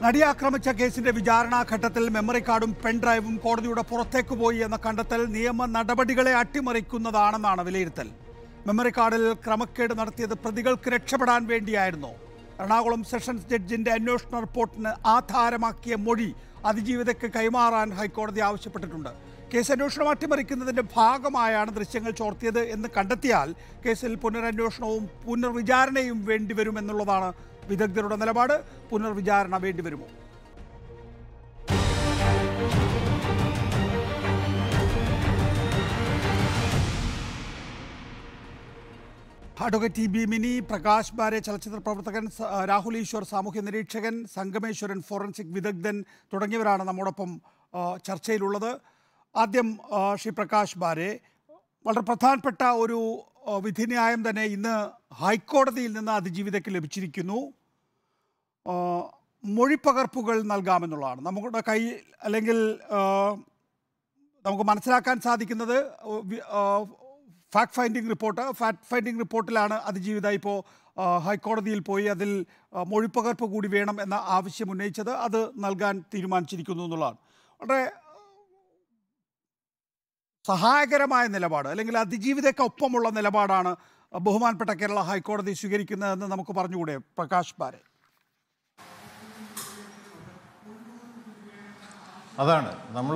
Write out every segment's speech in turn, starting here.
നടിയെ ആക്രമിച്ച കേസിന്റെ വിചാരണാ ഘട്ടത്തിൽ മെമ്മറി കാർഡും പെൻഡ്രൈവും കോടതിയുടെ പുറത്തേക്ക് പോയി എന്ന കണ്ടെത്തൽ നിയമ നടപടികളെ അട്ടിമറിക്കുന്നതാണെന്നാണ് വിലയിരുത്തൽ മെമ്മറി കാർഡിൽ ക്രമക്കേട് നടത്തിയത് പ്രതികൾക്ക് രക്ഷപ്പെടാൻ വേണ്ടിയായിരുന്നു എറണാകുളം സെഷൻസ് ജഡ്ജിന്റെ അന്വേഷണ റിപ്പോർട്ടിന് ആധാരമാക്കിയ മൊഴി അതിജീവിതയ്ക്ക് കൈമാറാൻ ഹൈക്കോടതി ആവശ്യപ്പെട്ടിട്ടുണ്ട് കേസ് അന്വേഷണം അട്ടിമറിക്കുന്നതിന്റെ ഭാഗമായാണ് ദൃശ്യങ്ങൾ ചോർത്തിയത് എന്ന് കണ്ടെത്തിയാൽ കേസിൽ പുനരന്വേഷണവും പുനർവിചാരണയും വേണ്ടിവരുമെന്നുള്ളതാണ് വിദഗ്ധരുടെ നിലപാട് പുനർവിചാരണ വേണ്ടിവരുമോ advocate T B Mini Prakash Bare ചലച്ചിത്ര പ്രവർത്തകൻ സ- രാഹുൽ ഈശ്വർ സാമൂഹ്യ നിരീക്ഷകൻ സംഗമേശ്വരൻ ഫോറൻസിക് വിദഗ്ധൻ തുടങ്ങിയവരാണ് നമ്മോടൊപ്പം ആ, ചർച്ചയിലുള്ളത് ആദ്യം ആ, ശ്രീ പ്രകാശ് ബാരെ വളരെ പ്രധാനപ്പെട്ട ഒരു ആ, വിധിന്യായം തന്നെ ഇന്ന് ഹൈക്കോടതിയിൽ നിന്ന് അതിജീവിതയ്ക്ക് ലഭിച്ചിരിക്കുന്നു ആ, മൊഴിപ്പകർപ്പുകൾ നൽകാമെന്നുള്ളതാണ് നമ്മുടെ കൈ അല്ലെങ്കിൽ ആ, നമുക്ക് മനസ്സിലാക്കാൻ സാധിക്കുന്നത് fact finding report fact finding റിപ്പോർട്ടിലാണ് അതിജീവിത ഇപ്പോൾ ആ, ഹൈക്കോടതിയിൽ പോയി അതിൽ ആ, മൊഴിപ്പകർപ്പ് കൂടി വേണം എന്ന ആവശ്യം ഉന്നയിച്ചത് അത് നൽകാൻ തീരുമാനിച്ചിരിക്കുന്നു എന്നുള്ളതാണ് വളരെ സഹായകരമായ നിലപാട് അല്ലെങ്കിൽ അതിജീവിതയ്ക്കൊപ്പമുള്ള നിലപാടാണ് ബഹുമാനപ്പെട്ട കേരള ഹൈക്കോടതി സ്വീകരിക്കുന്നതെന്ന് നമുക്ക് പറഞ്ഞുകൂടെ പ്രകാശ് ബാരെ അതാണ് നമ്മൾ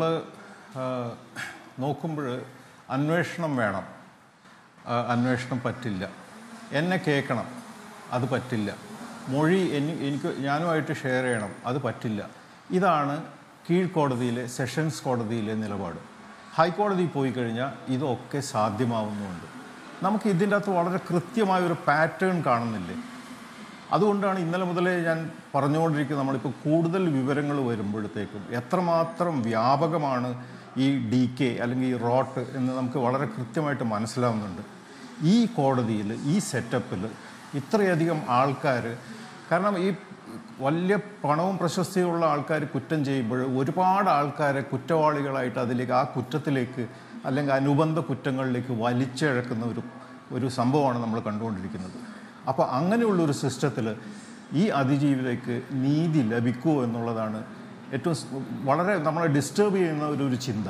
നോക്കുമ്പോൾ അന്വേഷണം വേണം ആ, അന്വേഷണം പറ്റില്ല എന്നെ കേൾക്കണം അത് പറ്റില്ല മൊഴി എനി എനിക്ക് ഞാനുമായിട്ട് ഷെയർ ചെയ്യണം അത് പറ്റില്ല ഇതാണ് കീഴ്ക്കോടതിയിലെ സെഷൻസ് കോടതിയിലെ നിലപാട് ഹൈക്കോടതി പോയി കഴിഞ്ഞാൽ ഇതൊക്കെ സാധ്യമാവുന്നുണ്ട് നമുക്ക് ഇതിൻ്റെ അകത്ത് വളരെ കൃത്യമായ ഒരു പാറ്റേൺ കാണുന്നില്ലേ അതുകൊണ്ടാണ് ഇന്നലെ മുതലേ ഞാൻ പറഞ്ഞുകൊണ്ടിരിക്കുന്നത് നമ്മളിപ്പോൾ കൂടുതൽ വിവരങ്ങൾ വരുമ്പോഴത്തേക്കും എത്രമാത്രം വ്യാപകമാണ് ഈ ഡി കെ അല്ലെങ്കിൽ ഈ റോട്ട് എന്ന് നമുക്ക് വളരെ കൃത്യമായിട്ട് മനസ്സിലാവുന്നുണ്ട് ഈ കോടതിയിൽ ഈ സെറ്റപ്പിൽ ഇത്രയധികം ആൾക്കാർ കാരണം ഈ വലിയ പണവും പ്രശസ്തിയുള്ള ആൾക്കാർ കുറ്റം ചെയ്യുമ്പോൾ ഒരുപാട് ആൾക്കാരെ കുറ്റവാളികളായിട്ട് അതിലേക്ക് ആ കുറ്റത്തിലേക്ക് അല്ലെങ്കിൽ അനുബന്ധ കുറ്റങ്ങളിലേക്ക് വലിച്ചിഴക്കുന്ന ഒരു ഒരു സംഭവമാണ് നമ്മൾ കണ്ടുകൊണ്ടിരിക്കുന്നത് അപ്പോൾ അങ്ങനെയുള്ള ഒരു സിസ്റ്റത്തിൽ ഈ അതിജീവിതയ്ക്ക് നീതി ലഭിക്കുമോ എന്നുള്ളതാണ് ഏറ്റവും സ് വളരെ നമ്മളെ ഡിസ്റ്റർബ് ചെയ്യുന്ന ഒരു ഒരു ചിന്ത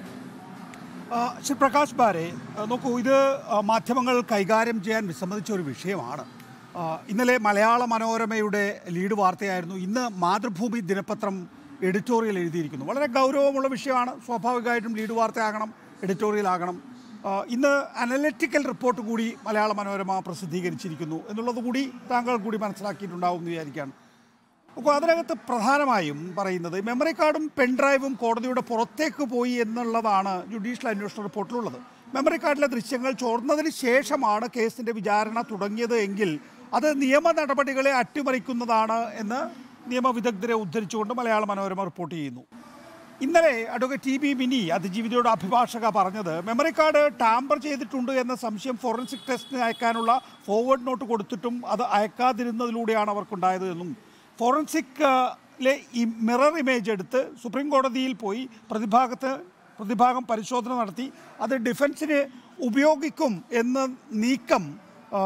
ആ, ശ്രീ പ്രകാശ് ബാരെ ആ, നോക്കൂ ഇത് ആ, മാധ്യമങ്ങൾ കൈകാര്യം ചെയ്യാൻ വിസമ്മതിച്ച ഒരു വിഷയമാണ് ആ, ഇന്നലെ മലയാള മനോരമയുടെ ലീഡ് വാർത്തയായിരുന്നു ഇന്ന് മാതൃഭൂമി ദിനപത്രം എഡിറ്റോറിയൽ എഴുതിയിരിക്കുന്നു വളരെ ഗൗരവമുള്ള വിഷയമാണ് സ്വാഭാവികമായിട്ടും ലീഡ് വാർത്തയാകണം എഡിറ്റോറിയൽ ആകണം ആ, ഇന്ന് അനലിറ്റിക്കൽ റിപ്പോർട്ട് കൂടി മലയാള മനോരമ പ്രസിദ്ധീകരിച്ചിരിക്കുന്നു എന്നുള്ളത് കൂടി താങ്കൾ കൂടി മനസ്സിലാക്കിയിട്ടുണ്ടാവും എന്ന് വിചാരിക്കുകയാണ് അപ്പോൾ അതിനകത്ത് പ്രധാനമായും പറയുന്നത് മെമ്മറി കാർഡും പെൻഡ്രൈവും കോടതിയുടെ പുറത്തേക്ക് പോയി എന്നുള്ളതാണ് ജുഡീഷ്യൽ അന്വേഷണ റിപ്പോർട്ടിലുള്ളത് മെമ്മറി കാർഡിലെ ദൃശ്യങ്ങൾ ചോർന്നതിന് ശേഷമാണ് കേസിന്റെ വിചാരണ തുടങ്ങിയത് എങ്കിൽ അത് നിയമ നടപടികളെ അട്ടിമറിക്കുന്നതാണ് എന്ന് നിയമവിദഗ്ധരെ ഉദ്ധരിച്ചുകൊണ്ട് മലയാള മനോരമ റിപ്പോർട്ട് ചെയ്യുന്നു ഇന്നലെ അഡ്വക്കേറ്റ് ടി ബി മിനി അതിജീവിതയുടെ അഭിഭാഷക പറഞ്ഞത് മെമ്മറി കാർഡ് ടാമ്പർ ചെയ്തിട്ടുണ്ട് എന്ന സംശയം ഫോറൻസിക് ടെസ്റ്റിന് അയക്കാനുള്ള ഫോർവേഡ് നോട്ട് കൊടുത്തിട്ടും അത് അയക്കാതിരുന്നതിലൂടെയാണ് അവർക്കുണ്ടായത് എന്നും ഫോറൻസിക്കിലെ ഈ മിറർ ഇമേജ് എടുത്ത് സുപ്രീം കോടതിയിൽ പോയി പ്രതിഭാഗത്ത് പ്രതിഭാഗം പരിശോധന നടത്തി അത് ഡിഫൻസിന് ഉപയോഗിക്കും എന്ന നീക്കം ആ,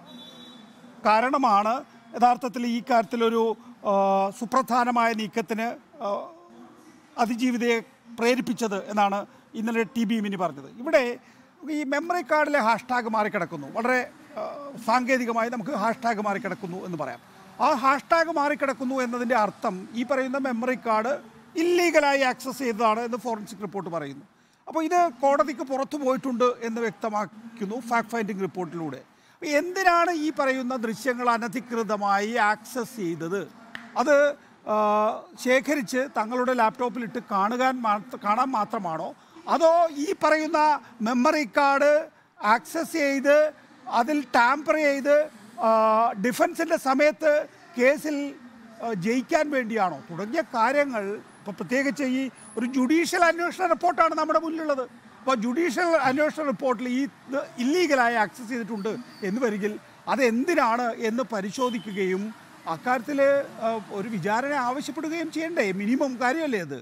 കാരണമാണ് യഥാർത്ഥത്തിൽ ഈ കാര്യത്തിലൊരു ആ, സുപ്രധാനമായ നീക്കത്തിന് ആ, അതിജീവിതയെ പ്രേരിപ്പിച്ചത് എന്നാണ് ഇന്നലെ ടി ബി മിനി പറഞ്ഞത് ഇവിടെ ഈ മെമ്മറി കാർഡിലെ ഹാഷ്ടാഗ് മാറിക്കിടക്കുന്നു വളരെ ആ, സാങ്കേതികമായി നമുക്ക് ഹാഷ്ടാഗ് മാറിക്കിടക്കുന്നു എന്ന് പറയാം ആ ഹാഷ്ടാഗ് മാറിക്കിടക്കുന്നു എന്നതിൻ്റെ അർത്ഥം ഈ പറയുന്ന മെമ്മറി കാർഡ് ഇല്ലീഗലായി ആക്സസ് ചെയ്തതാണ് എന്ന് ഫോറൻസിക് റിപ്പോർട്ട് പറയുന്നു അപ്പോൾ ഇത് കോടതിക്ക് പുറത്തു പോയിട്ടുണ്ട് എന്ന് വ്യക്തമാക്കുന്നു ഫാക്ട് ഫൈൻഡിങ് റിപ്പോർട്ടിലൂടെ അപ്പോൾ എന്തിനാണ് ഈ പറയുന്ന ദൃശ്യങ്ങൾ അനധികൃതമായി ആക്സസ് ചെയ്തത് അത് ആ, ശേഖരിച്ച് തങ്ങളുടെ ലാപ്ടോപ്പിലിട്ട് കാണുകാൻ മാത്ര- കാണാൻ മാത്രമാണോ അതോ ഈ പറയുന്ന മെമ്മറി കാർഡ് ആക്സസ് ചെയ്ത് അതിൽ ടാമ്പർ ചെയ്ത് ആ, ഡിഫൻസിൻ്റെ സമയത്ത് കേസിൽ ആ, ജയിക്കാൻ വേണ്ടിയാണോ തുടങ്ങിയ കാര്യങ്ങൾ ഇപ്പോൾ പ്രത്യേകിച്ച് ഈ ഒരു ജുഡീഷ്യൽ അന്വേഷണ റിപ്പോർട്ടാണ് നമ്മുടെ മുന്നിലുള്ളത് അപ്പോൾ ജുഡീഷ്യൽ അന്വേഷണ റിപ്പോർട്ടിൽ ഈ ഇത് ഇല്ലീഗലായി ആക്സസ് ചെയ്തിട്ടുണ്ട് എന്ന് വരികിൽ അതെന്തിനാണ് എന്ന് പരിശോധിക്കുകയും അക്കാര്യത്തിൽ ആ, ഒരു വിചാരണ ആവശ്യപ്പെടുകയും ചെയ്യണ്ടേ മിനിമം കാര്യമല്ലേ അത്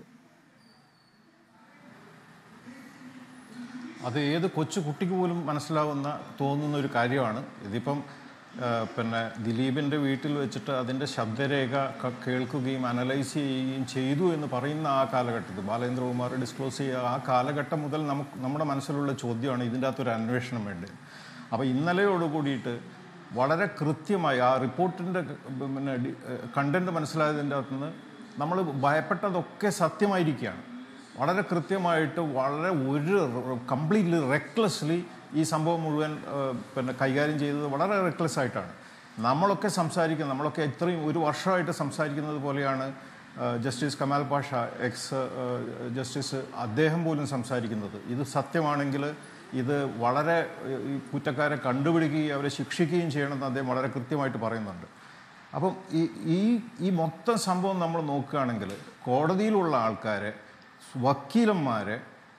അത് ഏത് കൊച്ചു കുട്ടിക്ക് പോലും മനസ്സിലാവുന്ന തോന്നുന്ന ഒരു കാര്യമാണ് ഇതിപ്പം ആ, പിന്നെ ദിലീപിൻ്റെ വീട്ടിൽ വെച്ചിട്ട് അതിൻ്റെ ശബ്ദരേഖ ക- കേൾക്കുകയും അനലൈസ് ചെയ്യുകയും ചെയ്തു എന്ന് പറയുന്ന ആ കാലഘട്ടത്തിൽ ബാലേന്ദ്രകുമാർ ഡിസ്ക്ലോസ് ചെയ്യുക ആ കാലഘട്ടം മുതൽ നമുക്ക് നമ്മുടെ മനസ്സിലുള്ള ചോദ്യമാണ് ഇതിൻ്റെ അകത്തൊരു അന്വേഷണം വേണ്ടത് അപ്പോൾ ഇന്നലെയോട് കൂടിയിട്ട് വളരെ കൃത്യമായി ആ റിപ്പോർട്ടിൻ്റെ പിന്നെ കണ്ടന്റ് മനസ്സിലായതിൻ്റെ അകത്തുനിന്ന് നമ്മൾ ഭയപ്പെട്ടതൊക്കെ സത്യമായിരിക്കുകയാണ് വളരെ കൃത്യമായിട്ട് വളരെ ഒരു കംപ്ലീറ്റ്ലി റെക്ലെസ്ലി ഈ സംഭവം മുഴുവൻ ആ, പിന്നെ കൈകാര്യം ചെയ്തത് വളരെ റെക്ലെസ് ആയിട്ടാണ് നമ്മളൊക്കെ സംസാരിക്കുന്നത് നമ്മളൊക്കെ ഇത്രയും ഒരു വർഷമായിട്ട് സംസാരിക്കുന്നത് പോലെയാണ് ആ, ജസ്റ്റിസ് കമാൽ പാഷ എക്സ് ആ, ജസ്റ്റിസ് അദ്ദേഹം പോലും സംസാരിക്കുന്നത് ഇത് സത്യമാണെങ്കിൽ ഇത് വളരെ ഏഹ്, ഈ കുറ്റക്കാരെ കണ്ടുപിടിക്കുകയും അവരെ ശിക്ഷിക്കുകയും ചെയ്യണമെന്ന് അദ്ദേഹം വളരെ കൃത്യമായിട്ട് പറയുന്നുണ്ട് അപ്പം ഈ ഈ ഈ മൊത്തം സംഭവം നമ്മൾ നോക്കുകയാണെങ്കിൽ കോടതിയിലുള്ള ആൾക്കാരെ വക്കീലന്മാരെ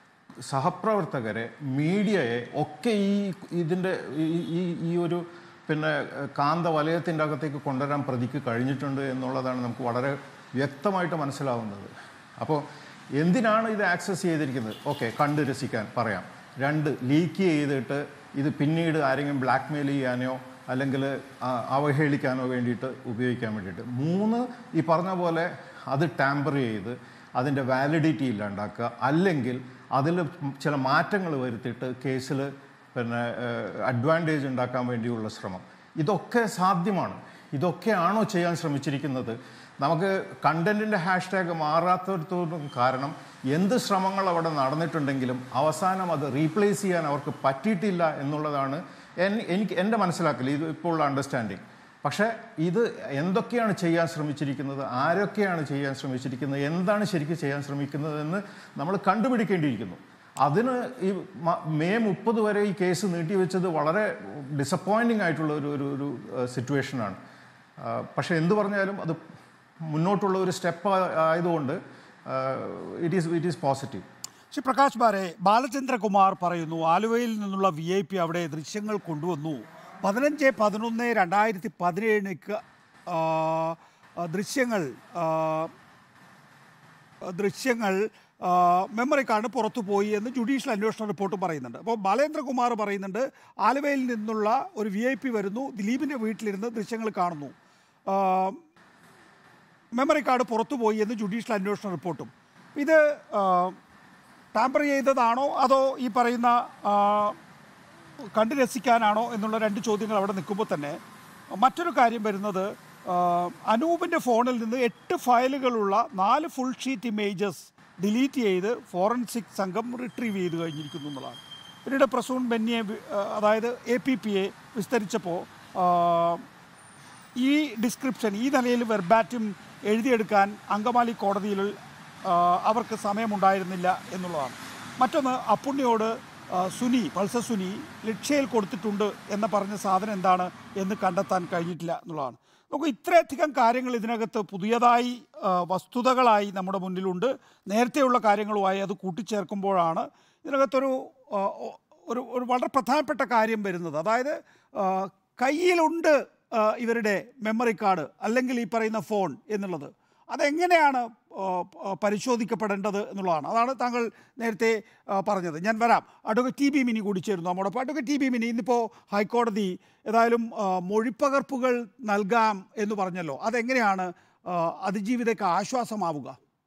സഹപ്രവർത്തകരെ മീഡിയയെ ഒക്കെ ഈ ഇതിൻ്റെ ഈ- ഈ ഈ ഒരു പിന്നെ ഏഹ്, കാന്ത വലയത്തിൻ്റെ അകത്തേക്ക് കൊണ്ടുവരാൻ പ്രതിക്ക് കഴിഞ്ഞിട്ടുണ്ട് എന്നുള്ളതാണ് നമുക്ക് വളരെ വ്യക്തമായിട്ട് മനസ്സിലാവുന്നത് അപ്പോൾ എന്തിനാണ് ഇത് ആക്സസ് ചെയ്തിരിക്കുന്നത് ഓക്കെ കണ്ട് രസിക്കാൻ പറയാം രണ്ട് ലീക്ക് ചെയ്തിട്ട് ഇത് പിന്നീട് ആരെങ്കിലും ബ്ലാക്ക് മെയിൽ ചെയ്യാനോ അല്ലെങ്കിൽ ആ, അവഹേളിക്കാനോ വേണ്ടിയിട്ട് ഉപയോഗിക്കാൻ വേണ്ടിയിട്ട് മൂന്ന് ഈ പറഞ്ഞ പോലെ അത് ടാമ്പർ ചെയ്ത് അതിൻ്റെ വാലിഡിറ്റി ഇല്ലാണ്ടാക്കുക അല്ലെങ്കിൽ അതിൽ ചില മാറ്റങ്ങൾ വരുത്തിയിട്ട് കേസിൽ പിന്നെ അഡ്വാൻറ്റേജ് ഉണ്ടാക്കാൻ വേണ്ടിയുള്ള ശ്രമം ഇതൊക്കെ സാധ്യമാണ് ഇതൊക്കെയാണോ ചെയ്യാൻ ശ്രമിച്ചിരിക്കുന്നത് നമുക്ക് കണ്ടന്റിൻ്റെ ഹാഷ്ടാഗ് മാറാത്തടത്തോളം കാരണം എന്ത് ശ്രമങ്ങൾ അവിടെ നടന്നിട്ടുണ്ടെങ്കിലും അവസാനം അത് റീപ്ലേസ് ചെയ്യാൻ അവർക്ക് പറ്റിയിട്ടില്ല എന്നുള്ളതാണ് എൻ- എനിക്ക് എൻ്റെ മനസ്സിലാക്കൽ ഇത് ഇപ്പോൾ ഉള്ള അണ്ടർസ്റ്റാൻഡിങ് പക്ഷേ ഇത് എന്തൊക്കെയാണ് ചെയ്യാൻ ശ്രമിച്ചിരിക്കുന്നത് ആരൊക്കെയാണ് ചെയ്യാൻ ശ്രമിച്ചിരിക്കുന്നത് എന്താണ് ശരിക്കും ചെയ്യാൻ ശ്രമിക്കുന്നതെന്ന് നമ്മൾ കണ്ടുപിടിക്കേണ്ടിയിരിക്കുന്നു അതിന് ഈ മ- മെയ് മുപ്പത് വരെ ഈ കേസ് നീട്ടിവെച്ചത് വളരെ ഡിസപ്പോയിൻറ്റിംഗ് ആയിട്ടുള്ള ഒരു ഒരു ഒരു സിറ്റുവേഷനാണ് പക്ഷേ എന്ത് പറഞ്ഞാലും അത് മുന്നോട്ടുള്ള ഒരു സ്റ്റെപ്പ് ആയതുകൊണ്ട് it is it is positive Shri Prakash Bare Balachandrakumar പറയുന്നു ആലുവയിൽ നിന്നുള്ള വി ഐ പി അവിടെ ദൃശ്യങ്ങൾ കൊണ്ടുവന്നു പതിനഞ്ച് പതിനൊന്ന് രണ്ടായിരത്തി പതിനേഴിക്ക് ദൃശ്യങ്ങൾ ആ, ദൃശ്യങ്ങൾ ആ, മെമ്മറി കാർഡ് പുറത്തു പോയി എന്ന് ജുഡീഷ്യൽ അന്വേഷണ റിപ്പോർട്ട് പറയുന്നുണ്ട് അപ്പോൾ ബാലേന്ദ്രകുമാർ പറയുന്നുണ്ട് ആലുവയിൽ നിന്നുള്ള ഒരു വി ഐ പി വരുന്നു ദിലീപിൻ്റെ വീട്ടിലിരുന്ന് ദൃശ്യങ്ങൾ കാണുന്നു ആ, മെമ്മറി കാർഡ് പുറത്തു പോയി എന്ന് ജുഡീഷ്യൽ അന്വേഷണ റിപ്പോർട്ടും ഇത് ടാമ്പർ ചെയ്തതാണോ അതോ ഈ പറയുന്ന ആ, കണ്ടു രസിക്കാനാണോ എന്നുള്ള രണ്ട് ചോദ്യങ്ങൾ അവിടെ നിൽക്കുമ്പോൾ തന്നെ മറ്റൊരു കാര്യം വരുന്നത് ആ, അനൂപിൻ്റെ ഫോണിൽ നിന്ന് എട്ട് ഫയലുകളുള്ള നാല് ഫുൾ ഷീറ്റ് ഇമേജസ് ഡിലീറ്റ് ചെയ്ത് ഫോറൻസിക് സംഘം റിട്രീവ് ചെയ്ത് കഴിഞ്ഞിരിക്കുന്നു എന്നുള്ളതാണ് പിന്നീട് പ്രസൂൺ ബെന്നിയെ വി- ആ, അതായത് എ പി പി എ വിസ്തരിച്ചപ്പോൾ ആ, ഈ ഡിസ്ക്രിപ്ഷൻ ഈ നിലയിൽ വെർബാറ്റും എഴുതിയെടുക്കാൻ അങ്കമാലി കോടതിയിൽ ആ, അവർക്ക് സമയമുണ്ടായിരുന്നില്ല എന്നുള്ളതാണ് മറ്റൊന്ന് അപ്പുണ്ണിയോട് ആ, സുനി പൾസർ സുനി ലക്ഷ്യയിൽ കൊടുത്തിട്ടുണ്ട് എന്ന് പറഞ്ഞ സാധനം എന്താണ് എന്ന് കണ്ടെത്താൻ കഴിഞ്ഞിട്ടില്ല എന്നുള്ളതാണ് നമുക്ക് ഇത്രയധികം കാര്യങ്ങൾ ഇതിനകത്ത് പുതിയതായി ആ, വസ്തുതകളായി നമ്മുടെ മുന്നിലുണ്ട് നേരത്തെയുള്ള കാര്യങ്ങളുമായി അത് കൂട്ടിച്ചേർക്കുമ്പോഴാണ് ഇതിനകത്തൊരു ആ, ഒ- ഒരു ഒരു വളരെ പ്രധാനപ്പെട്ട കാര്യം വരുന്നത് അതായത് ആ, കയ്യിലുണ്ട് ആ, ഇവരുടെ മെമ്മറി കാർഡ് അല്ലെങ്കിൽ ഈ പറയുന്ന ഫോൺ എന്നുള്ളത് അതെങ്ങനെയാണ് ആ, ആ, പരിശോധിക്കപ്പെടേണ്ടത് എന്നുള്ളതാണ് അതാണ് താങ്കൾ നേരത്തെ ആ, പറഞ്ഞത് ഞാൻ വരാം അഡ്വക്കേറ്റ് ടി ബി മിനി കൂടി ചേരുന്നു നമ്മോടൊപ്പം അഡ്വക്കേറ്റ് ടി ബി മിനി ഇന്നിപ്പോൾ ഹൈക്കോടതി ഏതായാലും ആ, മൊഴിപ്പകർപ്പുകൾ നൽകാം എന്ന് പറഞ്ഞല്ലോ അതെങ്ങനെയാണ് ആ, അതിജീവിതയ്ക്ക് ആശ്വാസമാവുക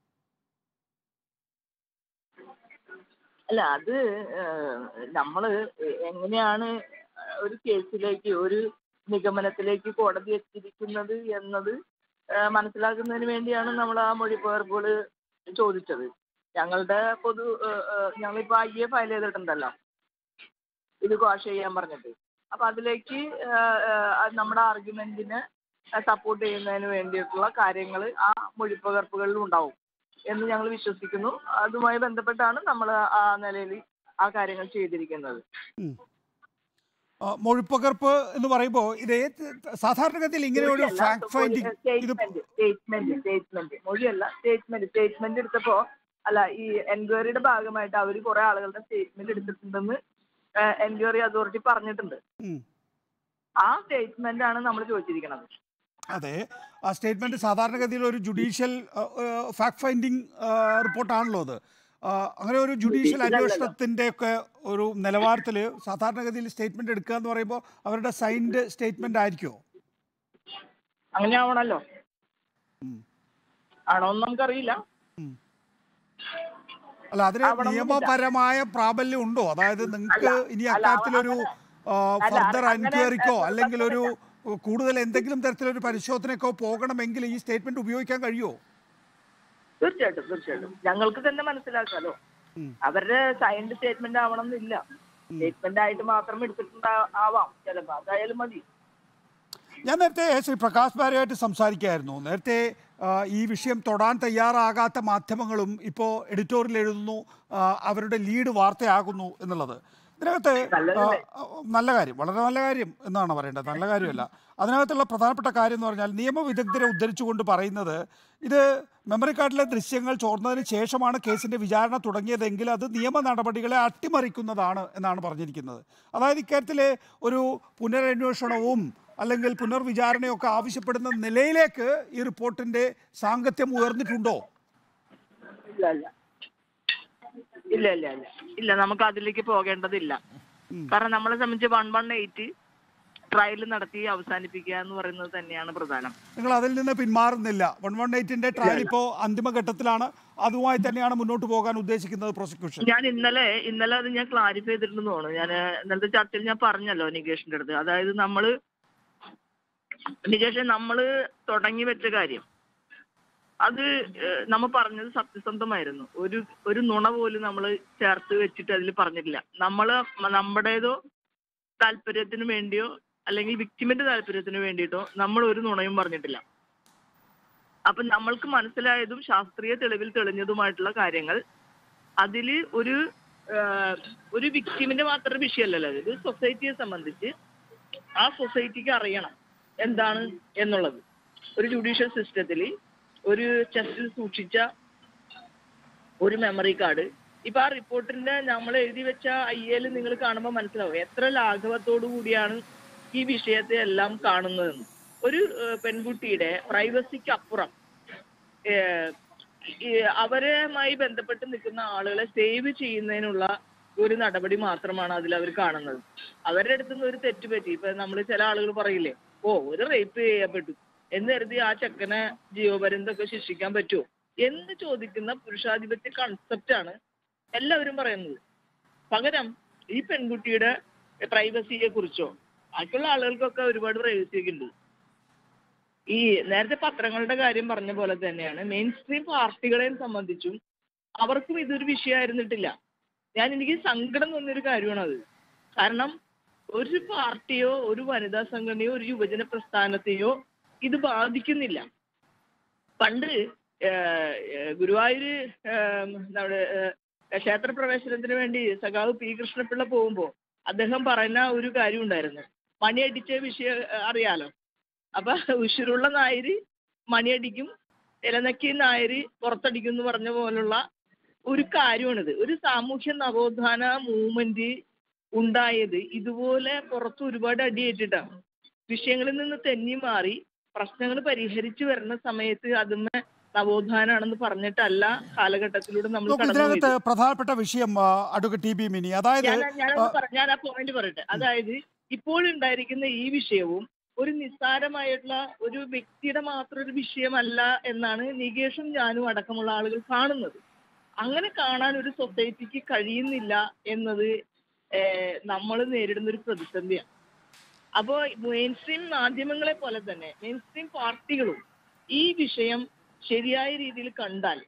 അല്ല അത് ഏഹ്, നമ്മള് എങ്ങനെയാണ് ഒരു കേസിലേക്ക് ഒരു നിഗമനത്തിലേക്ക് കോടതി എത്തിയിരിക്കുന്നത് എന്നത് ഏഹ്, മനസ്സിലാക്കുന്നതിന് വേണ്ടിയാണ് നമ്മൾ ആ മൊഴിപ്പകർപ്പുകൾ ചോദിച്ചത് ഞങ്ങളുടെ പൊതു ഏഹ്, ഏഹ്, ഞങ്ങളിപ്പോ ഐ എ ഫയൽ ചെയ്തിട്ടുണ്ടല്ലോ ഇത് ക്വാഷ് ചെയ്യാൻ പറഞ്ഞിട്ട് അപ്പൊ അതിലേക്ക് ഏഹ്, ഏഹ്, അത് നമ്മുടെ ആർഗ്യുമെന്റിനെ സപ്പോർട്ട് ചെയ്യുന്നതിന് വേണ്ടിയിട്ടുള്ള കാര്യങ്ങൾ ആ മൊഴിപ്പകർപ്പുകളിൽ ഉണ്ടാവും എന്ന് ഞങ്ങൾ വിശ്വസിക്കുന്നു അതുമായി ബന്ധപ്പെട്ടാണ് നമ്മൾ ആ നിലയിൽ ആ കാര്യങ്ങൾ ചെയ്തിരിക്കുന്നത് ആ, മൊഴിപ്പകർപ്പ് എന്ന് പറയുമ്പോൾ ഇത് ഏത് സാധാരണഗതിയിൽ ഇങ്ങനെ ഒരു ഫാക്ട് ഫൈൻഡിങ് ഇത് സ്റ്റേറ്റ്മെന്റ് സ്റ്റേറ്റ്മെന്റ് സ്റ്റേറ്റ്മെന്റ് മൊഴിയല്ല സ്റ്റേറ്റ്മെന്റ് സ്റ്റേറ്റ്മെന്റ് എടുത്തപ്പോ അല്ല ഈ എൻക്വയറിയുടെ ഭാഗമായിട്ട് അവർ കുറെ ആളുകളുടെ സ്റ്റേറ്റ്മെന്റ് എടുത്തിട്ടുണ്ടെന്ന് എൻക്വയറി അതോറിറ്റി പറഞ്ഞിട്ടുണ്ട് ഉം. ആ സ്റ്റേറ്റ്മെന്റ് ആണ് നമ്മൾ ചോദിച്ചിരിക്കുന്നത് അതെ ആ സ്റ്റേറ്റ്മെന്റ് സാധാരണഗതിയിൽ ഒരു ജുഡീഷ്യൽ ഫാക്ട് ഫൈൻഡിങ് റിപ്പോർട്ടാണല്ലോ അത് ആ, അങ്ങനെ ഒരു ജുഡീഷ്യൽ ഇല്ലല്ലോ. അന്വേഷണത്തിന്റെ ഒക്കെ ഒരു നിലവാരത്തിൽ സാധാരണഗതിയിൽ സ്റ്റേറ്റ്മെന്റ് എടുക്കുക എന്ന് പറയുമ്പോൾ അവരുടെ സൈൻഡ് സ്റ്റേറ്റ്മെന്റ് ആയിരിക്കുമോ അങ്ങനെ ആവണല്ലോ ഉം. ആണോന്ന് നമുക്കറിയില്ല അല്ല അതിന് ആവണമെന്നില്ല. നിയമപരമായ പ്രാബല്യം ഉണ്ടോ അതായത് നിങ്ങൾക്ക് അല്ല, ഇനി അല്ല, അക്കാര്യത്തിലൊരു അല്ല, ഫർദർ അങ്ങനെ എൻക്വയറിക്കോ നിർബന്ധമില്ല. അല്ലെങ്കിൽ ഒരു കൂടുതൽ എന്തെങ്കിലും തരത്തിലൊരു പരിശോധനയ്ക്കോ പോകണമെങ്കിൽ ഈ സ്റ്റേറ്റ്മെന്റ് ഉപയോഗിക്കാൻ കഴിയുമോ തീർച്ചയായിട്ടും തീർച്ചയായിട്ടും ഞങ്ങൾക്ക് തന്നെ മനസ്സിലാക്കാലോ ഉം. അവരുടെ സൈൻഡ് സ്റ്റേറ്റ്മെന്റ് ആവണം എന്നില്ല സ്റ്റേറ്റ്മെന്റ് ആയിട്ട് മാത്രം എടുത്തിട്ടുണ്ടാ ആവാം ചിലപ്പോ അതായാലും മതി ഞാൻ നേരത്തെ ശ്രീ പ്രകാശ് ബാരയായിട്ട് സംസാരിക്കുകയായിരുന്നു നേരത്തെ ആ, ഈ വിഷയം തൊടാൻ തയ്യാറാകാത്ത മാധ്യമങ്ങളും ഇപ്പോൾ എഡിറ്റോറിയൽ എഴുതുന്നു ആ, അവരുടെ ലീഡ് വാർത്തയാകുന്നു എന്നുള്ളത് ഇതിനകത്ത് നല്ലതല്ലേ? ആ, നല്ല കാര്യം വളരെ നല്ല കാര്യം എന്നാണ് പറയേണ്ടത് നല്ല കാര്യമല്ല അതിനകത്തുള്ള പ്രധാനപ്പെട്ട കാര്യം എന്ന് പറഞ്ഞാൽ നിയമവിദഗ്ധരെ ഉദ്ധരിച്ചുകൊണ്ട് പറയുന്നത് ഇത് മെമ്മറി കാർഡിലെ ദൃശ്യങ്ങൾ ചോർന്നതിന് ശേഷമാണ് കേസിന്റെ വിചാരണ തുടങ്ങിയതെങ്കിൽ അത് നിയമ നടപടികളെ അട്ടിമറിക്കുന്നതാണ് എന്നാണ് പറഞ്ഞിരിക്കുന്നത് അതായത് ഇക്കാര്യത്തിൽ ഒരു പുനരന്വേഷണവും അല്ലെങ്കിൽ പുനർവിചാരണയൊക്കെ ആവശ്യപ്പെടുന്ന നിലയിലേക്ക് ഈ റിപ്പോർട്ടിന്റെ സാങ്കത്യം ഉയർന്നിട്ടുണ്ടോ ഇല്ല ഇല്ല ഇല്ല ഇല്ല ഇല്ല ഇല്ല നമുക്ക് അതിലേക്ക് പോകേണ്ടതില്ല കാരണം നമ്മളെ സംബന്ധിച്ച് വൺ വൺ എയ്റ്റ് ട്രയൽ നടത്തി അവസാനിപ്പിക്കുക എന്ന് പറയുന്നത് തന്നെയാണ് പ്രധാനം നിങ്ങൾ അതിൽ നിന്ന് പിന്മാറുന്നില്ല വൺ വൺ എയ്റ്റിന്റെ ട്രയൽ ഇപ്പോൾ അന്തിമഘട്ടത്തിലാണ് അതുമായി തന്നെയാണ് മുന്നോട്ട് പോകാൻ ഉദ്ദേശിക്കുന്നത് പ്രോസിക്യൂഷൻ ഞാൻ ഇന്നലെ ഇന്നലെ അത് ഞാൻ ക്ലാരിഫൈ ചെയ്തിട്ടുണ്ടെന്ന് തോന്നുന്നു ഞാൻ ഇന്നലത്തെ ചർച്ചയിൽ ഞാൻ പറഞ്ഞല്ലോ നികേഷിന്റെ അടുത്ത് അതായത് നമ്മള് നികേഷ് നമ്മള് തുടങ്ങി വെച്ച കാര്യം അത് ഏഹ്, നമ്മ പറഞ്ഞത് സത്യസന്ധമായിരുന്നു ഒരു ഒരു നുണ പോലും നമ്മൾ ചേർത്ത് വെച്ചിട്ട് അതിൽ പറഞ്ഞിട്ടില്ല നമ്മള് നമ്മുടേതോ താല്പര്യത്തിന് വേണ്ടിയോ അല്ലെങ്കിൽ വിക്ടിമിന്റെ താല്പര്യത്തിന് വേണ്ടിയിട്ടോ നമ്മൾ ഒരു നുണയും പറഞ്ഞിട്ടില്ല അപ്പൊ നമ്മൾക്ക് മനസ്സിലായതും ശാസ്ത്രീയ തെളിവിൽ തെളിഞ്ഞതുമായിട്ടുള്ള കാര്യങ്ങൾ അതിൽ ഒരു ആഹ്, ഒരു വിക്ടിമിന്റെ മാത്രം വിഷയമല്ലല്ലോ ഇത് സൊസൈറ്റിയെ സംബന്ധിച്ച് ആ സൊസൈറ്റിക്ക് അറിയണം എന്താണ് എന്നുള്ളത് ഒരു ജുഡീഷ്യൽ സിസ്റ്റത്തിൽ ഒരു ചെസ്റ്റിൽ സൂക്ഷിച്ച ഒരു മെമ്മറി കാർഡ് ഇപ്പൊ ആ റിപ്പോർട്ടിന്റെ നമ്മൾ എഴുതി വെച്ച ഐ എൽ നിങ്ങൾ കാണുമ്പോൾ മനസ്സിലാവും എത്ര ലാഘവത്തോടു കൂടിയാണ് ഈ വിഷയത്തെ എല്ലാം കാണുന്നതെന്ന് ഒരു ഏഹ്, പെൺകുട്ടിയുടെ പ്രൈവസിക്ക് അപ്പുറം ഏഹ്, ഈ അവരുമായി ബന്ധപ്പെട്ട് നിൽക്കുന്ന ആളുകളെ സേവ് ചെയ്യുന്നതിനുള്ള ഒരു നടപടി മാത്രമാണ് അതിൽ അവർ കാണുന്നത് അവരുടെ അടുത്ത് നിന്ന് ഒരു തെറ്റ് പറ്റി ഇപ്പൊ നമ്മൾ ചില ആളുകൾ പറയില്ലേ ഓ ഒരു റേപ്പ് ചെയ്യപ്പെട്ടു എന്ന് കരുതി ആ ചെക്കനെ ജീവപര്യന്തൊക്കെ ശിക്ഷിക്കാൻ പറ്റുമോ എന്ന് ചോദിക്കുന്ന പുരുഷാധിപത്യ കൺസെപ്റ്റാണ് എല്ലാവരും പറയുന്നത് പകരം ഈ പെൺകുട്ടിയുടെ പ്രൈവസിയെ കുറിച്ചോ ബാക്കിയുള്ള ആളുകൾക്കൊക്കെ ഒരുപാട് പ്രൈവസി ഒക്കെ ഉണ്ട് ഈ നേരത്തെ പത്രങ്ങളുടെ കാര്യം പറഞ്ഞ പോലെ തന്നെയാണ് മെയിൻ സ്ട്രീം പാർട്ടികളെയും സംബന്ധിച്ചും അവർക്കും ഇതൊരു വിഷയമായിരുന്നിട്ടില്ല ഞാൻ എനിക്ക് സങ്കടം തോന്നിയൊരു കാര്യമാണ് അത് കാരണം ഒരു പാർട്ടിയോ ഒരു വനിതാ സംഘടനയോ ഒരു യുവജന പ്രസ്ഥാനത്തെയോ ഇത് ബാധിക്കുന്നില്ല പണ്ട് ഏഹ്, ഏഹ്, ഗുരുവായൂര് ഏഹ്, നമ്മുടെ ഏഹ്, ക്ഷേത്രപ്രവേശനത്തിന് വേണ്ടി സഖാവ് പി കൃഷ്ണപിള്ള പോകുമ്പോൾ അദ്ദേഹം പറയുന്ന ഒരു കാര്യം ഉണ്ടായിരുന്നു മണിയടിച്ച വിഷയം ഏഹ്, അറിയാലോ അപ്പൊ ഉശിരുള്ള നായര് മണിയടിക്കും ഇലനക്കി നായര് പുറത്തടിക്കും എന്ന് പറഞ്ഞ പോലുള്ള ഒരു കാര്യമാണിത് ഒരു സാമൂഹ്യ നവോത്ഥാന മൂവ്മെന്റ് ഉണ്ടായത് ഇതുപോലെ പുറത്ത് ഒരുപാട് അടിയേറ്റിട്ടാണ് വിഷയങ്ങളിൽ നിന്ന് തെന്നി മാറി പ്രശ്നങ്ങൾ പരിഹരിച്ചു വരുന്ന സമയത്ത് അതുമ്മ നവോത്ഥാനാണെന്ന് പറഞ്ഞിട്ടല്ല കാലഘട്ടത്തിലൂടെ നമ്മൾ നോക്കൂ കടന്നു ഇതിനകത്ത് പ്രധാനപ്പെട്ട വിഷയം ആ, അഡ്വക്കേറ്റ് ടി ബി മിനി അതായത് ഞാൻ ഞാനത് പറ- ഞാൻ ആ പോയിന്റ് പറയട്ടെ അതായത് ഇപ്പോഴുണ്ടായിരിക്കുന്ന ഈ വിഷയവും ഒരു നിസ്സാരമായിട്ടുള്ള ഒരു വ്യക്തിയുടെ മാത്രം ഒരു വിഷയമല്ല എന്നാണ് നികേഷും ഞാനും അടക്കമുള്ള ആളുകൾ കാണുന്നത് അങ്ങനെ കാണാൻ ഒരു സൊസൈറ്റിക്ക് കഴിയുന്നില്ല എന്നത് നമ്മൾ നേരിടുന്ന ഒരു പ്രതിസന്ധിയാണ് അപ്പോൾ മെയിൻ സ്ട്രീം മാധ്യമങ്ങളെ പോലെ തന്നെ മെയിൻ സ്ട്രീം പാർട്ടികളും ഈ വിഷയം ശരിയായ രീതിയിൽ കണ്ടാൽ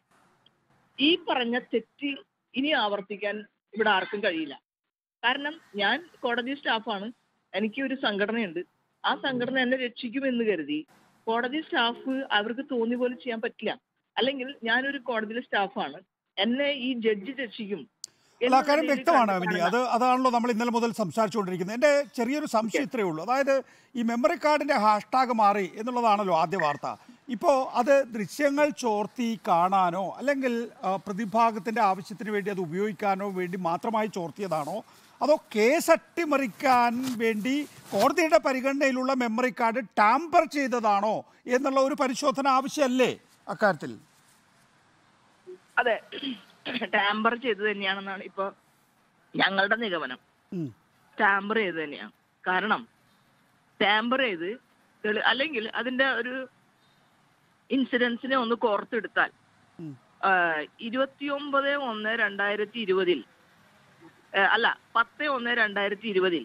ഈ പറഞ്ഞ തെറ്റ് ഇനി ആവർത്തിക്കാൻ ഇവിടെ ആർക്കും കഴിയില്ല കാരണം ഞാൻ കോടതി സ്റ്റാഫാണ് എനിക്ക് ഒരു സംഘടനയുണ്ട് ആ സംഘടന എന്നെ രക്ഷിക്കുമെന്ന് കരുതി കോടതി സ്റ്റാഫ് അവർക്ക് തോന്നിയ പോലെ ചെയ്യാൻ പറ്റില്ല അല്ലെങ്കിൽ ഞാനൊരു കോടതിയിലെ സ്റ്റാഫാണ് എന്നെ ഈ ജഡ്ജി രക്ഷിക്കും അല്ല എന്ന അക്കാര്യം നിലയിൽ വ്യക്തമാണ് കണ്ട് മിനി കാണുന്ന- അത് അതാണല്ലോ നമ്മൾ ഇന്നലെ മുതൽ സംസാരിച്ചുകൊണ്ടിരിക്കുന്നത് എൻ്റെ ചെറിയൊരു സംശയം ഇത്രയേ ഉള്ളൂ അതായത് ഈ മെമ്മറി കാർഡിൻ്റെ ഹാഷ്ടാഗ് മാറി എന്നുള്ളതാണല്ലോ ആദ്യ വാർത്ത ഇപ്പോൾ അത് ദൃശ്യങ്ങൾ ചോർത്തി കാണാനോ അല്ലെങ്കിൽ ആ, പ്രതിഭാഗത്തിൻ്റെ ആവശ്യത്തിന് വേണ്ടി അത് ഉപയോഗിക്കാനോ വേണ്ടി മാത്രമായി ചോർത്തിയതാണോ അതോ കേസ് അട്ടിമറിക്കാൻ വേണ്ടി കോടതിയുടെ പരിഗണനയിലുള്ള മെമ്മറി കാർഡ് ടാമ്പർ ചെയ്തതാണോ എന്നുള്ള ഒരു പരിശോധന ആവശ്യമല്ലേ അക്കാര്യത്തിൽ അതെ ടാമ്പർ ചെയ്ത് തന്നെയാണെന്നാണ് ഇപ്പൊ ഞങ്ങളുടെ നിഗമനം ഉം. ടാമ്പർ ചെയ്ത് തന്നെയാണ് കാരണം ടാമ്പർ ചെയ്ത് തെളി- അല്ലെങ്കിൽ അതിന്റെ ഒരു ഇൻസിഡൻസിനെ ഒന്ന് കോർത്തെടുത്താൽ ഉം. ഇരുപത്തിയൊമ്പത് ഒന്ന് രണ്ടായിരത്തി ഇരുപതിൽ അല്ല പത്ത് ഒന്ന് രണ്ടായിരത്തി ഇരുപതിൽ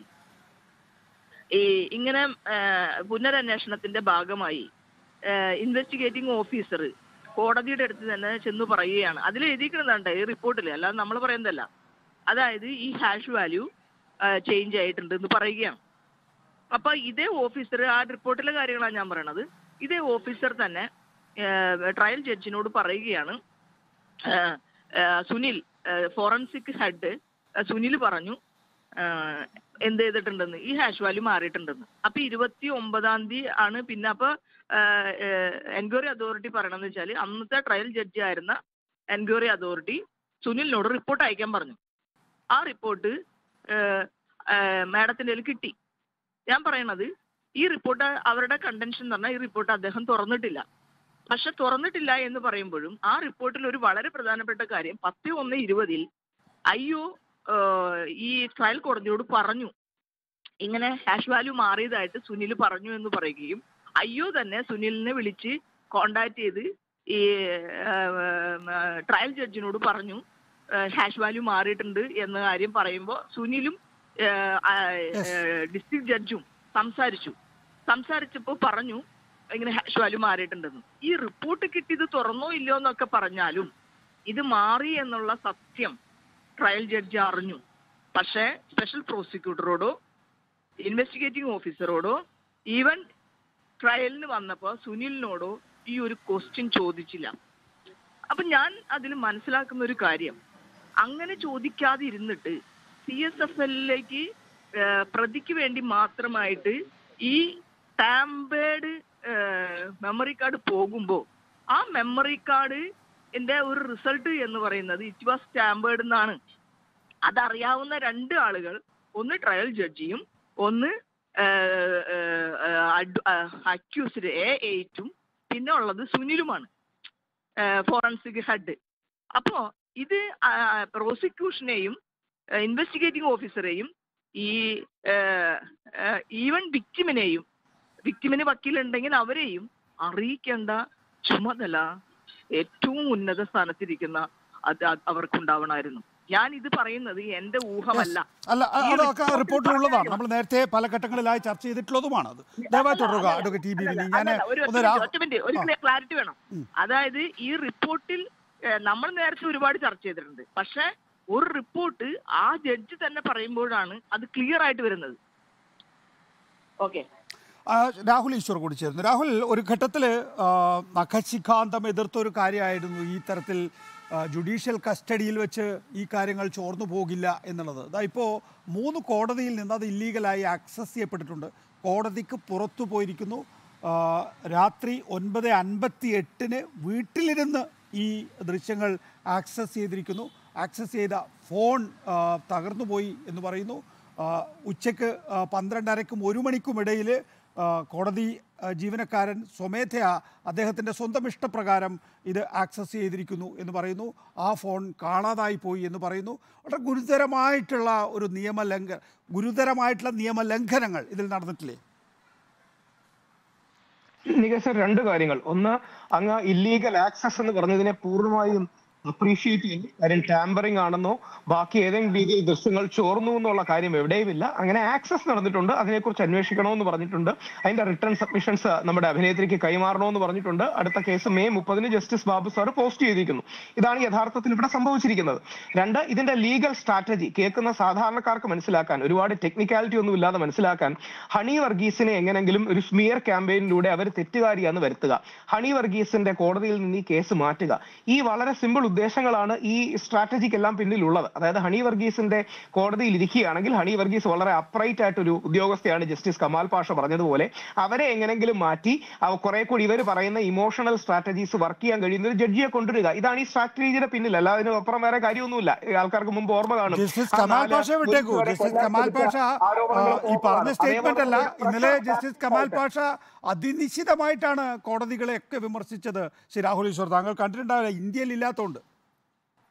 ഈ ഇങ്ങനെ ആ, പുനരന്വേഷണത്തിന്റെ ഭാഗമായി ഇൻവെസ്റ്റിഗേറ്റിംഗ് ഓഫീസർ കോടതിയുടെ അടുത്ത് തന്നെ ചെന്ന് പറയുകയാണ് അതിൽ എഴുതിയിരിക്കുന്നുണ്ട് ഈ റിപ്പോർട്ടിൽ അല്ലാതെ നമ്മൾ പറയുന്നതല്ല അതായത് ഈ ഹാഷ് വാല്യൂ ചേഞ്ച് ആയിട്ടുണ്ട് എന്ന് പറയുകയാണ് അപ്പൊ ഇതേ ഓഫീസർ ആ റിപ്പോർട്ടിലെ കാര്യങ്ങളാണ് ഞാൻ പറയണത് ഇതേ ഓഫീസർ തന്നെ ട്രയൽ ജഡ്ജിനോട് പറയുകയാണ് ആ, ആ, സുനിൽ ഫോറൻസിക് ഹെഡ് സുനിൽ പറഞ്ഞു ആ, എന്ത് ചെയ്തിട്ടുണ്ടെന്ന് ഈ ഹാഷ് വാല്യൂ മാറിയിട്ടുണ്ടെന്ന് അപ്പൊ ഇരുപത്തി ഒമ്പതാം തീയതി ആണ് പിന്നെ അപ്പൊ എൻക്വയറി അതോറിറ്റി പറയണമെന്ന് വെച്ചാൽ അന്നത്തെ ട്രയൽ ജഡ്ജി ആയിരുന്ന എൻക്വയറി അതോറിറ്റി സുനിലിനോട് റിപ്പോർട്ട് അയക്കാൻ പറഞ്ഞു ആ റിപ്പോർട്ട് മാഡത്തിന്റെ കയ്യിൽ കിട്ടി ഞാൻ പറയണത് ഈ റിപ്പോർട്ട് അവരുടെ കണ്ടൻഷൻ എന്ന് പറഞ്ഞാൽ ഈ റിപ്പോർട്ട് അദ്ദേഹം തുറന്നിട്ടില്ല പക്ഷെ തുറന്നിട്ടില്ല എന്ന് പറയുമ്പോഴും ആ റിപ്പോർട്ടിൽ ഒരു വളരെ പ്രധാനപ്പെട്ട കാര്യം പത്ത് ഒന്ന് ഇരുപതിൽ അയ്യോ ഏഹ്, ഈ ട്രയൽ കോടതിയോട് പറഞ്ഞു ഇങ്ങനെ ഹാഷ് വാല്യൂ മാറിയതായിട്ട് സുനിൽ പറഞ്ഞു എന്ന് പറയുകയും അയ്യോ തന്നെ സുനിലിനെ വിളിച്ച് കോണ്ടാക്ട് ചെയ്ത് ഈ ട്രയൽ ജഡ്ജിനോട് പറഞ്ഞു ഹാഷ് വാല്യൂ മാറിയിട്ടുണ്ട് എന്ന കാര്യം പറയുമ്പോൾ സുനിലും ഡിസ്ട്രിക്ട് ജഡ്ജും സംസാരിച്ചു സംസാരിച്ചപ്പോൾ പറഞ്ഞു ഇങ്ങനെ ഹാഷ് വാല്യൂ മാറിയിട്ടുണ്ടെന്ന് ഈ റിപ്പോർട്ട് കിട്ടിയത് തുറന്നോ ഇല്ലയോ എന്നൊക്കെ പറഞ്ഞാലും ഇത് മാറി എന്നുള്ള സത്യം ട്രയൽ ജഡ്ജി അറിഞ്ഞു പക്ഷേ സ്പെഷ്യൽ പ്രോസിക്യൂട്ടറോടോ ഇൻവെസ്റ്റിഗേറ്റിംഗ് ഓഫീസറോടോ ഈവൻ ട്രയലിന് വന്നപ്പോൾ സുനിലിനോടോ ഈ ഒരു ക്വസ്റ്റ്യൻ ചോദിച്ചില്ല അപ്പൊ ഞാൻ അതിൽ മനസ്സിലാക്കുന്ന ഒരു കാര്യം അങ്ങനെ ചോദിക്കാതെ ഇരുന്നിട്ട് സി എസ് എഫ് എല്ലിലേക്ക് പ്രതിക്ക് വേണ്ടി മാത്രമായിട്ട് ഈ ടാമ്പേഡ് മെമ്മറി കാർഡ് പോകുമ്പോൾ ആ മെമ്മറി കാർഡ് എന്റെ ഒരു റിസൾട്ട് എന്ന് പറയുന്നത് ഇറ്റ് വാസ് ടാമ്പേർഡ് എന്നാണ് അതറിയാവുന്ന രണ്ട് ആളുകൾ ഒന്ന് ട്രയൽ ജഡ്ജിയും ഒന്ന് അക്യൂസ്ഡ് എ എയ്റ്റും പിന്നെ ഉള്ളത് സുനിലുമാണ് ഫോറൻസിക് ഹെഡ് അപ്പോ ഇത് പ്രോസിക്യൂഷനെയും ഇൻവെസ്റ്റിഗേറ്റിംഗ് ഓഫീസറെയും ഈ ഈവൻ വിക്ടിമിനെയും വിക്ടിമിന് വക്കീലുണ്ടെങ്കിൽ അവരെയും അറിയിക്കേണ്ട ചുമതല ഏറ്റവും ഉന്നത സ്ഥാനത്തിരിക്കുന്ന അത് അത് അവർക്കുണ്ടാവണമായിരുന്നു ഞാൻ ഇത് പറയുന്നത് എന്റെ ഊഹമല്ല അല്ല അ- ഈ അതൊക്കെ റിപ്പോർട്ടിൽ റിപ്പോർട്ടിലുള്ളതാണ് പറയാം. നമ്മൾ നേരത്തെ പല ഘട്ടങ്ങളിലായി ചർച്ച ചെയ്തിട്ടുള്ളതുമാണ് അത് ദയവായി തുടരുക അഡ്വക്കേറ്റ് ടി ബി അല്ലല്ല, ഞാൻ അല്ലല്ല, ഒരു ഒന്ന് ഒറ്റ രാ- മിനിറ്റ്, ഒറ്റ മിനിറ്റ്, ഒരു ക്ലാരിറ്റി വേണം അതായത് ഈ റിപ്പോർട്ടിൽ ഏഹ്, നമ്മൾ നേരത്തെ ഒരുപാട് ചർച്ച ചെയ്തിട്ടുണ്ട് പക്ഷെ ഒരു റിപ്പോർട്ട് ആ ജഡ്ജി തന്നെ പറയുമ്പോഴാണ് അത് ക്ലിയർ ആയിട്ട് വരുന്നത് ഓക്കെ ആ, രാഹുൽ ഈശ്വർ കൂടി ചേർന്നു രാഹുൽ ഒരു ഘട്ടത്തിൽ നഖശിഖാന്തം എതിർത്ത ഒരു കാര്യമായിരുന്നു ഈ തരത്തിൽ ആ, ജുഡീഷ്യൽ കസ്റ്റഡിയിൽ വെച്ച് ഈ കാര്യങ്ങൾ ചോർന്നു പോകില്ല എന്നുള്ളത് അതാ ഇപ്പോൾ മൂന്ന് കോടതിയിൽ നിന്ന് അത് ഇല്ലീഗലായി ആക്സസ് ചെയ്യപ്പെട്ടിട്ടുണ്ട് കോടതിക്ക് പുറത്തു പോയിരിക്കുന്നു ആ, രാത്രി ഒൻപത് അൻപത്തി എട്ടിന് വീട്ടിലിരുന്ന് ഈ ദൃശ്യങ്ങൾ ആക്സസ് ചെയ്തിരിക്കുന്നു ആക്സസ് ചെയ്ത ഫോൺ ആ, തകർന്നു പോയി എന്ന് പറയുന്നു ആ, ഉച്ചയ്ക്ക് ആ, പന്ത്രണ്ടരയ്ക്കും ഒരു മണിക്കും ഇടയിൽ ആ, കോടതി ആ, ജീവനക്കാരൻ സ്വമേധയാ അദ്ദേഹത്തിൻ്റെ സ്വന്തം ഇഷ്ടപ്രകാരം ഇത് ആക്സസ് ചെയ്തിരിക്കുന്നു എന്ന് പറയുന്നു ആ ഫോൺ കാണാതായി പോയി എന്ന് പറയുന്നു വളരെ ഗുരുതരമായിട്ടുള്ള ഒരു നിയമലംഘ ഗുരുതരമായിട്ടുള്ള നിയമലംഘനങ്ങൾ ഇതിൽ നടന്നിട്ടില്ലേ നികേഷ് രണ്ട് കാര്യങ്ങൾ ഒന്ന് അങ്ങ് ഇല്ലീഗൽ ആക്സസ് എന്ന് പറഞ്ഞതിനെ പൂർണ്ണമായും അപ്രീഷിയേറ്റ് ചെയ്യുന്നു കാര്യം ടാമ്പറിംഗ് ആണെന്നോ ബാക്കി ഏതെങ്കിലും രീതിയിൽ ദൃശ്യങ്ങൾ ചോർന്നു എന്നുള്ള കാര്യം എവിടെയുമില്ല അങ്ങനെ ആക്സസ് നടന്നിട്ടുണ്ട് അതിനെക്കുറിച്ച് അന്വേഷിക്കണമെന്ന് പറഞ്ഞിട്ടുണ്ട് അതിന്റെ റിട്ടേൺ സബ്മിഷൻസ് നമ്മുടെ അഭിനേത്രിക്ക് കൈമാറണമെന്ന് പറഞ്ഞിട്ടുണ്ട് അടുത്ത കേസ് മെയ് മുപ്പതിന് ജസ്റ്റിസ് ബാബു സാർ പോസ്റ്റ് ചെയ്തിരിക്കുന്നു ഇതാണ് യഥാർത്ഥത്തിൽ ഇവിടെ സംഭവിച്ചിരിക്കുന്നത് രണ്ട് ഇതിന്റെ ലീഗൽ സ്ട്രാറ്റജി കേൾക്കുന്ന സാധാരണക്കാർക്ക് മനസ്സിലാക്കാൻ ഒരുപാട് ടെക്നിക്കാലിറ്റി ഒന്നും ഇല്ലാതെ മനസ്സിലാക്കാൻ ഹണി വർഗീസിനെ എങ്ങനെങ്കിലും ഒരു സ്മിയർ ക്യാമ്പയിനിലൂടെ അവർ തെറ്റുകാരിയാന്ന് വരുത്തുക ഹണി വർഗീസിന്റെ കോടതിയിൽ നിന്ന് ഈ കേസ് മാറ്റുക ഈ വളരെ സിമ്പിൾ ഉദ്ദേശങ്ങളാണ് ഈ സ്ട്രാറ്റജിക്ക് എല്ലാം പിന്നിലുള്ളത് അതായത് ഹണി വർഗീസിന്റെ കോടതിയിൽ ഇരിക്കുകയാണെങ്കിൽ ഹണി വർഗീസ് വളരെ അപ്രൈറ്റ് ആയിട്ടൊരു ഉദ്യോഗസ്ഥയാണ് ജസ്റ്റിസ് കമാൽ പാഷ പറഞ്ഞതുപോലെ അവരെ എങ്ങനെങ്കിലും മാറ്റി അവ കുറെ കൂടി ഇവർ പറയുന്ന ഇമോഷണൽ സ്ട്രാറ്റജീസ് വർക്ക് ചെയ്യാൻ കഴിയുന്ന ഒരു ജഡ്ജിയെ കൊണ്ടുവരിക ഇതാണ് ഈ സ്ട്രാറ്റജിയുടെ പിന്നിൽ അല്ലാതെ അതിന് അപ്പുറം വേറെ കാര്യമൊന്നുമില്ല ഈ ആൾക്കാർക്ക് മുമ്പ് ഓർമ്മ കാണും ജസ്റ്റിസ് ആ കമാൽ നാല് പാഷ വിട്ടേക്കൂ പുരുഷന്മാരെ ജസ്റ്റിസ് കൊല്ലാൻ കമാൽ പാഷ ശ്രമിച്ച ആ, ആരോപണങ്ങൾ ഈ പറഞ്ഞ ഓർമ്മയാണ്. സ്റ്റേറ്റ്മെന്റ് അല്ല അതേപോലെ ഇന്നലെ പ്രശ്നം ജസ്റ്റിസ് കമാൽ ആയിട്ട്. പാഷ അതിനിശ്ചിതമായിട്ടാണ് കോടതികളെയൊക്കെ വിമർശിച്ചത് ശ്രീ രാഹുൽ ഈശ്വർ താങ്കൾ കണ്ടിട്ടുണ്ടാവില്ല ഇന്ത്യയിൽ ഇല്ലാത്തതുകൊണ്ട്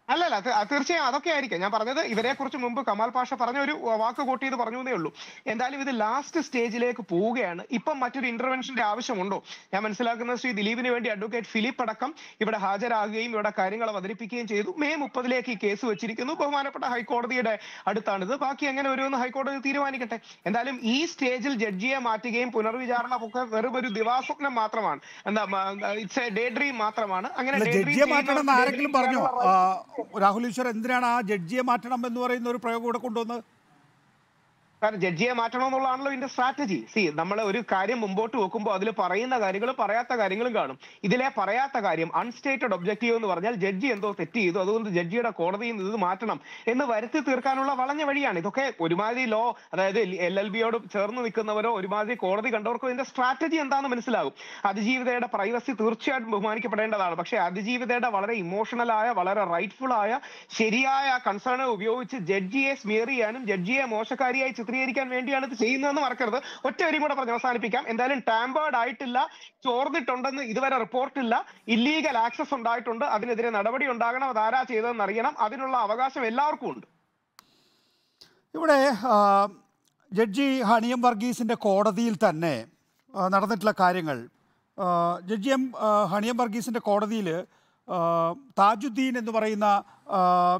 അല്ലല്ല അത് അത് തീർച്ചയായും അതൊക്കെ ആയിരിക്കും ഞാൻ പറഞ്ഞത് ഇവരെ കുറിച്ച് മുമ്പ് കമാൽ പാഷ പറഞ്ഞ ഒരു വാക്ക് കോട്ട് ചെയ്ത് പറഞ്ഞു എന്നേ ഉള്ളൂ എന്തായാലും ഇത് ലാസ്റ്റ് സ്റ്റേജിലേക്ക് പോവുകയാണ് ഇപ്പം മറ്റൊരു ഇന്റർവെൻഷന്റെ ആവശ്യമുണ്ടോ ഞാൻ മനസ്സിലാക്കുന്നത് ശ്രീ ദിലീപിന് വേണ്ടി അഡ്വക്കേറ്റ് ഫിലിപ്പ് അടക്കം ഇവിടെ ഹാജരാകുകയും ഇവിടെ കാര്യങ്ങൾ അവതരിപ്പിക്കുകയും ചെയ്തു മെയ് മുപ്പതിലേക്ക് ഈ കേസ് വെച്ചിരിക്കുന്നു ബഹുമാനപ്പെട്ട ഹൈക്കോടതിയുടെ അടുത്താണിത് ബാക്കി എങ്ങനെ വരുമെന്ന് ഹൈക്കോടതി തീരുമാനിക്കട്ടെ എന്തായാലും ഈ സ്റ്റേജിൽ ജഡ്ജിയെ മാറ്റുകയും പുനർവിചാരണ ഒക്കെ വെറും ഒരു ദിവാസ്വപ്നം മാത്രമാണ് എന്താ ഇറ്റ്സ് എ ഡേ ഡ്രീം മാത്രമാണ് അങ്ങനെ അല്ല day dream ജഡ്ജിയെ മാറ്റണം എന്ന് ചെയ്യുന്നവർക്ക് ആരെങ്കിലും day dream പറഞ്ഞോ ചെയ്യാനുള്ള ആ, രാഹുൽ ഈശ്വർ എന്തിനാണ് ആ ജഡ്ജിയെ മാറ്റണം എന്ന് പറയുന്ന ഒരു പ്രയോഗം ഇവിടെ കൊണ്ടുവന്നത് കാരണം ജഡ്ജിയെ മാറ്റണമെന്നുള്ളതാണല്ലോ ഇതിന്റെ സ്ട്രാറ്റജി സി നമ്മൾ ഒരു കാര്യം മുമ്പോട്ട് വെക്കുമ്പോൾ അതിൽ പറയുന്ന കാര്യങ്ങളും പറയാത്ത കാര്യങ്ങളും കാണും ഇതിലെ പറയാത്ത കാര്യം അൺസ്റ്റേറ്റഡ് ഒബ്ജക്റ്റീവ് എന്ന് പറഞ്ഞാൽ ജഡ്ജി എന്തോ തെറ്റ് ചെയ്തു അതുകൊണ്ട് ജഡ്ജിയുടെ കോടതിയിൽ നിന്ന് ഇത് മാറ്റണം എന്ന് വരുത്തി തീർക്കാനുള്ള വളഞ്ഞ വഴിയാണ് ഇതൊക്കെ ഒരുമാതിരി ലോ അതായത് എൽ എൽ ബിയോട് ചേർന്ന് നിൽക്കുന്നവരോ ഒരുമാതിരി കോടതി കണ്ടവർക്കോ ഇതിന്റെ സ്ട്രാറ്റജി എന്താണെന്ന് മനസ്സിലാകും അതിജീവിതയുടെ പ്രൈവസി തീർച്ചയായിട്ടും ബഹുമാനിക്കപ്പെടേണ്ടതാണ് പക്ഷേ അതിജീവിതയുടെ വളരെ ഇമോഷണൽ ആയ വളരെ റൈറ്റ്ഫുൾ ആയ ശരിയായ കൺസേൺ ഉപയോഗിച്ച് ജഡ്ജിയെ സ്മിയർ ചെയ്യാനും ജഡ്ജിയെ മോശക്കാരിയായി ചിത്രീകരിക്കാൻ വേണ്ടിയാണ് ഇത് ചെയ്യുന്നതെന്ന് മറക്കരുത് ഒറ്റ വരിയും കൂടെ പറഞ്ഞ് അവസാനിപ്പിക്കാം എന്തായാലും ടാമ്പേർഡ് ആയിട്ടില്ല ചോർന്നിട്ടുണ്ടെന്ന് ഇതുവരെ റിപ്പോർട്ടില്ല ഇല്ലീഗൽ ആക്സസ് ഉണ്ടായിട്ടുണ്ട് അതിനെതിരെ നടപടി ഉണ്ടാകണം അത് ആരാ ചെയ്തതെന്ന് അറിയണം അതിനുള്ള അവകാശം എല്ലാവർക്കും ഉണ്ട് ഇവിടെ ആ, ജഡ്ജി ഹണിയം വർഗീസിൻ്റെ കോടതിയിൽ തന്നെ ആ, നടന്നിട്ടുള്ള കാര്യങ്ങൾ ആ, ജഡ്ജി എം ആ, ഹണിയം വർഗീസിൻ്റെ കോടതിയിൽ ആ, താജുദ്ദീൻ എന്ന് പറയുന്ന ആ,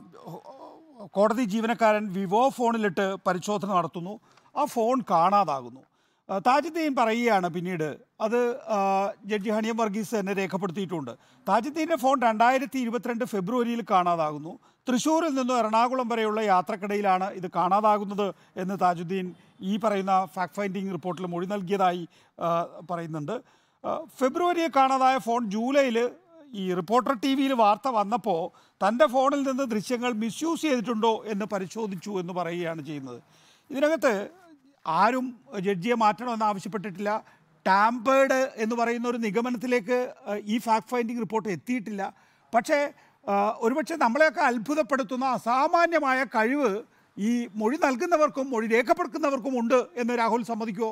കോടതി ജീവനക്കാരൻ വിവോ ഫോണിലിട്ട് പരിശോധന നടത്തുന്നു ആ ഫോൺ കാണാതാകുന്നു ആ, താജുദ്ദീൻ പറയുകയാണ് പിന്നീട് അത് ആ, ജഡ്ജി ഹണിയം വർഗീസ് തന്നെ രേഖപ്പെടുത്തിയിട്ടുണ്ട് താജുദ്ദീൻ്റെ ഫോൺ രണ്ടായിരത്തി ഇരുപത്തിരണ്ട് ഫെബ്രുവരിയിൽ കാണാതാകുന്നു തൃശ്ശൂരിൽ നിന്നും എറണാകുളം വരെയുള്ള യാത്രക്കിടയിലാണ് ഇത് കാണാതാകുന്നത് എന്ന് താജുദ്ദീൻ ഈ പറയുന്ന ഫാക്ട് ഫൈൻഡിങ് റിപ്പോർട്ടിൽ മൊഴി നൽകിയതായി ആ, പറയുന്നുണ്ട് ആ, ഫെബ്രുവരിയിൽ കാണാതായ ഫോൺ ജൂലൈയിൽ ഈ റിപ്പോർട്ടർ ടി വിയിൽ വാർത്ത വന്നപ്പോൾ തൻ്റെ ഫോണിൽ നിന്ന് ദൃശ്യങ്ങൾ മിസ്യൂസ് ചെയ്തിട്ടുണ്ടോ എന്ന് പരിശോധിച്ചു എന്ന് പറയുകയാണ് ചെയ്യുന്നത് ഇതിനകത്ത് ആരും ജഡ്ജിയെ മാറ്റണമെന്ന് ആവശ്യപ്പെട്ടിട്ടില്ല ടാമ്പേർഡ് എന്ന് പറയുന്ന ഒരു നിഗമനത്തിലേക്ക് ഏഹ്, ഈ ഫാക്ട് ഫൈൻഡിങ് റിപ്പോർട്ട് എത്തിയിട്ടില്ല പക്ഷേ ഏഹ്, ഒരുപക്ഷെ നമ്മളെയൊക്കെ അത്ഭുതപ്പെടുത്തുന്ന അസാമാന്യമായ കഴിവ് ഈ മൊഴി നൽകുന്നവർക്കും മൊഴി രേഖപ്പെടുത്തുന്നവർക്കും ഉണ്ട് എന്ന് രാഹുൽ സമ്മതിക്കുമോ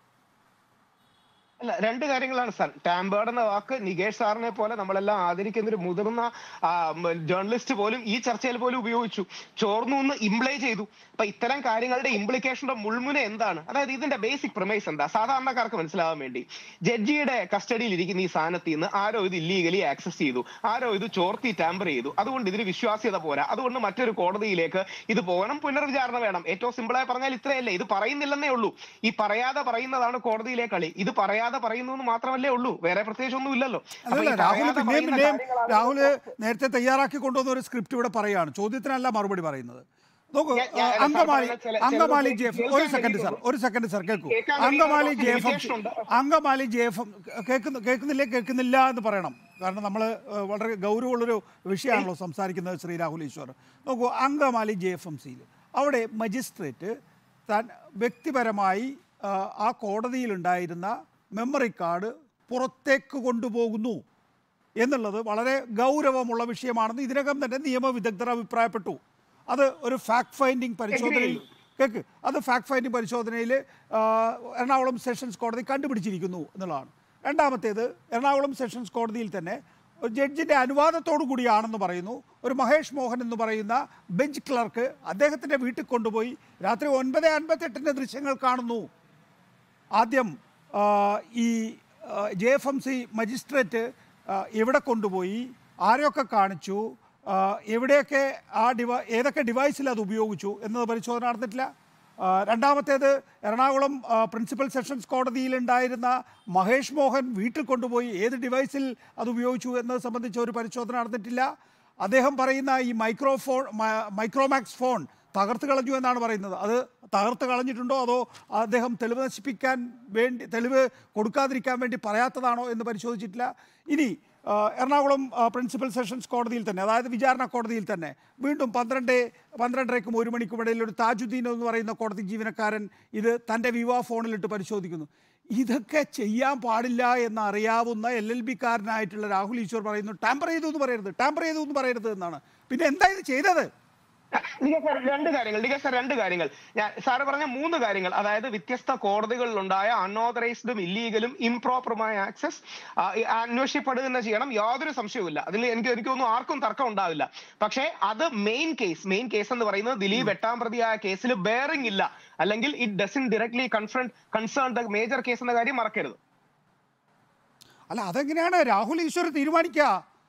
അല്ല രണ്ട് കാര്യങ്ങളാണ് സാർ ടാമ്പേർഡ് എന്ന വാക്ക് നികേഷ് സാറിനെ പോലെ നമ്മളെല്ലാം ആദരിക്കുന്ന ഒരു മുതിർന്ന ജേർണലിസ്റ്റ് പോലും ഈ ചർച്ചയിൽ പോലും ഉപയോഗിച്ചു ചോർന്നു എന്ന് ഇംപ്ലൈ ചെയ്തു അപ്പൊ ഇത്തരം കാര്യങ്ങളുടെ ഇംപ്ലിക്കേഷന്റെ മുൾമുന എന്താണ് അതായത് ഇതിന്റെ ബേസിക് പ്രമേസ് എന്താ സാധാരണക്കാർക്ക് മനസ്സിലാവാൻ വേണ്ടി ജഡ്ജിയുടെ കസ്റ്റഡിയിൽ ഇരിക്കുന്ന ഈ സാധനത്തിൽ നിന്ന് ആരോ ഇത് ഇല്ലീഗലി ആക്സസ് ചെയ്തു ആരോ ഇത് ചോർത്തി ടാമ്പർ ചെയ്തു അതുകൊണ്ട് ഇതിന് വിശ്വാസ്യത പോരാ അതുകൊണ്ട് മറ്റൊരു കോടതിയിലേക്ക് ഇത് പോകണം പുനർവിചാരണ വേണം ഏറ്റവും സിമ്പിളായി പറഞ്ഞാൽ ഇത്രയല്ലേ ഇത് പറയുന്നില്ലെന്നേ ഉള്ളൂ ഈ പറയാതെ പറയുന്നതാണ് കോടതിയിലെ കളി ഇത് പറയാതെ പറയുന്നു എന്ന് മാത്രമല്ലേ ഉള്ളൂ വേറെ പ്രത്യേകിച്ച് ഒന്നും ഇല്ലല്ലോ അപ്പൊ ഈ അതല്ല രാഹുൽ പറയാതെ പിന്നെയും പറയുന്ന പിന്നെയും കാര്യങ്ങളാണ് രാഹുല് നേരത്തെ തയ്യാറാക്കി കൊണ്ടുവന്ന ഒരു സ്ക്രിപ്റ്റ് ഇവിടെ പറയാണ് ചോദ്യത്തിനല്ല മറുപടി പറയുന്നത് നോക്കൂ ഞാൻ- ഞാൻ- അങ്കമാലി സാർ, ചില- അങ്കമാലി ചിലത് ജെ എഫ് കേൾക്കാൻ ഒരു സെക്കൻഡ് സാർ കഴിയുള്ളൂ. ഒരു സെക്കൻഡ് സാർ കേൾക്കൂ കേൾക്കാൻ അങ്കമാലി കഴിയുന്ന ജെ എഫ് എം limitation ഉണ്ട്. അങ്കമാലി ജെ എഫ് എം കേൾക്കുന്ന കേൾക്കുന്നില്ലേ കേൾക്കുന്നില്ല എന്ന് പറയണം കാരണം നമ്മൾ വളരെ ഗൗരവമുള്ളൊരു വിഷയമാണല്ലോ സംസാരിക്കുന്നത് ശ്രീ രാഹുൽ ഈശ്വർ നോക്കൂ അങ്കമാലി ജെ എഫ് എം സിയിൽ അവിടെ മജിസ്ട്രേറ്റ് താൻ വ്യക്തിപരമായി ആ, ആ കോടതിയിലുണ്ടായിരുന്ന മെമ്മറി കാർഡ് പുറത്തേക്ക് കൊണ്ടുപോകുന്നു എന്നുള്ളത് വളരെ ഗൗരവമുള്ള വിഷയമാണെന്ന് ഇതിനകം തന്നെ നിയമവിദഗ്ധർ അഭിപ്രായപ്പെട്ടു അത് ഒരു ഫാക്ട് ഫൈൻഡിങ് പരിശോധനയിൽ കേക്ക് അത് ഫാക്ട് ഫൈൻഡിങ് പരിശോധനയിൽ ആ, എറണാകുളം സെഷൻസ് കോടതി കണ്ടുപിടിച്ചിരിക്കുന്നു എന്നുള്ളതാണ് രണ്ടാമത്തേത് എറണാകുളം സെഷൻസ് കോടതിയിൽ തന്നെ ഒരു ജഡ്ജിൻ്റെ അനുവാദത്തോടു കൂടിയാണെന്ന് പറയുന്നു ഒരു മഹേഷ് മോഹൻ എന്ന് പറയുന്ന ബെഞ്ച് ക്ലർക്ക് അദ്ദേഹത്തിൻ്റെ വീട്ടിൽ കൊണ്ടുപോയി രാത്രി ഒൻപത് അൻപത്തെട്ടിൻ്റെ ദൃശ്യങ്ങൾ കാണുന്നു ആദ്യം ആ, ഈ J F M C magistrate ആ, എവിടെ കൊണ്ടുപോയി ആരെയൊക്കെ കാണിച്ചു ആ, എവിടെയൊക്കെ ആ ഡിവ ഏതൊക്കെ ഡിവൈസിൽ അത് ഉപയോഗിച്ചു എന്നത് പരിശോധന നടന്നിട്ടില്ല ആ, രണ്ടാമത്തേത് എറണാകുളം ആ, പ്രിൻസിപ്പൽ സെഷൻസ് കോടതിയിലുണ്ടായിരുന്ന മഹേഷ് മോഹൻ വീട്ടിൽ കൊണ്ടുപോയി ഏത് ഡിവൈസിൽ അത് ഉപയോഗിച്ചു എന്നത് സംബന്ധിച്ച് ഒരു പരിശോധന നടന്നിട്ടില്ല അദ്ദേഹം പറയുന്ന ഈ മൈക്രോഫോൺ മ- മൈക്രോമാക്സ് ഫോൺ തകർത്ത് കളഞ്ഞു എന്നാണ് പറയുന്നത് അത് തകർത്ത് കളഞ്ഞിട്ടുണ്ടോ അതോ അദ്ദേഹം തെളിവ് നശിപ്പിക്കാൻ വേണ്ടി തെളിവ് കൊടുക്കാതിരിക്കാൻ വേണ്ടി പറയാത്തതാണോ എന്ന് പരിശോധിച്ചിട്ടില്ല ഇനി ആ, എറണാകുളം ആ, പ്രിൻസിപ്പൽ സെഷൻസ് കോടതിയിൽ തന്നെ അതായത് വിചാരണ കോടതിയിൽ തന്നെ വീണ്ടും പന്ത്രണ്ട് പന്ത്രണ്ടരയ്ക്കും ഒരു മണിക്കും ഇടയിൽ ഒരു താജുദ്ദീൻ എന്ന് പറയുന്ന കോടതി ജീവനക്കാരൻ ഇത് തൻ്റെ വിവാ ഫോണിലിട്ട് പരിശോധിക്കുന്നു ഇതൊക്കെ ചെയ്യാൻ പാടില്ല എന്ന് അറിയാവുന്ന എൽ എൽ ബിക്കാരനായിട്ടുള്ള രാഹുൽ ഈശ്വർ പറയുന്നു ടാമ്പർ ചെയ്തു എന്ന് പറയരുത് ടാമ്പർ ചെയ്തു എന്ന് പറയരുത് എന്നാണ് പിന്നെ എന്താ ഇത് ചെയ്തത് ഡിക സാർ രണ്ട് കാര്യങ്ങൾ ഡിക സാർ രണ്ട് കാര്യങ്ങൾ ഞാൻ സാറ് പറഞ്ഞ മൂന്ന് കാര്യങ്ങൾ അതായത് വ്യത്യസ്ത കോടതികളിലുണ്ടായ അൺഓതറൈസ്ഡും ഇല്ലീഗലും ഇംപ്രോപ്പറുമായ ആക്സസ് അന്വേഷിക്കപ്പെടുക തന്നെ ചെയ്യണം യാതൊരു സംശയവുമില്ല അതിൽ എനിക്ക് എനിക്ക് തോന്നുന്നു ആർക്കും തർക്കം ഉണ്ടാവില്ല പക്ഷേ അത് മെയിൻ കേസ് മെയിൻ കേസ് എന്ന് പറയുന്നത് ദിലീപ് എട്ടാം പ്രതിയായ കേസിൽ ബെയറിംഗ് ഇല്ല അല്ലെങ്കിൽ it doesn't directly confront concern the major case എന്ന കാര്യം മറക്കരുത് അല്ല അതെങ്ങനെയാണ് രാഹുൽ ഈശ്വർ തീരുമാനിക്കുക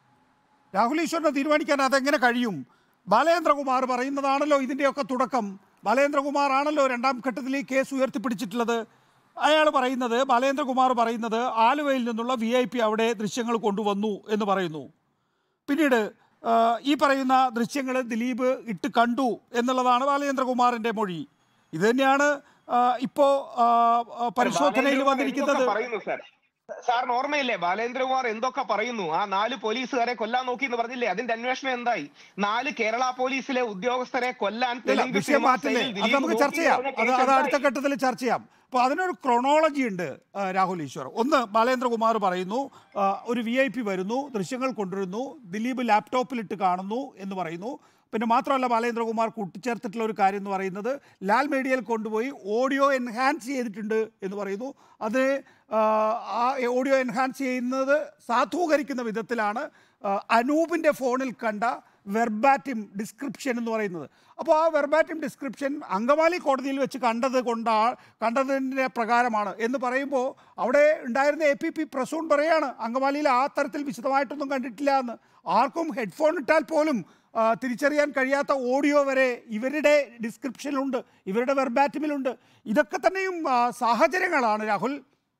രാഹുൽ ഈശ്വറിനെ തീരുമാനിക്കാൻ അതെങ്ങനെ കഴിയും ബാലേന്ദ്രകുമാർ പറയുന്നതാണല്ലോ ഇതിൻ്റെയൊക്കെ തുടക്കം ബാലേന്ദ്രകുമാർ ആണല്ലോ രണ്ടാം ഘട്ടത്തിൽ ഈ കേസ് ഉയർത്തിപ്പിടിച്ചിട്ടുള്ളത് അയാൾ പറയുന്നത് ബാലേന്ദ്രകുമാർ പറയുന്നത് ആലുവയിൽ നിന്നുള്ള വി ഐ പി അവിടെ ദൃശ്യങ്ങൾ കൊണ്ടുവന്നു എന്ന് പറയുന്നു പിന്നീട് ആ, ഈ പറയുന്ന ദൃശ്യങ്ങൾ ദിലീപ് ഇട്ട് കണ്ടു എന്നുള്ളതാണ് ബാലേന്ദ്രകുമാറിൻ്റെ മൊഴി ഇത് തന്നെയാണ് ആ, ഇപ്പോ ആ, ആ, പരിശോധനയിൽ ബാലേന്ദ്രകുമാർ വന്നിരിക്കുന്നത് എന്തൊക്കെ പറയുന്നു സാർ സാറിന് ഓർമ്മയില്ലേ ബാലേന്ദ്രകുമാർ എന്തൊക്കെ പറയുന്നു ആ നാല് പോലീസുകാരെ കൊല്ലാൻ നോക്കി എന്ന് പറഞ്ഞില്ലേ അതിന്റെ അന്വേഷണം എന്തായി നാല് കേരള പോലീസിലെ ഉദ്യോഗസ്ഥരെ കൊല്ലാൻ ഇല്ല, തെലുങ്ക് വിഷയം സിനിമ മാറ്റില്ലേ സ്റ്റൈലിൽ അത് ദിലീപ് നമുക്ക് നോക്കി ചർച്ച ചെയ്യാം എന്ന് അത് പറഞ്ഞ അത് കേസ് അടുത്ത എന്തായി? ഘട്ടത്തിൽ ചർച്ച ചെയ്യാം അപ്പോൾ അതിനൊരു ക്രൊണോളജി ഉണ്ട് ആ, രാഹുൽ ഈശ്വർ ഒന്ന് ബാലേന്ദ്രകുമാർ പറയുന്നു ആ, ഒരു വി ഐ പി വരുന്നു ദൃശ്യങ്ങൾ കൊണ്ടുവരുന്നു ദിലീപ് ലാപ്ടോപ്പിലിട്ട് കാണുന്നു എന്ന് പറയുന്നു പിന്നെ മാത്രമല്ല ബാലേന്ദ്രകുമാർ കൂട്ടിച്ചേർത്തിട്ടുള്ള ഒരു കാര്യം എന്ന് പറയുന്നത് ലാൽ മീഡിയയിൽ കൊണ്ടുപോയി ഓഡിയോ എൻഹാൻസ് ചെയ്തിട്ടുണ്ട് എന്ന് പറയുന്നു അത് ആ, ആ ഓഡിയോ എൻഹാൻസ് ചെയ്യുന്നത് സാധൂകരിക്കുന്ന വിധത്തിലാണ് ആ, അനൂപിൻ്റെ ഫോണിൽ കണ്ട വെർബാറ്റിം ഡിസ്ക്രിപ്ഷൻ എന്ന് പറയുന്നത് അപ്പോൾ ആ വെർബാറ്റിം ഡിസ്ക്രിപ്ഷൻ അങ്കമാലി കോടതിയിൽ വെച്ച് കണ്ടത് കൊണ്ടാ കണ്ടതിൻ്റെ പ്രകാരമാണ് എന്ന് പറയുമ്പോൾ അവിടെ ഉണ്ടായിരുന്ന എ പി പി പ്രസൂൺ പറയാണ് അങ്കമാലിയിൽ ആ തരത്തിൽ വിശദമായിട്ടൊന്നും കണ്ടിട്ടില്ല എന്ന് ആർക്കും ഹെഡ്ഫോൺ ഇട്ടാൽ പോലും ആ, തിരിച്ചറിയാൻ കഴിയാത്ത ഓഡിയോ വരെ ഇവരുടെ ഡിസ്ക്രിപ്ഷനിലുണ്ട് ഇവരുടെ വെർബാറ്റിമിലുണ്ട് ഇതൊക്കെ തന്നെയും ആ, സാഹചര്യങ്ങളാണ് രാഹുൽ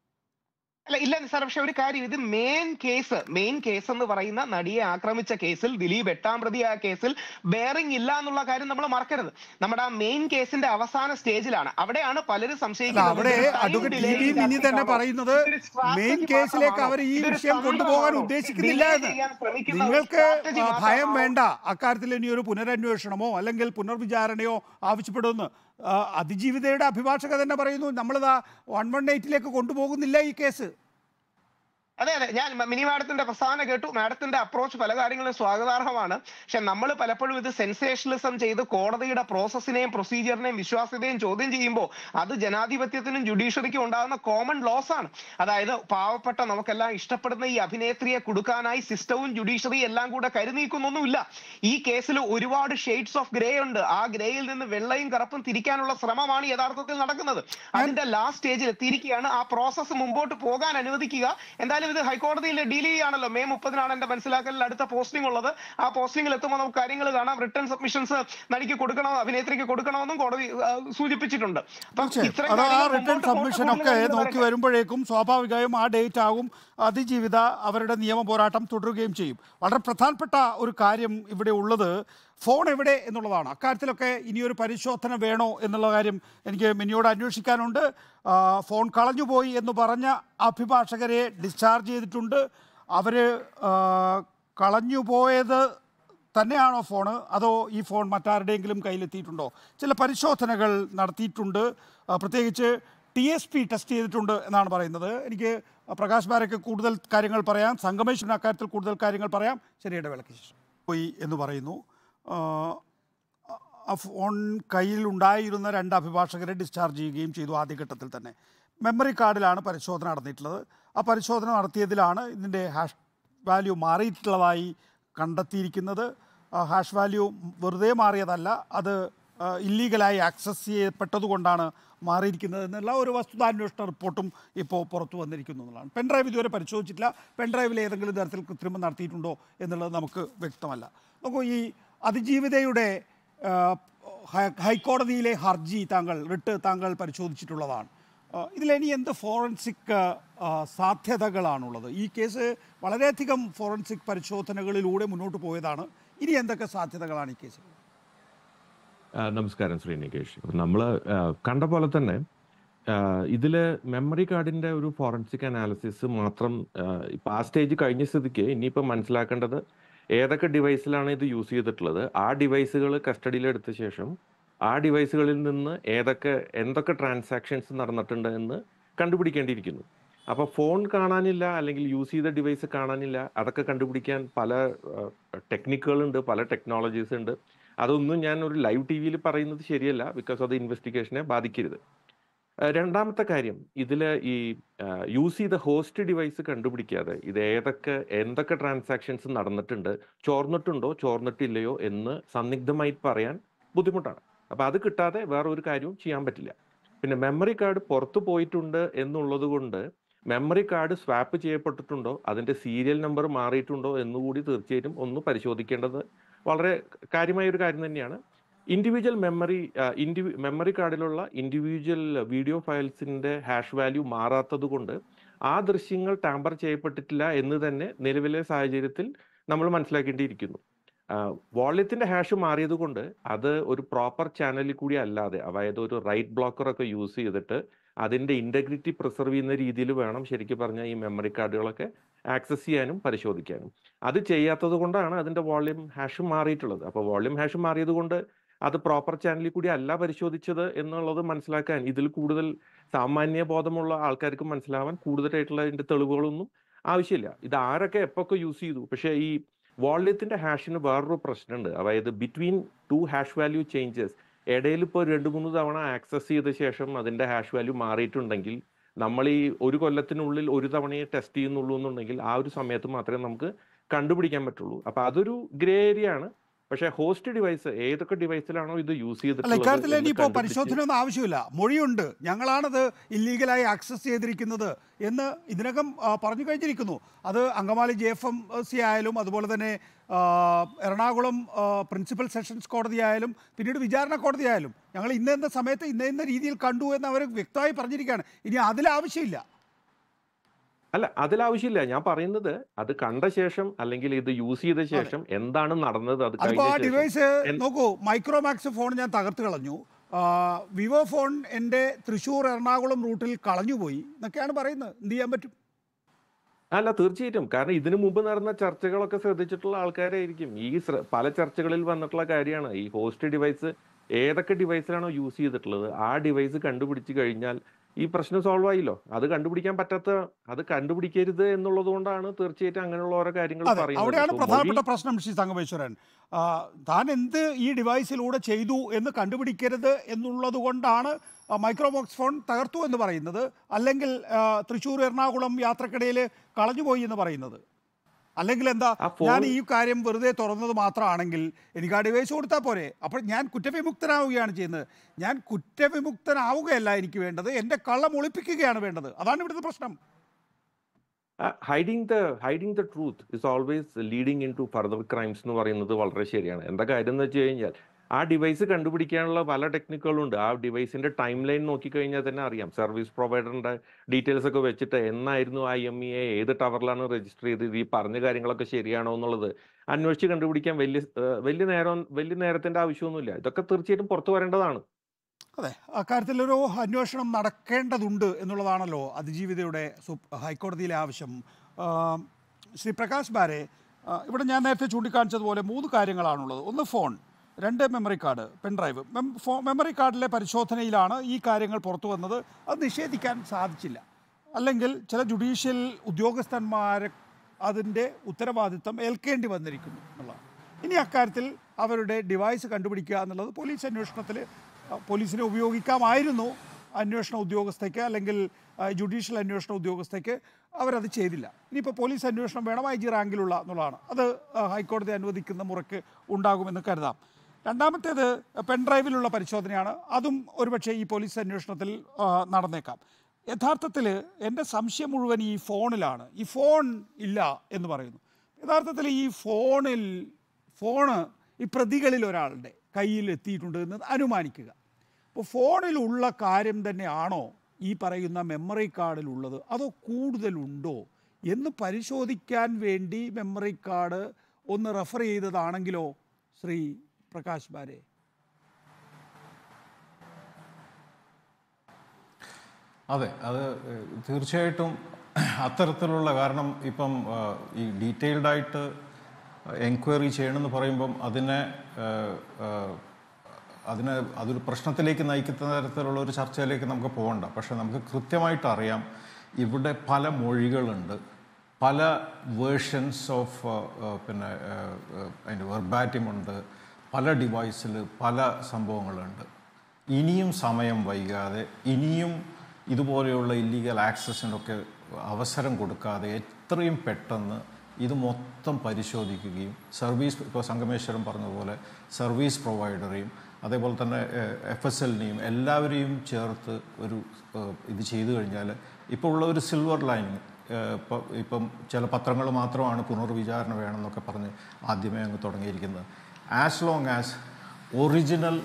അല്ല ഇല്ല സാർ പക്ഷെ ഒരു കാര്യം ഇത് മെയിൻ കേസ് മെയിൻ കേസ് എന്ന് പറയുന്ന നടിയെ ആക്രമിച്ച കേസിൽ ദിലീപ് എട്ടാം പ്രതി ആ കേസിൽ ബെയറിംഗ് ഇല്ല എന്നുള്ള കാര്യം നമ്മൾ മറക്കരുത് നമ്മുടെ ആ മെയിൻ കേസിന്റെ അവസാന സ്റ്റേജിലാണ് അവിടെയാണ് പലരും അല്ല സംശയിക്കുന്നത് അവിടെ ഇതൊരു time advocate delay T V Mini തന്നെ tactic ആണോ? പറയുന്നത് ഇതൊരു strategy മെയിൻ കേസിലേക്ക് മാത്രമാണോ? അവർ ഈ ഇതൊരു വിഷയം കൊണ്ടുപോകാൻ തന്ത്രമാണോ? ഉദ്ദേശിക്കുന്നില്ല Delay എന്ന് ചെയ്യാൻ ശ്രമിക്കുന്ന ഒരു നിങ്ങൾക്ക് strategy ആ, ഭയം മാത്രമാണോ? വേണ്ട അക്കാര്യത്തിൽ ഇനി ഒരു പുനരന്വേഷണമോ അല്ലെങ്കിൽ പുനർവിചാരണയോ ആവശ്യപ്പെടുമെന്ന് ആ, അതിജീവിതയുടെ അഭിഭാഷക തന്നെ പറയുന്നു നമ്മളിതാ വൺ വൺ എയ്റ്റിലേക്ക് കൊണ്ടുപോകുന്നില്ല ഈ കേസ് അതെ അതെ ഞാൻ മ- മിനി മാഡത്തിന്റെ പ്രസ്താവന കേട്ടു മാഡത്തിന്റെ അപ്രോച്ച് പല കാര്യങ്ങളും സ്വാഗതാർഹമാണ് പക്ഷെ നമ്മൾ പലപ്പോഴും ഇത് സെൻസേഷണലിസം ചെയ്ത് കോടതിയുടെ പ്രോസസ്സിനെയും പ്രൊസീജിയറിനെയും വിശ്വാസ്യതയും ചോദ്യം ചെയ്യുമ്പോൾ അത് ജനാധിപത്യത്തിനും ജുഡീഷ്യറിക്കും ഉണ്ടാകുന്ന കോമൺ ലോസ് ആണ് അതായത് പാവപ്പെട്ട നമുക്കെല്ലാം ഇഷ്ടപ്പെടുന്ന ഈ അഭിനേത്രിയെ കൊടുക്കാനായി സിസ്റ്റവും ജുഡീഷ്യറിയും എല്ലാം കൂടെ കരുനീക്കുന്നൊന്നുമില്ല ഈ കേസിൽ ഒരുപാട് ഷെയ്ഡ്സ് ഓഫ് ഗ്രേ ഉണ്ട് ആ ഗ്രേയിൽ നിന്ന് വെള്ളയും കറുപ്പും തിരിക്കാനുള്ള ശ്രമമാണ് യഥാർത്ഥത്തിൽ നടക്കുന്നത് അതിന്റെ ലാസ്റ്റ് സ്റ്റേജിൽ എത്തിയിരിക്കുകയാണ് ആ പ്രോസസ്സ് മുമ്പോട്ട് പോകാൻ അനുവദിക്കുക എന്തായാലും ഇത് ഹൈക്കോടതിയിൽ ഡീൽ ചെയ്യുകയാണല്ലോ മെയ് മുപ്പതിനാണ് എന്റെ മനസ്സിലാക്കലിൽ അടുത്ത പോസ്റ്റിംഗ് ഉള്ളത് ആ പോസ്റ്റിംഗിൽ എത്തുമ്പോൾ നമുക്ക് കാര്യങ്ങൾ കാണാം റിട്ടേൺ സബ്മിഷൻസ് നടിക്ക് കൊടുക്കണോ അഭിനേത്രിക്ക് കൊടുക്കണമെന്നും കോടതി ആ, സൂചിപ്പിച്ചിട്ടുണ്ട് അപ്പം തീർച്ചയായും ഇത്തരം അത് ആ കാര്യങ്ങൾ റിട്ടേൺ മുമ്പോട്ട് പോട്ടെ, സബ്മിഷൻ കൂടുതൽ ഒക്കെ കാര്യങ്ങൾ നോക്കി വരട്ടെ. വരുമ്പോഴേക്കും സ്വാഭാവികമായും ആ ഡേറ്റ് ആകും അതിജീവിത അവരുടെ നിയമ പോരാട്ടം തുടരുകയും ചെയ്യും വളരെ പ്രധാനപ്പെട്ട ഒരു കാര്യം ഇവിടെ ഉള്ളത് ഫോൺ എവിടെ എന്നുള്ളതാണ് അക്കാര്യത്തിലൊക്കെ ഇനിയൊരു പരിശോധന വേണോ എന്നുള്ള കാര്യം എനിക്ക് മിനിയോട് അന്വേഷിക്കാനുണ്ട് ആ, ഫോൺ കളഞ്ഞുപോയി എന്ന് പറഞ്ഞ അഭിഭാഷകരെ ഡിസ്ചാർജ് ചെയ്തിട്ടുണ്ട് അവർ കളഞ്ഞുപോയത് തന്നെയാണോ ഫോണ് അതോ ഈ ഫോൺ മറ്റാരുടെയെങ്കിലും കയ്യിലെത്തിയിട്ടുണ്ടോ ചില പരിശോധനകൾ നടത്തിയിട്ടുണ്ട് ആ, പ്രത്യേകിച്ച് ടി എസ് പി ടെസ്റ്റ് ചെയ്തിട്ടുണ്ട് എന്നാണ് പറയുന്നത് എനിക്ക് പ്രകാശ് ബാരയ്ക്ക് കൂടുതൽ കാര്യങ്ങൾ പറയാം സംഗമേശ്വരൻ അക്കാര്യത്തിൽ കൂടുതൽ കാര്യങ്ങൾ പറയാം ശരി ഇടവേളയ്ക്ക് ശേഷം പോയി എന്ന് പറയുന്നു ആ, ആ ഫോൺ കയ്യിൽ ഉണ്ടായിരുന്ന രണ്ട് അഭിഭാഷകരെ ഡിസ്ചാർജ് ചെയ്യുകയും ചെയ്തു ആദ്യഘട്ടത്തിൽ തന്നെ മെമ്മറി കാർഡിലാണ് പരിശോധന നടന്നിട്ടുള്ളത് ആ പരിശോധന നടത്തിയതിലാണ് ഇതിൻ്റെ ഹാഷ് വാല്യൂ മാറിയിട്ടുള്ളതായി കണ്ടെത്തിയിരിക്കുന്നത് ആ ഹാഷ് വാല്യൂ വെറുതെ മാറിയതല്ല അത് ഇല്ലീഗലായി ആക്സസ് ചെയ്യപ്പെട്ടതുകൊണ്ടാണ് മാറിയിരിക്കുന്നത് എന്നുള്ള ഒരു വസ്തുതാന്വേഷണ റിപ്പോർട്ടും ഇപ്പോൾ പുറത്തു വന്നിരിക്കുന്നു എന്നുള്ളതാണ് പെൻഡ്രൈവ് ഇതുവരെ പരിശോധിച്ചിട്ടില്ല പെൻഡ്രൈവിൽ ഏതെങ്കിലും തരത്തിൽ കൃത്രിമം നടത്തിയിട്ടുണ്ടോ എന്നുള്ളത് നമുക്ക് വ്യക്തമല്ല നോക്കൂ ഈ അതിജീവിതയുടെ ആ, ഹൈ- ഹൈക്കോടതിയിലെ ഹർജി താങ്കൾ റിട്ട് താങ്കൾ പരിശോധിച്ചിട്ടുള്ളതാണ് ആ, ഇതിലിനി എന്ത് ഫോറൻസിക് ആ, സാധ്യതകളാണുള്ളത് ഈ കേസ് വളരെയധികം ഫോറൻസിക് പരിശോധനകളിലൂടെ മുന്നോട്ട് പോയതാണ് ഇനി എന്തൊക്കെ സാധ്യതകളാണ് ഈ കേസിൽ ആ, നമസ്കാരം ശ്രീ നികേഷ് നമ്മൾ കണ്ട പോലെ തന്നെ ആ, ഇതില് മെമ്മറി കാർഡിന്റെ ഒരു ഫോറൻസിക് അനാലിസിസ് മാത്രം ആ, ഇപ്പൊ ആ സ്റ്റേജ് കഴിഞ്ഞ സ്ഥിതിക്ക് ഇനിയിപ്പോൾ മനസ്സിലാക്കേണ്ടത് ഏതൊക്കെ ഡിവൈസിലാണ് ഇത് യൂസ് ചെയ്തിട്ടുള്ളത് ആ ഡിവൈസുകൾ കസ്റ്റഡിയിൽ എടുത്ത ശേഷം ആ ഡിവൈസുകളിൽ നിന്ന് ഏതൊക്കെ എന്തൊക്കെ ട്രാൻസാക്ഷൻസ് നടന്നിട്ടുണ്ട് എന്ന് കണ്ടുപിടിക്കേണ്ടിയിരിക്കുന്നു അപ്പോൾ ഫോൺ കാണാനില്ല അല്ലെങ്കിൽ യൂസ് ചെയ്ത ഡിവൈസ് കാണാനില്ല അതൊക്കെ കണ്ടുപിടിക്കാൻ പല ടെക്നിക്കുകളുണ്ട് പല ടെക്നോളജീസ് ഉണ്ട് അതൊന്നും ഞാൻ ഒരു ലൈവ് ടി വിയിൽ പറയുന്നത് ശരിയല്ല ബിക്കോസ് അത് ഇൻവെസ്റ്റിഗേഷനെ ബാധിക്കരുത് ആ, രണ്ടാമത്തെ കാര്യം ഇതിൽ ഈ യൂസ് ചെയ്ത ഹോസ്റ്റ് ഡിവൈസ് കണ്ടുപിടിക്കാതെ ഇത് ഏതൊക്കെ എന്തൊക്കെ ട്രാൻസാക്ഷൻസ് നടന്നിട്ടുണ്ട് ചോർന്നിട്ടുണ്ടോ ചോർന്നിട്ടില്ലയോ എന്ന് സന്നിഗ്ധമായി പറയാൻ ബുദ്ധിമുട്ടാണ് അപ്പൊ അത് കിട്ടാതെ വേറെ ഒരു കാര്യവും ചെയ്യാൻ പറ്റില്ല പിന്നെ മെമ്മറി കാർഡ് പുറത്തു പോയിട്ടുണ്ട് എന്നുള്ളത് കൊണ്ട് മെമ്മറി കാർഡ് സ്വാപ്പ് ചെയ്യപ്പെട്ടിട്ടുണ്ടോ അതിന്റെ സീരിയൽ നമ്പർ മാറിയിട്ടുണ്ടോ എന്നുകൂടി തീർച്ചയായിട്ടും ഒന്ന് പരിശോധിക്കേണ്ടത് വളരെ കാര്യമായ ഒരു കാര്യം തന്നെയാണ് ഇൻഡിവിജ്വൽ മെമ്മറി ഇൻഡിവി മെമ്മറി കാർഡിലുള്ള ഇൻഡിവിജ്വൽ വീഡിയോ ഫയൽസിന്റെ ഹാഷ് വാല്യൂ മാറാത്തത് കൊണ്ട് ആ ദൃശ്യങ്ങൾ ടാമ്പർ ചെയ്യപ്പെട്ടിട്ടില്ല എന്ന് തന്നെ നിലവിലെ സാഹചര്യത്തിൽ നമ്മൾ മനസ്സിലാക്കേണ്ടിയിരിക്കുന്നു വോള്യത്തിന്റെ ഹാഷ് മാറിയത് കൊണ്ട് അത് ഒരു പ്രോപ്പർ ചാനലിൽ കൂടി അല്ലാതെ അതായത് ഒരു റൈറ്റ് ബ്ലോക്കർ ഒക്കെ യൂസ് ചെയ്തിട്ട് അതിന്റെ ഇന്റഗ്രിറ്റി പ്രിസർവ് ചെയ്യുന്ന രീതിയിൽ വേണം ശരിക്കും പറഞ്ഞാൽ ഈ മെമ്മറി കാർഡുകളൊക്കെ ആക്സസ് ചെയ്യാനും പരിശോധിക്കാനും അത് ചെയ്യാത്തത് കൊണ്ടാണ് അതിന്റെ വോള്യം ഹാഷ് മാറിയിട്ടുള്ളത് അപ്പോൾ വോള്യം ഹാഷ് മാറിയത് കൊണ്ട് അത് പ്രോപ്പർ ചാനലിൽ കൂടി അല്ല പരിശോധിച്ചത് എന്നുള്ളത് മനസ്സിലാക്കാൻ ഇതിൽ കൂടുതൽ സാമാന്യ ബോധമുള്ള ആൾക്കാർക്ക് മനസ്സിലാവാൻ കൂടുതലായിട്ടുള്ള അതിന്റെ തെളിവുകളൊന്നും ആവശ്യമില്ല ഇത് ആരൊക്കെ എപ്പൊക്കെ യൂസ് ചെയ്തു പക്ഷേ ഈ വോള്യത്തിന്റെ ഹാഷിന് വേറൊരു പ്രശ്നമുണ്ട് അതായത് between two hash value changes ഇടയിൽ ഇപ്പോൾ രണ്ട് മൂന്ന് തവണ ആക്സസ് ചെയ്ത ശേഷം അതിന്റെ ഹാഷ് വാല്യൂ മാറിയിട്ടുണ്ടെങ്കിൽ നമ്മൾ ഈ ഒരു കൊല്ലത്തിനുള്ളിൽ ഒരു തവണയെ ടെസ്റ്റ് ചെയ്യുന്നുള്ളൂ എന്നുണ്ടെങ്കിൽ ആ ഒരു സമയത്ത് മാത്രമേ നമുക്ക് കണ്ടുപിടിക്കാൻ പറ്റുള്ളൂ അപ്പൊ അതൊരു ഗ്രേ ഏരിയ ആണ് പക്ഷേ ഹോസ്റ്റ് ഡിവൈസ് ഏതൊക്കെ ഡിവൈസിലാണോ ഇത് യൂസ് അല്ല ഇക്കാര്യത്തിൽ എന്ന് ഇനിയിപ്പോൾ കണ്ടുപിടിച്ച് പരിശോധനയൊന്നും ആവശ്യമില്ല മൊഴിയുണ്ട് ഞങ്ങളാണത് ഇല്ലീഗലായി ആക്സസ് ചെയ്തിരിക്കുന്നത് എന്ന് ഇതിനകം ആ, പറഞ്ഞു കഴിഞ്ഞിരിക്കുന്നു അത് Angamaly J F M C ആയാലും അതുപോലെ തന്നെ ആ, എറണാകുളം ആ, പ്രിൻസിപ്പൽ സെഷൻസ് കോടതി ആയാലും പിന്നീട് വിചാരണ കോടതി ആയാലും ഞങ്ങൾ ഇന്ന ഇന്ന സമയത്ത് ഇന്ന ഇന്ന രീതിയിൽ കണ്ടു എന്ന് അവർ വ്യക്തമായി പറഞ്ഞിരിക്കുകയാണ് ഇനി അതിലാവശ്യമില്ല അല്ല അതിലാവശ്യമില്ല ഞാൻ പറയുന്നത് അത് കണ്ട ശേഷം അല്ലെങ്കിൽ ഇത് യൂസ് ചെയ്ത ശേഷം എന്താണ് നടന്നത് അത് അതിപ്പോ ആ കഴിഞ്ഞ ശേഷം ഡിവൈസ് എൻ- നോക്കൂ മൈക്രോമാക്സ് ഫോൺ ഞാൻ തകർത്ത് കളഞ്ഞു ആ, വിവോ ഫോൺ എൻ്റെ തൃശ്ശൂർ എറണാകുളം റൂട്ടിൽ കളഞ്ഞുപോയി എന്നൊക്കെയാണ് പറയുന്നത് എന്ത് ചെയ്യാൻ പറ്റും അല്ല തീർച്ചയായിട്ടും കാരണം ഇതിനു മുമ്പ് നടന്ന ചർച്ചകളൊക്കെ ശ്രദ്ധിച്ചിട്ടുള്ള ആൾക്കാരായിരിക്കും ഈ ശ്ര- പല ചർച്ചകളിൽ വന്നിട്ടുള്ള കാര്യമാണ് ഈ ഹോസ്റ്റ് ഡിവൈസ് ഏതൊക്കെ ഡിവൈസിലാണോ യൂസ് ചെയ്തിട്ടുള്ളത് ആ ഡിവൈസ് കണ്ടുപിടിച്ച് കഴിഞ്ഞാൽ ഈ പ്രശ്നം സോൾവ് ആയില്ലോ അത് കണ്ടുപിടിക്കാൻ പറ്റാത്ത അത് കണ്ടുപിടിക്കരുത് എന്നുള്ളത് കൊണ്ടാണ് തീർച്ചയായിട്ടും അങ്ങനെയുള്ള ഓരോ കാര്യങ്ങൾ അതെ പറയുന്നത് അവിടെയാണ് So, പ്രധാനപ്പെട്ട മൊഴി- പ്രശ്നം ശ്രീ സംഗമേശ്വരൻ ആ, താൻ എന്ത് ഈ ഡിവൈസിലൂടെ ചെയ്തു എന്ന് കണ്ടുപിടിക്കരുത് എന്നുള്ളത് കൊണ്ടാണ് മൈക്രോബോക്സ് ഫോൺ തകർത്തു എന്ന് പറയുന്നത് അല്ലെങ്കിൽ ആ, തൃശ്ശൂർ എറണാകുളം യാത്രക്കിടയിൽ കളഞ്ഞുപോയി എന്ന് പറയുന്നത് അല്ലെങ്കിൽ എന്താ ആ ഫോൺ- ഞാൻ ഈ കാര്യം വെറുതെ തുറന്നത് മാത്രമാണെങ്കിൽ എനിക്ക് ആ ഡിവൈസ് കൊടുത്താൽ പോരെ അപ്പോൾ ഞാൻ കുറ്റവിമുക്തനാവുകയാണ് ചെയ്യുന്നത് ഞാൻ കുറ്റവിമുക്തനാവുകയല്ല എനിക്ക് വേണ്ടത് എൻ്റെ കള്ളം ഒളിപ്പിക്കുകയാണ് വേണ്ടത് അതാണ് ഇവിടുത്തെ പ്രശ്നം hiding the hiding the truth is always leading into further crimes എന്ന് പറയുന്നത് വളരെ ശരിയാണ് എന്താ കാര്യം എന്ന് വെച്ച് കഴിഞ്ഞാൽ ആ ഡിവൈസ് കണ്ടുപിടിക്കാനുള്ള പല ടെക്നിക്കുകളും ഉണ്ട് ആ ഡിവൈസിന്റെ ടൈം ലൈൻ നോക്കിക്കഴിഞ്ഞാൽ തന്നെ അറിയാം സർവീസ് പ്രൊവൈഡറിന്റെ ഡീറ്റെയിൽസ് ഒക്കെ വെച്ചിട്ട് എന്നായിരുന്നു ആ എം ഇ എ ഏത് ടവറിലാണ് രജിസ്റ്റർ ചെയ്തത് ഈ പറഞ്ഞ കാര്യങ്ങളൊക്കെ ശരിയാണോ എന്നുള്ളത് അന്വേഷിച്ച് കണ്ടുപിടിക്കാൻ വലിയ ഏഹ് വലിയ നേരം വലിയ നേരത്തിന്റെ ആവശ്യമൊന്നുമില്ല ഇതൊക്കെ തീർച്ചയായിട്ടും പുറത്തു വരേണ്ടതാണ് അതെ അക്കാര്യത്തിലൊരു അന്വേഷണം നടക്കേണ്ടതുണ്ട് എന്നുള്ളതാണല്ലോ അതിജീവിതയുടെ സുപ് ഹൈക്കോടതിയിലെ ആവശ്യം ആ, ശ്രീ പ്രകാശ് ബാരെ ആ, ഇവിടെ ഞാൻ നേരത്തെ ചൂണ്ടിക്കാണിച്ചതുപോലെ മൂന്ന് കാര്യങ്ങളാണുള്ളത് ഒന്ന് ഫോൺ രണ്ട് മെമ്മറി കാർഡ് പെൻഡ്രൈവ് മെം ഫോ മെമ്മറി കാർഡിലെ പരിശോധനയിലാണ് ഈ കാര്യങ്ങൾ പുറത്തു വന്നത് അത് നിഷേധിക്കാൻ സാധിച്ചില്ല അല്ലെങ്കിൽ ചില ജുഡീഷ്യൽ ഉദ്യോഗസ്ഥന്മാരെ അതിൻ്റെ ഉത്തരവാദിത്തം ഏൽക്കേണ്ടി വന്നിരിക്കുന്നു എന്നുള്ളതാണ് ഇനി അക്കാര്യത്തിൽ അവരുടെ ഡിവൈസ് കണ്ടുപിടിക്കുക എന്നുള്ളത് പോലീസ് അന്വേഷണത്തിൽ അഹ്, പോലീസിനെ ഉപയോഗിക്കാമായിരുന്നു അന്വേഷണ ഉദ്യോഗസ്ഥയ്ക്ക് അല്ലെങ്കിൽ അഹ്, ജുഡീഷ്യൽ അന്വേഷണ ഉദ്യോഗസ്ഥയ്ക്ക് അവരത് ചെയ്തില്ല ഇനിയിപ്പോൾ പോലീസ് അന്വേഷണം വേണം ഐ ജി റാങ്കിലുള്ള എന്നുള്ളതാണ് അത് അഹ്, ഹൈക്കോടതി അനുവദിക്കുന്ന മുറയ്ക്ക് ഉണ്ടാകുമെന്ന് കരുതാം രണ്ടാമത്തേത് പെൻഡ്രൈവിലുള്ള പരിശോധനയാണ് അതും ഒരുപക്ഷെ ഈ പോലീസ് അന്വേഷണത്തിൽ ആ, നടന്നേക്കാം യഥാർത്ഥത്തിൽ എൻ്റെ സംശയം മുഴുവൻ ഈ ഫോണിലാണ് ഈ ഫോൺ ഇല്ല എന്ന് പറയുന്നു യഥാർത്ഥത്തിൽ ഈ ഫോണിൽ ഫോണ് ഈ പ്രതികളിൽ ഒരാളുടെ കയ്യിൽ എത്തിയിട്ടുണ്ട് എന്ന് അനുമാനിക്കുക അപ്പോൾ ഫോണിലുള്ള കാര്യം തന്നെയാണോ ഈ പറയുന്ന മെമ്മറി കാർഡിലുള്ളത് അതോ കൂടുതലുണ്ടോ എന്ന് പരിശോധിക്കാൻ വേണ്ടി മെമ്മറി കാർഡ് ഒന്ന് റെഫർ ചെയ്തതാണെങ്കിലോ ശ്രീ പ്രകാശ് ബാരെ അതെ അത് ഏഹ്, തീർച്ചയായിട്ടും അത്തരത്തിലുള്ള കാരണം ഇപ്പം ആ, ഈ ഡീറ്റെയിൽഡ് ആയിട്ട് എൻക്വയറി ചെയ്യണമെന്ന് പറയുമ്പം അതിനെ ഏഹ്, ഏഹ്, അതിനെ അതൊരു പ്രശ്നത്തിലേക്ക് നയിക്കുന്ന തരത്തിലുള്ള ഒരു ചർച്ചയിലേക്ക് നമുക്ക് പോകണ്ട പക്ഷെ നമുക്ക് കൃത്യമായിട്ട് അറിയാം ഇവിടെ പല മൊഴികളുണ്ട് പല വേർഷൻസ് ഓഫ് പിന്നെ ഏഹ്, ഏഹ്, അതിൻ്റെ വെർബാറ്റിം ഉണ്ട് പല ഡിവൈസിൽ പല സംഭവങ്ങളുണ്ട് ഇനിയും സമയം വൈകാതെ ഇനിയും ഇതുപോലെയുള്ള ഇല്ലീഗൽ ആക്സസിനൊക്കെ അവസരം കൊടുക്കാതെ എത്രയും പെട്ടെന്ന് ഇത് മൊത്തം പരിശോധിക്കുകയും സർവീസ് ഇപ്പോൾ സംഗമേശ്വരം പറഞ്ഞതുപോലെ സർവീസ് പ്രൊവൈഡറെയും അതേപോലെ തന്നെ എഫ് എസ് എല്ലിനെയും എല്ലാവരെയും ചേർത്ത് ഒരു ഏഹ്, ഇത് ചെയ്തു കഴിഞ്ഞാൽ ഇപ്പോൾ ഉള്ള ഒരു സിൽവർ ലൈനിങ് ഇപ്പം ഇപ്പം ചില പത്രങ്ങൾ മാത്രമാണ് പുനർവിചാരണ വേണമെന്നൊക്കെ പറഞ്ഞ് ആദ്യമേ അങ്ങ് തുടങ്ങിയിരിക്കുന്നത് as long as original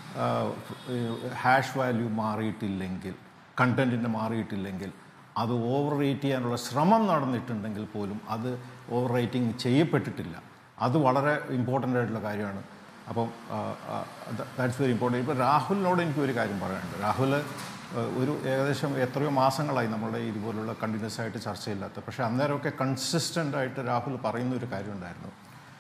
hash value മാറിയിട്ടില്ലെങ്കിൽ കണ്ടൻറ്റിൻ്റെ മാറിയിട്ടില്ലെങ്കിൽ അത് ഓവർ റേറ്റ് ചെയ്യാനുള്ള ശ്രമം നടന്നിട്ടുണ്ടെങ്കിൽ പോലും അത് ഓവർ റേറ്റിംഗ് ചെയ്യപ്പെട്ടിട്ടില്ല അത് വളരെ ഇമ്പോർട്ടൻ്റ് ആയിട്ടുള്ള കാര്യമാണ് അപ്പം ദാറ്റ്സ് വെരി ഇമ്പോർട്ടൻറ്റ് ഇപ്പോൾ രാഹുലിനോട് എനിക്ക് ഒരു കാര്യം പറയാനുണ്ട് രാഹുൽ ആ, ഒരു ഏകദേശം എത്രയോ മാസങ്ങളായി നമ്മളുടെ ഇതുപോലുള്ള കണ്ടിന്യൂസ് ആയിട്ട് ചർച്ചയില്ലാത്ത പക്ഷേ അന്നേരമൊക്കെ കൺസിസ്റ്റൻ്റ് ആയിട്ട് രാഹുൽ പറയുന്ന ഒരു കാര്യം ഉണ്ടായിരുന്നു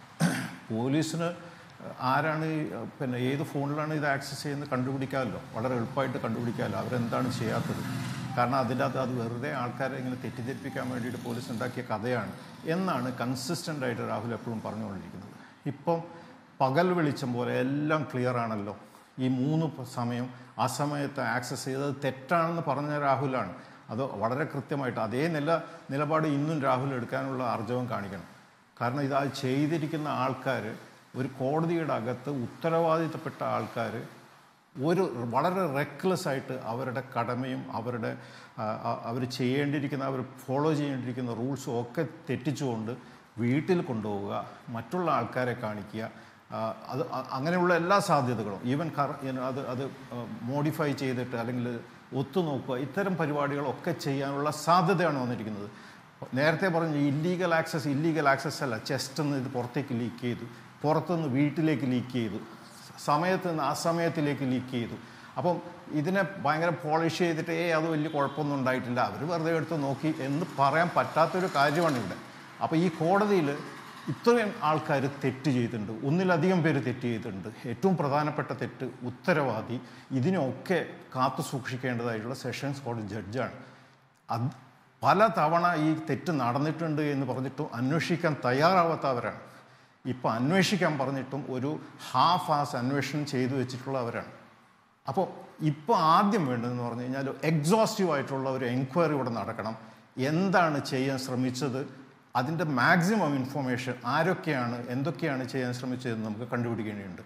പോലീസിന് ആരാണ് ഈ, പിന്നെ ഏത് ഫോണിലാണ് ഇത് ആക്സസ് ചെയ്യുന്നത് കണ്ടുപിടിക്കാമല്ലോ വളരെ എളുപ്പമായിട്ട് കണ്ടുപിടിക്കാമല്ലോ അവരെന്താണ് ചെയ്യാത്തത് കാരണം അതിൻ്റെ അകത്ത് അത് വെറുതെ ആൾക്കാരെ ഇങ്ങനെ തെറ്റിദ്ധരിപ്പിക്കാൻ വേണ്ടിയിട്ട് പോലീസ് ഉണ്ടാക്കിയ കഥയാണ് എന്നാണ് കൺസിസ്റ്റൻ്റ് ആയിട്ട് രാഹുൽ എപ്പോഴും പറഞ്ഞുകൊണ്ടിരിക്കുന്നത് ഇപ്പം പകൽ വെളിച്ചം പോലെ എല്ലാം ക്ലിയർ ആണല്ലോ ഈ മൂന്ന് പ- സമയം ആ സമയത്ത് ആക്സസ് ചെയ്തത് തെറ്റാണെന്ന് പറഞ്ഞ രാഹുലാണ് അത് വളരെ കൃത്യമായിട്ട് അതേ നില നിലപാട് ഇന്നും രാഹുൽ എടുക്കാനുള്ള ആർജവം കാണിക്കണം കാരണം ഇത് അത് ചെയ്തിരിക്കുന്ന ആൾക്കാർ ഒരു കോടതിയുടെ അകത്ത് ഉത്തരവാദിത്തപ്പെട്ട ആൾക്കാർ ഒരു വളരെ റെക്ലെസ് ആയിട്ട് അവരുടെ കടമയും അവരുടെ അവർ ചെയ്യേണ്ടിയിരിക്കുന്ന അവർ ഫോളോ ചെയ്യേണ്ടിയിരിക്കുന്ന റൂൾസും ഒക്കെ തെറ്റിച്ചുകൊണ്ട് വീട്ടിൽ കൊണ്ടുപോവുക മറ്റുള്ള ആൾക്കാരെ കാണിക്കുക ആ, അത് അ- അങ്ങനെയുള്ള എല്ലാ സാധ്യതകളും ഈവൻ കറ you know, അത് അത് മോഡിഫൈ ചെയ്തിട്ട് അല്ലെങ്കിൽ ഒത്തുനോക്കുക ഇത്തരം പരിപാടികളൊക്കെ ചെയ്യാനുള്ള സാധ്യതയാണ് വന്നിരിക്കുന്നത് നേരത്തെ പറഞ്ഞ ഇല്ലീഗൽ ആക്സസ് ഇല്ലീഗൽ ആക്സസ് അല്ല ചെസ്റ്റ് നിന്ന് ഇത് പുറത്തേക്ക് ലീക്ക് ചെയ്തു പുറത്തുനിന്ന് വീട്ടിലേക്ക് ലീക്ക് ചെയ്തു സമയത്ത് നിന്ന് ആ സമയത്തിലേക്ക് ലീക്ക് ചെയ്തു അപ്പം ഇതിനെ ഭയങ്കര പോളിഷ് ചെയ്തിട്ട് ഏ അത് വലിയ കുഴപ്പമൊന്നും ഉണ്ടായിട്ടില്ല അവർ വെറുതെ എടുത്ത് നോക്കി എന്ന് പറയാൻ പറ്റാത്തൊരു കാര്യമാണ് ഇവിടെ അപ്പോൾ ഈ കോടതിയിൽ ഇത്രയും ആൾക്കാർ തെറ്റ് ചെയ്തിട്ടുണ്ട് ഒന്നിലധികം പേര് തെറ്റ് ചെയ്തിട്ടുണ്ട് ഏറ്റവും പ്രധാനപ്പെട്ട തെറ്റ് ഉത്തരവാദി ഇതിനൊക്കെ കാത്തു സൂക്ഷിക്കേണ്ടതായിട്ടുള്ള സെഷൻസ് കോടതി ജഡ്ജാണ് അത് പല തവണ ഈ തെറ്റ് നടന്നിട്ടുണ്ട് എന്ന് പറഞ്ഞിട്ടും അന്വേഷിക്കാൻ തയ്യാറാവാത്തവരാണ് ഇപ്പം അന്വേഷിക്കാൻ പറഞ്ഞിട്ടും ഒരു ഹാഫ് ആസ് അന്വേഷണം ചെയ്തു വെച്ചിട്ടുള്ളവരാണ് അപ്പോൾ ഇപ്പോൾ ആദ്യം വേണ്ടതെന്ന് പറഞ്ഞു കഴിഞ്ഞാൽ എക്സോസ്റ്റീവ് ആയിട്ടുള്ള ഒരു എൻക്വയറി ഇവിടെ നടക്കണം എന്താണ് ചെയ്യാൻ ശ്രമിച്ചത് അതിൻ്റെ മാക്സിമം ഇൻഫർമേഷൻ ആരൊക്കെയാണ് എന്തൊക്കെയാണ് ചെയ്യാൻ ശ്രമിച്ചതെന്ന് നമുക്ക് കണ്ടുപിടിക്കേണ്ടതുണ്ട്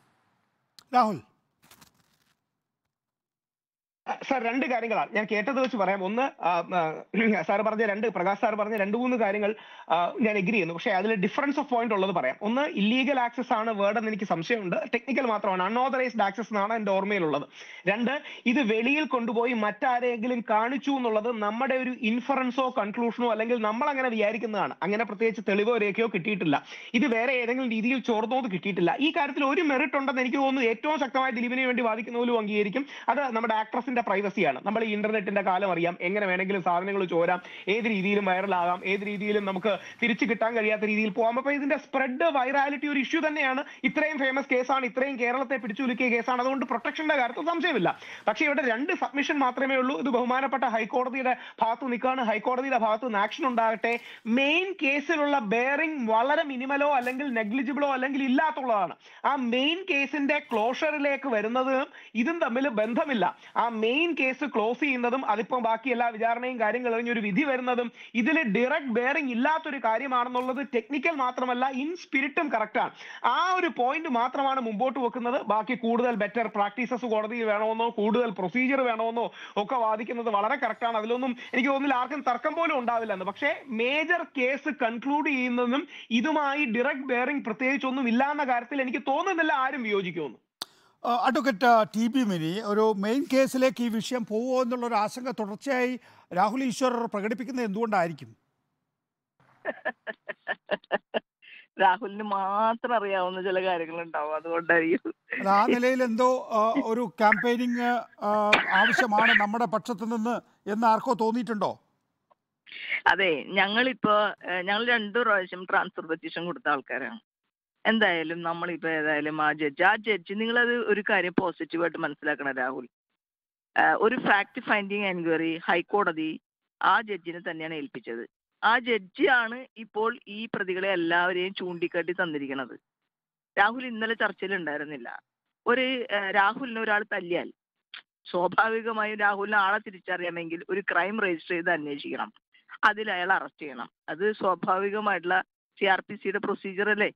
രാഹുൽ സാർ രണ്ട് കാര്യങ്ങളാണ് ഞാൻ കേട്ടത് വെച്ച് പറയാം ഒന്ന് സാർ പറഞ്ഞ രണ്ട് പ്രകാശ് സാർ പറഞ്ഞ രണ്ട് മൂന്ന് കാര്യങ്ങൾ ആ, ഞാൻ എഗ്രി ചെയ്യുന്നു പക്ഷേ അതിൽ ഡിഫറൻസ് ഓഫ് പോയിന്റ് ഉള്ളത് പറയാം ഒന്ന് ഇല്ലീഗൽ ആക്സസ് ആണ് വേർഡ് എന്ന് എനിക്ക് സംശയമുണ്ട് ടെക്നിക്കൽ മാത്രമാണ് അൺഓതറൈസ്ഡ് ആക്സസ് എന്നാണ് എന്റെ ഓർമ്മയിലുള്ളത് രണ്ട് ഇത് വെളിയിൽ കൊണ്ടുപോയി മറ്റാരെങ്കിലും കാണിച്ചു എന്നുള്ളത് നമ്മുടെ ഒരു ഇൻഫറൻസോ കൺക്ലൂഷനോ അല്ലെങ്കിൽ നമ്മൾ അങ്ങനെ വിചാരിക്കുന്നതാണ് അങ്ങനെ പ്രത്യേകിച്ച് തെളിവോ രേഖയോ കിട്ടിയിട്ടില്ല ഇത് വേറെ ഏതെങ്കിലും രീതിയിൽ ചോർന്നോത് കിട്ടിയിട്ടില്ല ഈ കാര്യത്തിൽ ഒരു മെറിറ്റ് ഉണ്ടെന്ന് എനിക്ക് തോന്നുന്നു ഏറ്റവും ശക്തമായി ദിലീപിന് വേണ്ടി വാദിക്കുന്ന പോലും അംഗീകരിക്കും അത് നമ്മുടെ ആക്ട്രസിന്റെ പ്രൈവസിയാണ് നമ്മൾ ഈ ഇന്റർനെറ്റിന്റെ കാലം അറിയാം എങ്ങനെ വേണമെങ്കിലും സാധനങ്ങൾ ചോരാം ഏത് രീതിയിലും വൈറലാകാം ഏത് രീതിയിലും നമുക്ക് തിരിച്ചു കിട്ടാൻ കഴിയാത്ത രീതിയിൽ പോകാം അപ്പൊ ഇതിന്റെ സ്പ്രെഡ് വൈറാലിറ്റി ഒരു ഇഷ്യൂ തന്നെയാണ് ഇത്രയും ഫേമസ് കേസാണ് ഇത്രയും കേരളത്തെ പിടിച്ചുലുക്കിയ കേസാണ് അതുകൊണ്ട് പ്രൊട്ടക്ഷന്റെ കാര്യത്തിൽ സംശയമില്ല പക്ഷേ ഇവിടെ രണ്ട് സബ്മിഷൻ മാത്രമേ ഉള്ളൂ ഇത് ബഹുമാനപ്പെട്ട ഹൈക്കോടതിയുടെ ഭാഗത്ത് നിൽക്കുകയാണ് ഹൈക്കോടതിയുടെ ഭാഗത്ത് നിന്ന് ആക്ഷൻ ഉണ്ടാകട്ടെ മെയിൻ കേസിലുള്ള ബെയറിംഗ് വളരെ മിനിമലോ അല്ലെങ്കിൽ നെഗ്ലിജിബിളോ അല്ലെങ്കിൽ ഇല്ലാത്തുള്ളതാണ് ആ മെയിൻ കേസിന്റെ ക്ലോഷറിലേക്ക് വരുന്നതും ഇതും തമ്മിൽ ബന്ധമില്ല ആ മെയിൻ കേസ് ക്ലോസ് ചെയ്യുന്നതും അതിപ്പം ബാക്കി എല്ലാ വിചാരണയും കാര്യങ്ങൾ കഴിഞ്ഞൊരു വിധി വരുന്നതും ഇതിൽ ഡയറക്റ്റ് ബെയറിംഗ് ഇല്ലാത്തൊരു കാര്യമാണെന്നുള്ളത് ടെക്നിക്കൽ മാത്രമല്ല ഇൻ സ്പിരിറ്റും കറക്റ്റാണ് ആ ഒരു പോയിന്റ് മാത്രമാണ് മുമ്പോട്ട് വെക്കുന്നത് ബാക്കി കൂടുതൽ ബെറ്റർ പ്രാക്ടീസസ് കോടതിയിൽ വേണമെന്നോ കൂടുതൽ പ്രൊസീജിയർ വേണമെന്നോ ഒക്കെ വാദിക്കുന്നത് വളരെ കറക്റ്റാണ് അതിലൊന്നും എനിക്ക് തോന്നുന്നില്ല ആർക്കും തർക്കം പോലും ഉണ്ടാവില്ല എന്ന് പക്ഷേ മേജർ കേസ് കൺക്ലൂഡ് ചെയ്യുന്നതും ഇതുമായി ഡയറക്റ്റ് ബെയറിംഗ് പ്രത്യേകിച്ചൊന്നും ഇല്ല എന്ന കാര്യത്തിൽ എനിക്ക് തോന്നുന്നില്ല ആരും വിയോജിക്കുമെന്ന് ആ, അഡ്വക്കേറ്റ് ടി ബി മിനി ഒരു മെയിൻ കേസിലേക്ക് ഈ വിഷയം പോവുമോ എന്നുള്ളൊരു ആശങ്ക തുടർച്ചയായി രാഹുൽ ഈശ്വർ പ്രകടിപ്പിക്കുന്നത് എന്തുകൊണ്ടായിരിക്കും രാഹുലിന് മാത്രം അറിയാവുന്ന ചില കാര്യങ്ങൾ ഉണ്ടാവും അതുകൊണ്ടായിരിക്കും അത് ആ നിലയിൽ എന്തോ ആ, ഒരു ക്യാമ്പയിനിങ് ആവശ്യമാണ് നമ്മുടെ പക്ഷത്ത് നിന്ന് എന്ന് ആർക്കോ തോന്നിയിട്ടുണ്ടോ അതെ ഞങ്ങളിപ്പോ ഏഹ്, ഞങ്ങൾ രണ്ടു പ്രാവശ്യം ട്രാൻസ്ഫർ പെറ്റീഷൻ കൊടുത്ത ആൾക്കാരാണ് എന്തായാലും നമ്മളിപ്പോ ഏതായാലും ആ ജഡ്ജ് ആ ജഡ്ജ് നിങ്ങളത് ഒരു കാര്യം പോസിറ്റീവായിട്ട് മനസ്സിലാക്കണം രാഹുൽ ഏഹ്, ഒരു ഫാക്ട് ഫൈൻഡിങ് എൻക്വയറി ഹൈക്കോടതി ആ ജഡ്ജിനെ തന്നെയാണ് ഏൽപ്പിച്ചത് ആ ജഡ്ജിയാണ് ഇപ്പോൾ ഈ പ്രതികളെ എല്ലാവരെയും ചൂണ്ടിക്കാട്ടി തന്നിരിക്കുന്നത് രാഹുൽ ഇന്നലെ ചർച്ചയിൽ ഉണ്ടായിരുന്നില്ല ഒരു ഏഹ്, രാഹുലിനെ ഒരാൾ തല്ലിയാൽ സ്വാഭാവികമായും രാഹുലിനെ ആളെ തിരിച്ചറിയണമെങ്കിൽ ഒരു ക്രൈം രജിസ്റ്റർ ചെയ്ത് അന്വേഷിക്കണം അതിൽ അയാൾ അറസ്റ്റ് ചെയ്യണം അത് സ്വാഭാവികമായിട്ടുള്ള സി ആർ പി സിയുടെ പ്രൊസീജിയർ അല്ലേ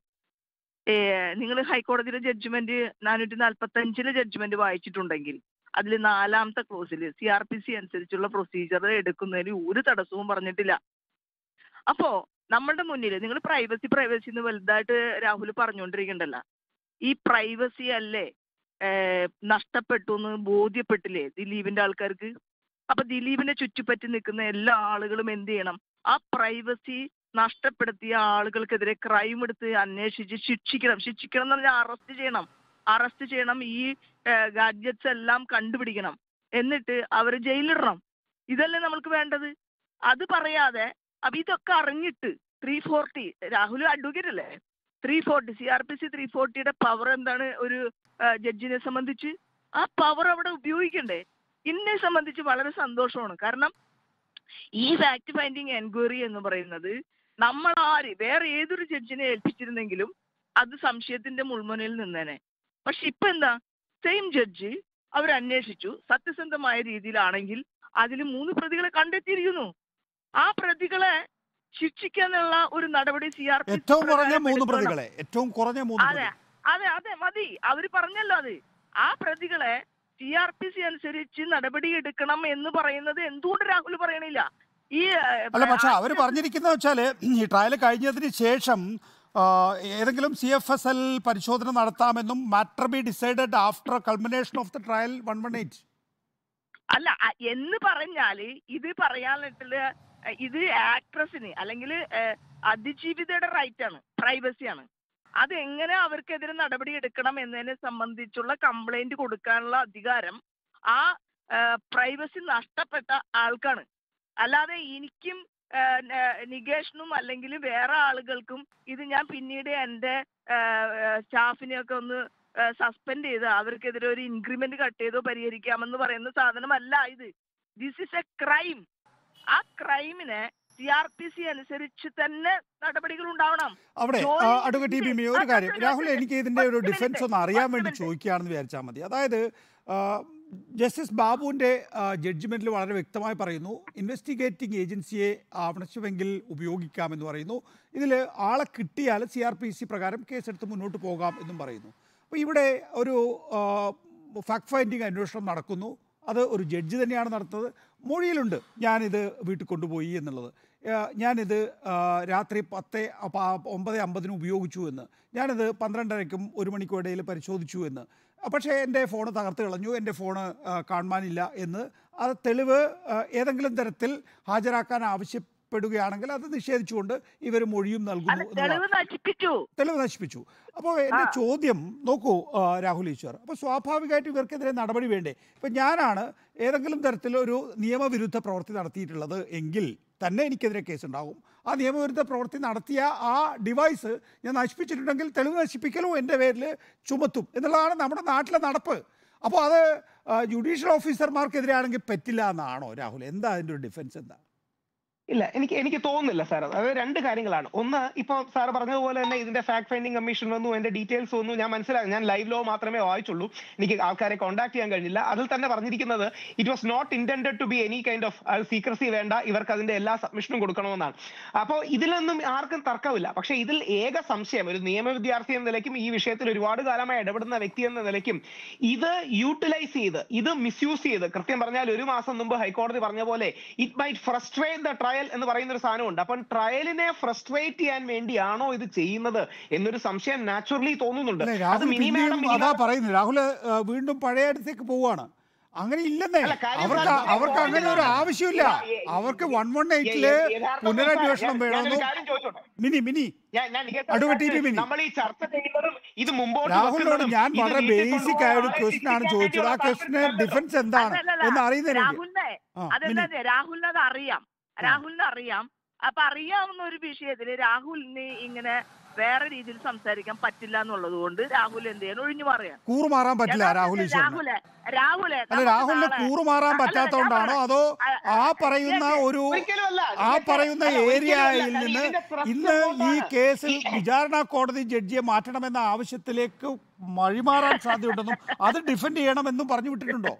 നിങ്ങൾ ഹൈക്കോടതിയുടെ ജഡ്ജ്മെന്റ് നാനൂറ്റി നാൽപ്പത്തി അഞ്ചിലെ ജഡ്ജ്മെന്റ് വായിച്ചിട്ടുണ്ടെങ്കിൽ അതിൽ നാലാമത്തെ ക്ലോസിൽ സി ആർ പി സി അനുസരിച്ചുള്ള പ്രൊസീജിയർ എടുക്കുന്നതിന് ഒരു തടസ്സവും പറഞ്ഞിട്ടില്ല അപ്പോ നമ്മളുടെ മുന്നിൽ നിങ്ങൾ പ്രൈവസി പ്രൈവസി എന്ന് വലുതായിട്ട് രാഹുൽ പറഞ്ഞുകൊണ്ടിരിക്കണ്ടല്ല ഈ പ്രൈവസി അല്ലേ ഏഹ്, നഷ്ടപ്പെട്ടു എന്ന് ബോധ്യപ്പെട്ടില്ലേ ദിലീപിന്റെ ആൾക്കാർക്ക് അപ്പൊ ദിലീപിനെ ചുറ്റിപ്പറ്റി നിൽക്കുന്ന എല്ലാ ആളുകളും എന്ത് ചെയ്യണം ആ പ്രൈവസി നഷ്ടപ്പെടുത്തിയ ആളുകൾക്കെതിരെ ക്രൈം എടുത്ത് അന്വേഷിച്ച് ശിക്ഷിക്കണം ശിക്ഷിക്കണം എന്ന് പറഞ്ഞാൽ അറസ്റ്റ് ചെയ്യണം അറസ്റ്റ് ചെയ്യണം ഈ ഗാഡ്ജറ്റ്സ് എല്ലാം കണ്ടുപിടിക്കണം എന്നിട്ട് അവരെ ജയിലിടണം ഇതല്ലേ നമ്മൾക്ക് വേണ്ടത് അത് പറയാതെ അപ്പൊ ഇതൊക്കെ അറിഞ്ഞിട്ട് ത്രീ ഫോർട്ടി രാഹുൽ അഡ്വക്കേറ്റ് അല്ലേ three forty C R P C three ഫോർട്ടിയുടെ പവർ എന്താണ് ഒരു ജഡ്ജിനെ സംബന്ധിച്ച് ആ പവർ അവിടെ ഉപയോഗിക്കണ്ടേ എന്നെ സംബന്ധിച്ച് വളരെ സന്തോഷമാണ് കാരണം ഈ ഫാക്ട് ഫൈൻഡിങ് എൻക്വയറി എന്ന് പറയുന്നത് നമ്മൾ ആര് വേറെ ഏതൊരു ജഡ്ജിനെ ഏൽപ്പിച്ചിരുന്നെങ്കിലും അത് സംശയത്തിന്റെ മുൾമുനയിൽ നിന്നേനെ പക്ഷെ ഇപ്പൊ എന്താ സെയിം ജഡ്ജി അവർ അന്വേഷിച്ചു സത്യസന്ധമായ രീതിയിലാണെങ്കിൽ അതിൽ മൂന്ന് പ്രതികളെ കണ്ടെത്തിയിരിക്കുന്നു ആ പ്രതികളെ ശിക്ഷിക്കാനുള്ള ഒരു നടപടി സി ആർ പി ഏറ്റവും കുറഞ്ഞ മൂന്ന് പ്രതികളെ ഏറ്റവും കുറഞ്ഞ മൂന്ന് അതെ പ്രതികൾ അതെ അതെ മതി അവര് പറഞ്ഞല്ലോ അത് ആ പ്രതികളെ സി ആർ പി സി അനുസരിച്ച് നടപടി എടുക്കണം എന്ന് പറയുന്നത് എന്തുകൊണ്ട് രാഹുൽ പറയണില്ല ഈ ഏഹ്, അല്ല പക്ഷെ അവർ പറഞ്ഞിരിക്കുന്നത് വെച്ചാല് ഈ ട്രയൽ കഴിഞ്ഞതിന് ശേഷം ആ, ഏതെങ്കിലും സി എഫ് എസ് എൽ പരിശോധന നടത്താമെന്നും matter be decided after culmination of the trial one one eight അല്ല അ- എന്ന് പറഞ്ഞാല് ഇത് പറയാനായിട്ടുള്ള ഏഹ്, ഇത് ആക്ട്രസിന് അല്ലെങ്കിൽ അതിജീവിതയുടെ റൈറ്റ് ആണ് പ്രൈവസി ആണ് അത് എങ്ങനെ അവർക്കെതിരെ നടപടി എടുക്കണം എന്നതിനെ സംബന്ധിച്ചുള്ള കംപ്ലൈന്റ് കൊടുക്കാനുള്ള അധികാരം ആ പ്രൈവസി നഷ്ടപ്പെട്ട ആൾക്കാണ് അല്ലാതെ എനിക്കും ഏഹ്, ന- നികേഷിനും അല്ലെങ്കിൽ വേറെ ആളുകൾക്കും ഇത് ഞാൻ പിന്നീട് എൻ്റെ സ്റ്റാഫിനെയൊക്കെ ഒന്ന് സസ്പെൻഡ് ചെയ്ത് അവർക്കെതിരെ ഒരു ഇൻക്രിമെന്റ് കട്ട് ചെയ്തോ പരിഹരിക്കാമെന്ന് പറയുന്ന സാധനമല്ല ഇത് ദിസ് ഇസ് എ ക്രൈം ആ ക്രൈമിനെ സി ആർ പി സി അനുസരിച്ച് തന്നെ നടപടികൾ ഉണ്ടാവണം അവിടെ ജോലി ആ, അഡ്വക്കേറ്റ് ടി ബിമി ഒരു ആ, കാര്യം പത്ത് രാഹുൽ മിനിറ്റ്, എനിക്ക് ഇതിന്റെ ഒരു പത്ത് ഡിഫൻസ് മിനിറ്റ്, ഒന്ന് അറിയാൻ പത്ത് വേണ്ടി മിനിറ്റ്. ചോദിക്കുകയാണെന്ന് വിചാരിച്ചാൽ മതി അതായത് ആ, ജസ്റ്റിസ് ബാബുവിന്റെ ജഡ്ജ്മെന്റിൽ വളരെ വ്യക്തമായി പറയുന്നു ഇൻവെസ്റ്റിഗേറ്റിംഗ് ഏജൻസിയെ ആവശ്യമെങ്കിൽ ഉപയോഗിക്കാമെന്ന് പറയുന്നു ഇതിൽ ആളെ കിട്ടിയാൽ സി ആർ പി സി പ്രകാരം കേസെടുത്ത് മുന്നോട്ട് പോകാം എന്നും പറയുന്നു അപ്പോൾ ഇവിടെ ഒരു ഫാക്ട് ഫൈൻഡിങ് അന്വേഷണം നടക്കുന്നു അത് ഒരു ജഡ്ജി തന്നെയാണ് നടത്തുന്നത് മൊഴിയിലുണ്ട് ഞാനിത് വീട്ടിൽ കൊണ്ടുപോയി എന്നുള്ളത് ആ, ഞാനിത് ആ, രാത്രി പത്ത് പ- ഒമ്പത് അമ്പതിന് ഉപയോഗിച്ചു എന്ന് ഞാനിത് പന്ത്രണ്ടരയ്ക്കും ഒരു മണിക്കും ഇടയിൽ പരിശോധിച്ചു എന്ന് ആ, പക്ഷേ എൻ്റെ ഫോണ് തകർത്ത് കളഞ്ഞു എൻ്റെ ഫോണ് ആ, കാണുവാനില്ല എന്ന് അത് തെളിവ് ആ, ഏതെങ്കിലും തരത്തിൽ ഹാജരാക്കാൻ ആവശ്യപ്പെടുകയാണെങ്കിൽ അത് നിഷേധിച്ചുകൊണ്ട് ഇവർ മൊഴിയും അല്ല നൽകുന്നു തെളിവ് എന്നുള്ളതാണ് നശിപ്പിച്ചു തെളിവ് നശിപ്പിച്ചു അപ്പോൾ എൻ്റെ ചോദ്യം നോക്കൂ ആ, രാഹുൽ ഈശ്വർ അപ്പോൾ സ്വാഭാവികമായിട്ട് ഇവർക്കെതിരെ നടപടി വേണ്ടേ ഇപ്പം ഞാനാണ് ഏതെങ്കിലും തരത്തിലൊരു നിയമവിരുദ്ധ പ്രവൃത്തി നടത്തിയിട്ടുള്ളത് എങ്കിൽ തന്നെ എനിക്കെതിരെ കേസുണ്ടാകും ആ നിയമവിരുദ്ധ പ്രവൃത്തി നടത്തിയ ആ ഡിവൈസ് ഞാൻ നശിപ്പിച്ചിട്ടുണ്ടെങ്കിൽ തെളിവ് നശിപ്പിക്കലും എൻ്റെ പേരിൽ ചുമത്തും എന്നുള്ളതാണ് നമ്മുടെ നാട്ടിലെ നടപ്പ് അപ്പോൾ അത് ജുഡീഷ്യൽ ഓഫീസർമാർക്കെതിരെയാണെങ്കിൽ പറ്റില്ല എന്നാണോ രാഹുൽ എന്താ അതിൻ്റെ ഒരു ഡിഫൻസ് എന്താ ഇല്ല എനിക്ക് എനിക്ക് തോന്നുന്നില്ല സാർ അതായത് രണ്ട് കാര്യങ്ങളാണ് ഒന്ന് ഇപ്പൊ സാർ പറഞ്ഞതുപോലെ തന്നെ ഇതിന്റെ ഫാക്ട് ഫൈൻഡിങ് കമ്മീഷൻ വന്നു എന്റെ ഡീറ്റെയിൽസ് ഒന്നും ഞാൻ മനസ്സിലാക്കി ഞാൻ ലൈവ് ലോ മാത്രമേ വായിച്ചുള്ളൂ എനിക്ക് ആൾക്കാരെ കോൺടാക്ട് ചെയ്യാൻ കഴിഞ്ഞില്ല അതിൽ തന്നെ പറഞ്ഞിരിക്കുന്നത് it was not intended to be any kind of secrecy വേണ്ട ഇവർക്ക് അതിന്റെ എല്ലാ സബ്മിഷനും കൊടുക്കണമെന്നാണ് അപ്പോൾ ഇതിലൊന്നും ആർക്കും തർക്കമില്ല പക്ഷേ ഇതിൽ ഏക സംശയം ഒരു നിയമ വിദ്യാർത്ഥി എന്ന നിലയ്ക്കും ഈ വിഷയത്തിൽ ഒരുപാട് കാലമായി ഇടപെടുന്ന വ്യക്തി എന്ന നിലയ്ക്കും ഇത് യൂട്ടിലൈസ് ചെയ്ത് ഇത് മിസ്യൂസ് ചെയ്ത് കൃത്യം പറഞ്ഞാൽ ഒരു മാസം മുമ്പ് ഹൈക്കോടതി പറഞ്ഞ പോലെ it might frustrate the trial എന്ന് പറയുന്ന ഒരു സാധനമുണ്ട് അപ്പം ട്രയലിനെ ഫ്രസ്ട്രേറ്റ് ചെയ്യാൻ വേണ്ടിയാണോ ഇത് ചെയ്യുന്നത് എന്നൊരു സംശയം നാച്ചുറലി തോന്നുന്നുണ്ട് അല്ലേ അത് രാഹുൽ മിനി മാഡം പിന്നെയും അതാ പറയുന്നത് രാഹുൽ ആ, വീണ്ടും പഴയ അടുത്തേക്ക് പോവാണ് അങ്ങനെ ഇല്ലെന്നേ അല്ല, കാര്യം അവർക്ക് സാർ, അവർക്ക് ഞാൻ അങ്ങനെ ഒരു point ആവശ്യമില്ല ഇതാണ്. യ- അവർക്ക് വൺ വൺ യ- എയ്റ്റില് യ- യഥാർത്ഥത്തിൽ പുനരന്വേഷണം ഞാൻ- ഞാനൊരു വേണമെന്നും കാര്യം ചോദിച്ചോട്ടെ മിനി മിനി ഞാൻ ഞാൻ നികേഷ് അഡ്വക്കേറ്റ് സാറിന് ടി. ബിനി. നമ്മൾ ഈ ചർച്ച ചെയ്യുന്നതും ഇത് മുമ്പോട്ട് രാഹുലിനോട് വെക്കുന്നതും, ഞാൻ ഇത് വളരെ വീട്ടിൽ ബേസിക് കൊണ്ടുപോകാൻ ആയ ഒരു ആളെ ക്വസ്റ്റ്യൻ ആണ് ശിക്ഷിക്കാൻ ചോദിച്ചത് ആ വേണ്ടിയുള്ള ക്വസ്റ്റിന് താല്പര്യം ഡിഫൻസ് എന്താണ് അല്ലല്ലല്ല, എന്ന് അറിയുന്നതിന് വേണ്ടി രാഹുലിനെ ആ മിനി അതെന്താ രാഹുലിന് അത് അറിയാം രാഹുലിന് അറിയാം അപ്പൊ അറിയാവുന്ന ഒരു വിഷയത്തില് രാഹുലിന് ഇങ്ങനെ വേറെ രീതിയിൽ സംസാരിക്കാൻ പറ്റില്ല എന്നുള്ളത് കൊണ്ട് രാഹുൽ എന്ത് ചെയ്യാൻ ഒഴിഞ്ഞു പറയാം കൂറുമാറാൻ പറ്റില്ല രാഹുൽ ഈശ്വരന് രാഹുലെ രാഹുലെ അല്ല രാഹുലിന് കൂറുമാറാൻ പറ്റാത്തോണ്ടാണോ അതോ ആ പറയുന്ന ഒരു ഒരിക്കലുമല്ല. ആ നിങ്ങൾക്ക് പറയുന്ന അല്ല, ഒരിക്കലുമല്ല. ഏരിയയിൽ ഞാൻ നിന്ന് ഇതിന്റെ thrust ഇന്ന് ഈ എന്തുകൊണ്ടാണ്? കേസിൽ വിചാരണ കോടതി ജഡ്ജിയെ മാറ്റണമെന്ന ആവശ്യത്തിലേക്ക് വഴിമാറാൻ സാധ്യതയുണ്ടെന്നും അത് ഡിഫെൻഡ് ചെയ്യണമെന്നും പറഞ്ഞു വിട്ടിട്ടുണ്ടോ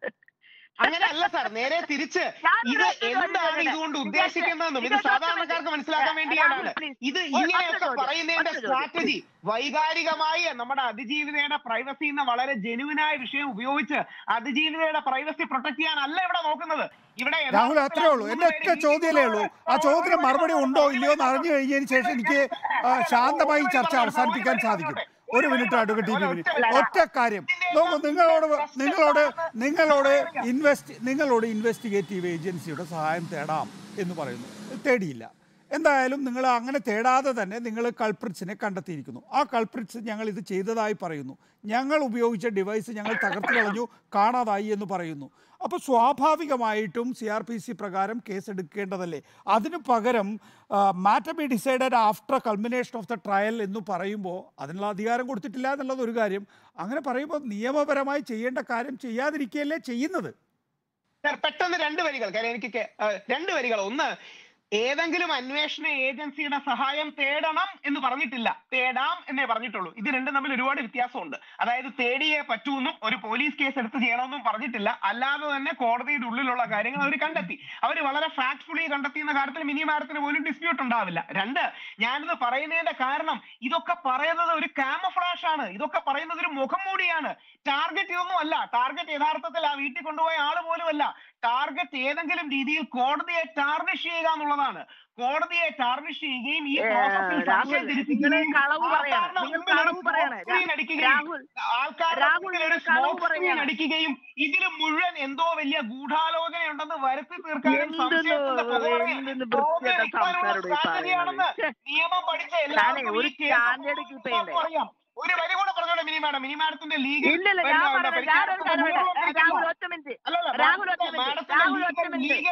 അങ്ങനെയല്ല സാർ നേരെ തിരിച്ച് ഞാൻ ഇത് ഒരു എന്താണ് ചോദ്യം ഇതുകൊണ്ട് ചോദിക്കട്ടെ? ഉദ്ദേശിക്കുന്നതെന്നും ഇത് നിങ്ങൾക്ക് സാധാരണക്കാർക്ക് മനസ്സിലാക്കാൻ രാഹുൽ, വേണ്ടിയാണ് please. ഇത് ഒ- ഇങ്ങനെയൊക്കെ ഒറ്റ ചോദ്യം, പറയുന്നതിന്റെ ഒറ്റ ചോദ്യം. സ്ട്രാറ്റജി വൈകാരികമായി നമ്മുടെ അതിജീവിതയുടെ പ്രൈവസി എന്ന വളരെ ജെനുവിനായ വിഷയം ഉപയോഗിച്ച് അതിജീവിതയുടെ പ്രൈവസി പ്രൊട്ടക്ട് ചെയ്യാനല്ല ഇവിടെ നോക്കുന്നത് ഇവിടെ രാഹുൽ അത്രേ ഉള്ളൂ എന്റെ ഒറ്റ ചോദ്യമേ ഉള്ളൂ ആ ചോദ്യത്തിന് മറുപടി ഉണ്ടോ ഇല്ലയോ എന്ന് അറിഞ്ഞു കഴിഞ്ഞതിന് ശേഷം എനിക്ക് ആ, ശാന്തമായി ഈ ചർച്ച അവസാനിപ്പിക്കാൻ സാധിക്കും ഒരു minute advocate T P minute ഒറ്റ കാര്യം നോക്കൂ നിങ്ങളോട് നിങ്ങളോട് നിങ്ങളോട് ഇൻവെസ്റ്റ് നിങ്ങളോട് ഇൻവെസ്റ്റിഗേറ്റീവ് ഏജൻസിയുടെ സഹായം തേടാം എന്ന് പറയുന്നു തേടിയില്ല എന്തായാലും നിങ്ങൾ അങ്ങനെ തേടാതെ തന്നെ നിങ്ങൾ കൾപ്രിറ്റ്സിനെ കണ്ടെത്തിയിരിക്കുന്നു ആ കൾപ്രിറ്റ്സ് ഞങ്ങൾ ഇത് ചെയ്തതായി പറയുന്നു ഞങ്ങൾ ഉപയോഗിച്ച ഡിവൈസ് ഞങ്ങൾ തകർത്ത് കളഞ്ഞു കാണാതായി എന്ന് പറയുന്നു അപ്പോൾ സ്വാഭാവികമായിട്ടും സി ആർ പി സി പ്രകാരം കേസെടുക്കേണ്ടതല്ലേ അതിന് പകരം matter be decided after culmination of the trial എന്ന് പറയുമ്പോൾ അതിനുള്ള അധികാരം കൊടുത്തിട്ടില്ല എന്നുള്ളത് ഒരു കാര്യം അങ്ങനെ പറയുമ്പോൾ നിയമപരമായി ചെയ്യേണ്ട കാര്യം ചെയ്യാതിരിക്കുകയല്ലേ ചെയ്യുന്നത് സാർ, പെട്ടെന്ന് രണ്ട് വരികൾ കാര്യം എനിക്ക് കേ- ആ, രണ്ട് വരികൾ ഒന്ന് ഏതെങ്കിലും അന്വേഷണ ഏജൻസിയുടെ സഹായം തേടണം എന്ന് പറഞ്ഞിട്ടില്ല തേടാം എന്നേ പറഞ്ഞിട്ടുള്ളൂ ഇത് രണ്ടും തമ്മിൽ ഒരുപാട് വ്യത്യാസമുണ്ട് അതായത് തേടിയേ പറ്റൂന്നും ഒരു പോലീസ് കേസ് എടുത്ത് ചെയ്യണമെന്നും പറഞ്ഞിട്ടില്ല അല്ലാതെ തന്നെ കോടതിയുടെ ഉള്ളിലുള്ള കാര്യങ്ങൾ അവർ കണ്ടെത്തി അവർ വളരെ ഫാക്ട്ഫുള്ളി കണ്ടെത്തി എന്ന കാര്യത്തിൽ മിനി മാഡത്തിന് പോലും ഡിസ്പ്യൂട്ട് ഉണ്ടാവില്ല രണ്ട് ഞാനിത് പറയുന്നതിന്റെ കാരണം ഇതൊക്കെ പറയുന്നത് ഒരു കാമഫ്ലാഷ് ആണ് ഇതൊക്കെ പറയുന്നത് ഒരു മുഖം മൂടിയാണ് ടാർഗറ്റ് ഇതൊന്നും അല്ല ടാർഗറ്റ് യഥാർത്ഥത്തിൽ ആ വീട്ടിൽ കൊണ്ടുപോയ ആള് പോലും അല്ല ടാർഗറ്റ് ഏതെങ്കിലും രീതിയിൽ കോടതിയെ ടാർണിഷ് ചെയ്യുക എന്നുള്ളതാണ് കോടതിയെ ടാർണിഷ് ചെയ്യുകയും ഈ ഏ, പ്രോസസ്സിൽ രാഹുൽ, സംശയം നിങ്ങൾ തിരിപ്പിക്കുകയും കളവ് പറയാണ്. ആൾക്കാരുടെ നിങ്ങൾ മുമ്പിൽ ഒരു കളവ് പറയാണ്. smoke screen അടിക്കുകയും രാഹുൽ, ആൾക്കാരുടെ രാഹുൽ, മുമ്പിൽ ഒരു നിങ്ങൾ കളവ് smoke screen പറയാണ്. അടിക്കുകയും ഇതിൽ മുഴുവൻ എന്തോ വലിയ ഗൂഢാലോചനയുണ്ടെന്ന് വരുത്തി തീർക്കാനും എന്തെന്ന് സംശയത്തിന്റെ പുകമറയിൽ എന്തെന്ന് കോടതിയെ വൃത്തികെട്ട നിൽക്കാനുള്ള സംസാരം ഈ സ്ട്രാറ്റജിയാണെന്ന് പറയുന്നത്. നിയമം പഠിച്ച താനേ എല്ലാവർക്കും ഒരു ഈ കേസ് സ്റ്റാൻഡേർഡ് കീപ്പ് ചെയ്യണ്ടേ? അറിയാം ഒരു വരി കൂടെ പറഞ്ഞോട്ടെ മിനി മാഡം മിനി മാഡത്തിന്റെ ലീഗൽ ഇല്ലില്ല ഞാൻ പറഞ്ഞത് ഞാനൊരു കാര്യം പറയട്ടെ. രാഹുൽ ഒറ്റ മിനിറ്റ് രാഹുൽ ഒറ്റ മിനിറ്റ് രാഹുൽ ഒറ്റ മിനിറ്റ്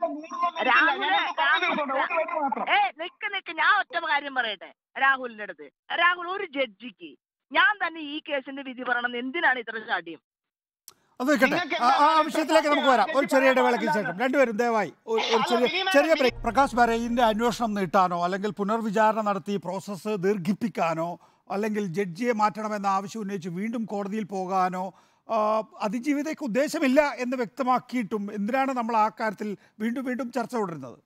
രാഹുല് രാഹുൽ ഏ നിക്ക് നിക്ക് ഞാൻ ഒറ്റ കാര്യം പറയട്ടെ രാഹുലിന്റെ അടുത്ത് രാഹുൽ ഒരു ജഡ്ജിക്ക് ഞാൻ തന്നെ ഈ കേസിന്റെ വിധി പറയണമെന്ന് എന്തിനാണ് ഇത്ര ചാടിയും അത് നിൽക്കട്ടെ നിങ്ങൾക്ക് ആ ആ എന്താണ് വിഷയത്തിലേക്ക് നമുക്ക് വരാം ഒരു ചെറിയ ഇടവേളയ്ക്ക് ശേഷം രണ്ടുപേരും ദയവായി ഒരു ഒരു അല്ല, ചെറിയ മിനിമം- ചെറിയ ബ്രേക്ക് പ്രകാശ് ബാരയിൻ്റെ അന്വേഷണം നീട്ടാനോ അല്ലെങ്കിൽ പുനർവിചാരണ നടത്തി പ്രോസസ്സ് ദീർഘിപ്പിക്കാനോ അല്ലെങ്കിൽ ജഡ്ജിയെ മാറ്റണമെന്ന ആവശ്യം ഉന്നയിച്ച് വീണ്ടും കോടതിയിൽ പോകാനോ ആ, അതിജീവിതയ്ക്ക് ഉദ്ദേശമില്ല എന്ന് വ്യക്തമാക്കിയിട്ടും എന്തിനാണ് നമ്മൾ ആ കാര്യത്തിൽ വീണ്ടും വീണ്ടും ചർച്ച തുടരുന്നത്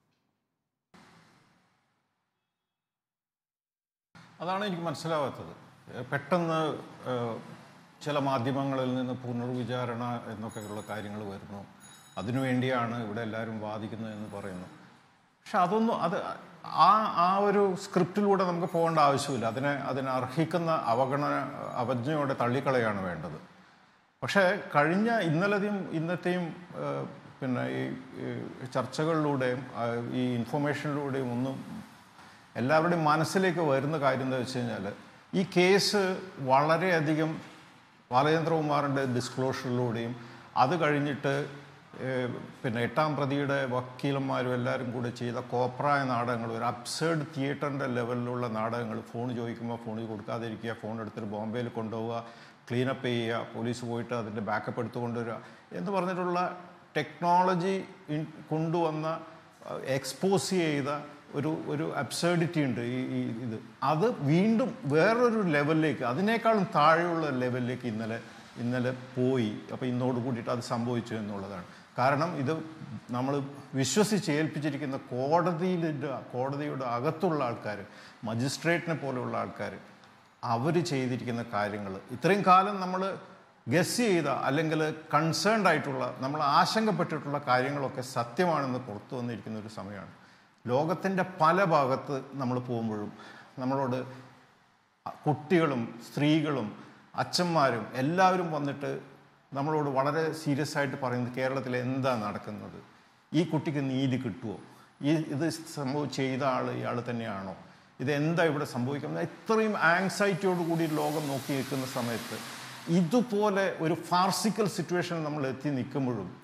അതാണ് എനിക്ക് മനസ്സിലാവാത്തത് ഏഹ് പെട്ടെന്ന് ഏഹ് ചില മാധ്യമങ്ങളിൽ നിന്ന് പുനർവിചാരണ എന്നൊക്കെയുള്ള കാര്യങ്ങൾ വരുന്നു അതിനുവേണ്ടിയാണ് ഇവിടെ എല്ലാവരും വാദിക്കുന്നത് എന്ന് പറയുന്നു പക്ഷെ അതൊന്നും അത് ആ ആ ഒരു സ്ക്രിപ്റ്റിലൂടെ നമുക്ക് പോകേണ്ട ആവശ്യമില്ല അതിനെ അതിനെ അർഹിക്കുന്ന അവഗണന അവജ്ഞയോടെ തള്ളിക്കളയാണ് വേണ്ടത് പക്ഷേ കഴിഞ്ഞ ഇന്നലത്തെയും ഇന്നത്തെയും ഏഹ്, പിന്നെ ഈ ഈ ചർച്ചകളിലൂടെയും ആ, ഈ ഇൻഫർമേഷനിലൂടെയും ഒന്നും എല്ലാവരുടെയും മനസ്സിലേക്ക് വരുന്ന കാര്യം എന്താ വെച്ച് കഴിഞ്ഞാൽ ഈ കേസ് വളരെയധികം ബാലചന്ദ്രകുമാറിൻ്റെ ഡിസ്ക്ലോഷറിലൂടെയും അത് കഴിഞ്ഞിട്ട് ഏഹ്, പിന്നെ എട്ടാം പ്രതിയുടെ വക്കീലന്മാരും എല്ലാവരും കൂടെ ചെയ്ത കോപ്രായ നാടകങ്ങൾ ഒരു അബ്സേർഡ് തിയേറ്ററിൻ്റെ ലെവലിലുള്ള നാടകങ്ങൾ ഫോൺ ചോദിക്കുമ്പോൾ ഫോണിൽ കൊടുക്കാതിരിക്കുക ഫോൺ എടുത്തിട്ട് ബോംബെയിൽ കൊണ്ടുപോവുക ക്ലീനപ്പ് ചെയ്യുക പോലീസ് പോയിട്ട് അതിൻ്റെ ബാക്കപ്പ് എടുത്ത് കൊണ്ടുവരിക എന്ന് പറഞ്ഞിട്ടുള്ള ടെക്നോളജി കൊണ്ടുവന്ന എക്സ്പോസ് ചെയ്ത ഒരു ഒരു അബ്സേർഡിറ്റി ഉണ്ട് ഈ ഈ ഇത് അത് വീണ്ടും വേറൊരു ലെവലിലേക്ക് അതിനേക്കാളും താഴെയുള്ള ലെവലിലേക്ക് ഇന്നലെ ഇന്നലെ പോയി അപ്പോൾ ഇന്നോട് കൂടിയിട്ട് അത് സംഭവിച്ചു എന്നുള്ളതാണ് കാരണം ഇത് നമ്മൾ വിശ്വസിച്ച് ഏൽപ്പിച്ചിരിക്കുന്ന കോടതിയിലെ കോടതിയുടെ അകത്തുള്ള ആൾക്കാർ മജിസ്ട്രേറ്റിനെ പോലെയുള്ള ആൾക്കാർ അവർ ചെയ്തിരിക്കുന്ന കാര്യങ്ങൾ ഇത്രയും കാലം നമ്മൾ ഗസ് ചെയ്ത അല്ലെങ്കിൽ കൺസേൺഡ് ആയിട്ടുള്ള നമ്മൾ ആശങ്കപ്പെട്ടിട്ടുള്ള കാര്യങ്ങളൊക്കെ സത്യമാണെന്ന് പുറത്തു വന്നിരിക്കുന്ന ഒരു സമയമാണ് ലോകത്തിൻ്റെ പല ഭാഗത്ത് നമ്മൾ പോകുമ്പോഴും നമ്മളോട് കുട്ടികളും സ്ത്രീകളും അച്ഛന്മാരും എല്ലാവരും വന്നിട്ട് നമ്മളോട് വളരെ സീരിയസ് ആയിട്ട് പറയുന്നത് കേരളത്തിൽ എന്താ നടക്കുന്നത് ഈ കുട്ടിക്ക് നീതി കിട്ടുമോ ഈ ഇത് സംഭവം ചെയ്ത ആൾ ഇയാൾ തന്നെയാണോ ഇത് എന്താ ഇവിടെ സംഭവിക്കുന്നത് ഇത്രയും ആങ്സൈറ്റിയോട് കൂടി ലോകം നോക്കി നിൽക്കുന്ന സമയത്ത് ഇതുപോലെ ഒരു ഫാർസിക്കൽ സിറ്റുവേഷനിൽ നമ്മൾ എത്തി നിൽക്കുമ്പോഴും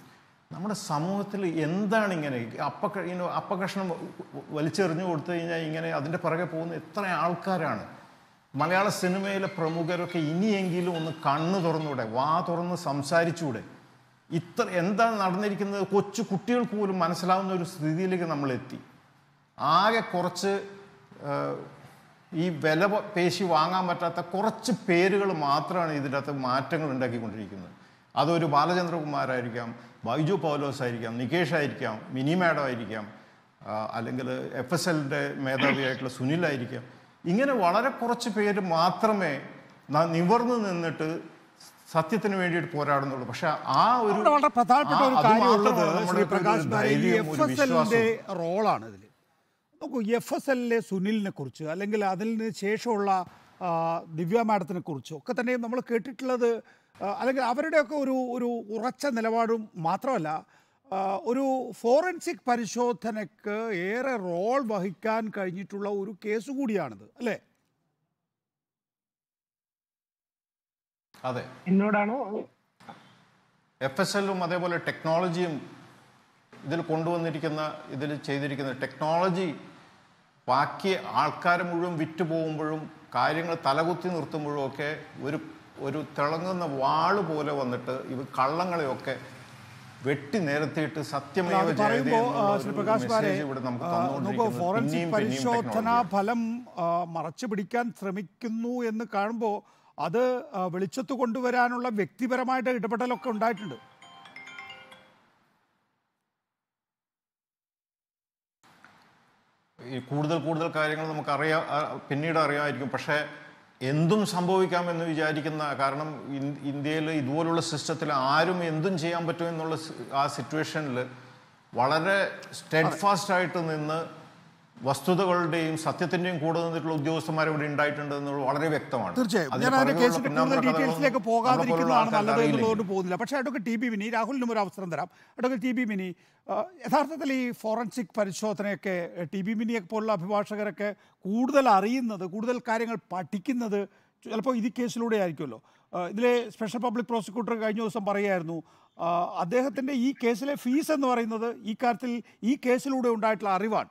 നമ്മുടെ സമൂഹത്തിൽ എന്താണ് ഇങ്ങനെ അപ്പ ഇങ്ങനെ അപ്പകഷ്ണം വലിച്ചെറിഞ്ഞു കൊടുത്തു കഴിഞ്ഞാൽ ഇങ്ങനെ അതിൻ്റെ പിറകെ പോകുന്ന എത്ര ആൾക്കാരാണ് മലയാള സിനിമയിലെ പ്രമുഖരൊക്കെ ഇനിയെങ്കിലും ഒന്ന് കണ്ണ് തുറന്നൂടെ വാ തുറന്ന് സംസാരിച്ചൂടെ ഇത്ര എന്താണ് നടന്നിരിക്കുന്നത് കൊച്ചു കുട്ടികൾക്ക് പോലും മനസ്സിലാവുന്ന ഒരു സ്ഥിതിയിലേക്ക് നമ്മൾ എത്തി ആകെ കുറച്ച് ആ, ഈ വില പ- പേശി വാങ്ങാൻ പറ്റാത്ത കുറച്ച് പേരുകൾ മാത്രമാണ് ഇതിനകത്ത് മാറ്റങ്ങൾ ഉണ്ടാക്കിക്കൊണ്ടിരിക്കുന്നത് അതൊരു ബാലചന്ദ്രകുമാരായിരിക്കാം ബൈജു പൗലോസ് ആയിരിക്കാം നികേഷ് ആയിരിക്കാം മിനി മാഡം ആയിരിക്കാം ആ, അല്ലെങ്കിൽ എഫ് എസ് എല്ലിൻ്റെ മേധാവിയായിട്ടുള്ള സുനിലായിരിക്കാം ഇങ്ങനെ വളരെ കുറച്ച് പേര് മാത്രമേ ന- നിവർന്നു നിന്നിട്ട് സത്യത്തിന് വേണ്ടിയിട്ട് പോരാടുന്നുള്ളൂ പക്ഷെ ആ ഒരു അവിടെ വളരെ പ്രധാനപ്പെട്ട ഒരു ആ- അത് കാര്യമുള്ളത് മാത്രമാണ് നമ്മുടെ ശ്രീ ഒരു പ്രകാശ് ബാരെ, ഈ ധൈര്യവും എഫ് ഒരു എസ് എല്ലിന്റെ വിശ്വാസവും. റോളാണ് ഇതിൽ നോക്കൂ എഫ് എസ് എല്ലിലെ സുനിലിനെ കുറിച്ച് അല്ലെങ്കിൽ അതിന് ശേഷമുള്ള ആ, ദിവ്യ മാഡത്തിനെ കുറിച്ചും ഒക്കെ തന്നെ നമ്മൾ കേട്ടിട്ടുള്ളത് ആ, അല്ലെങ്കിൽ അവരുടെയൊക്കെ ഒരു ഒരു ഉറച്ച നിലപാടും മാത്രമല്ല ആ, ഒരു ഫോറൻസിക് പരിശോധനയ്ക്ക് ഏറെ റോൾ വഹിക്കാൻ കഴിഞ്ഞിട്ടുള്ള ഒരു കേസ് കൂടിയാണിത് അല്ലേ അതെ എന്നോടാണോ എഫ് എസ് എല്ലും അതേപോലെ ടെക്നോളജിയും ഇതിൽ കൊണ്ടുവന്നിരിക്കുന്ന ഇതിൽ ചെയ്തിരിക്കുന്ന ടെക്നോളജി ബാക്കി ആൾക്കാരെ മുഴുവൻ വിറ്റ് പോകുമ്പോഴും കാര്യങ്ങൾ തലകുത്തി നിർത്തുമ്പോഴും ഒക്കെ ഒരു ഒരു തിളങ്ങുന്ന വാള് പോലെ വന്നിട്ട് ഇവ കള്ളങ്ങളെയൊക്കെ വെട്ടി നിരത്തിയിട്ട് സത്യമേവ അത് ജയതേ പറയുമ്പോൾ എന്നുള്ള ആ, ഒരു ശ്രീ പ്രകാശ് ബാരെ മെസ്സേജ് ഇവിടെ നമുക്ക് ആ, നമുക്ക് തന്നുകൊണ്ടിരിക്കുന്നത് ഫോറൻസിക് പിന്നെയും പിന്നെയും പരിശോധന technology. ഫലം ആ, മറച്ചു പിടിക്കാൻ ശ്രമിക്കുന്നു എന്ന് കാണുമ്പോൾ അത് ആ, വെളിച്ചത്ത് കൊണ്ടുവരാനുള്ള വ്യക്തിപരമായിട്ട് ഇടപെടലൊക്കെ ഉണ്ടായിട്ടുണ്ട് ഈ കൂടുതൽ കൂടുതൽ കാര്യങ്ങൾ നമുക്ക് അറിയാം പിന്നീട് അറിയാമായിരിക്കും പക്ഷേ എന്തും സംഭവിക്കാമെന്ന് വിചാരിക്കുന്ന കാരണം ഇൻ- ഇന്ത്യയിൽ ഇതുപോലുള്ള സിസ്റ്റത്തിൽ ആരും എന്തും ചെയ്യാൻ പറ്റും എന്നുള്ള സ്- ആ സിറ്റുവേഷനിൽ വളരെ സ്റ്റെഡ് ഫാസ്റ്റ് ആയിട്ട് നിന്ന് വസ്തുതകളുടെയും സത്യത്തിന്റെയും കൂടെ നിന്നിട്ടുള്ള ഉദ്യോഗസ്ഥന്മാർ ഇവിടെ ഉണ്ടായിട്ടുണ്ട് എന്നുള്ളത് വളരെ വ്യക്തമാണ് തീർച്ചയായും അതിന് ഞാൻ അതിന്റെ പുറകെയുള്ള കേസിന്റെ പിന്നാമ്പുറ കൂടുതൽ ഡീറ്റെയിൽസിലേക്ക് കഥകളൊന്നും നമ്മളെപ്പോലുള്ള പോകാതിരിക്കുന്നതാണ് ആൾക്കാർക്ക് നല്ലത് അറിയില്ല. എന്നുള്ളതുകൊണ്ട് പോകുന്നില്ല പക്ഷേ അഡ്വക്കേറ്റ് ടി ബി മിനി രാഹുലിനും ഒരു അവസരം തരാം അഡ്വക്കേറ്റ് ടി ബി മിനി ആ, യഥാർത്ഥത്തിൽ ഈ ഫോറൻസിക് പരിശോധനയൊക്കെ ടി ബി മിനിയെ പോലുള്ള അഭിഭാഷകരൊക്കെ കൂടുതൽ അറിയുന്നത് കൂടുതൽ കാര്യങ്ങൾ പഠിക്കുന്നത് ചിലപ്പോൾ ഇത് കേസിലൂടെ ആയിരിക്കുമല്ലോ ആ, ഇതിലെ സ്പെഷ്യൽ പബ്ലിക് പ്രോസിക്യൂട്ടർ കഴിഞ്ഞ ദിവസം പറയുമായിരുന്നു ആ, അദ്ദേഹത്തിൻ്റെ ഈ കേസിലെ ഫീസ് എന്ന് പറയുന്നത് ഈ കാര്യത്തിൽ ഈ കേസിലൂടെ ഉണ്ടായിട്ടുള്ള അറിവാണ്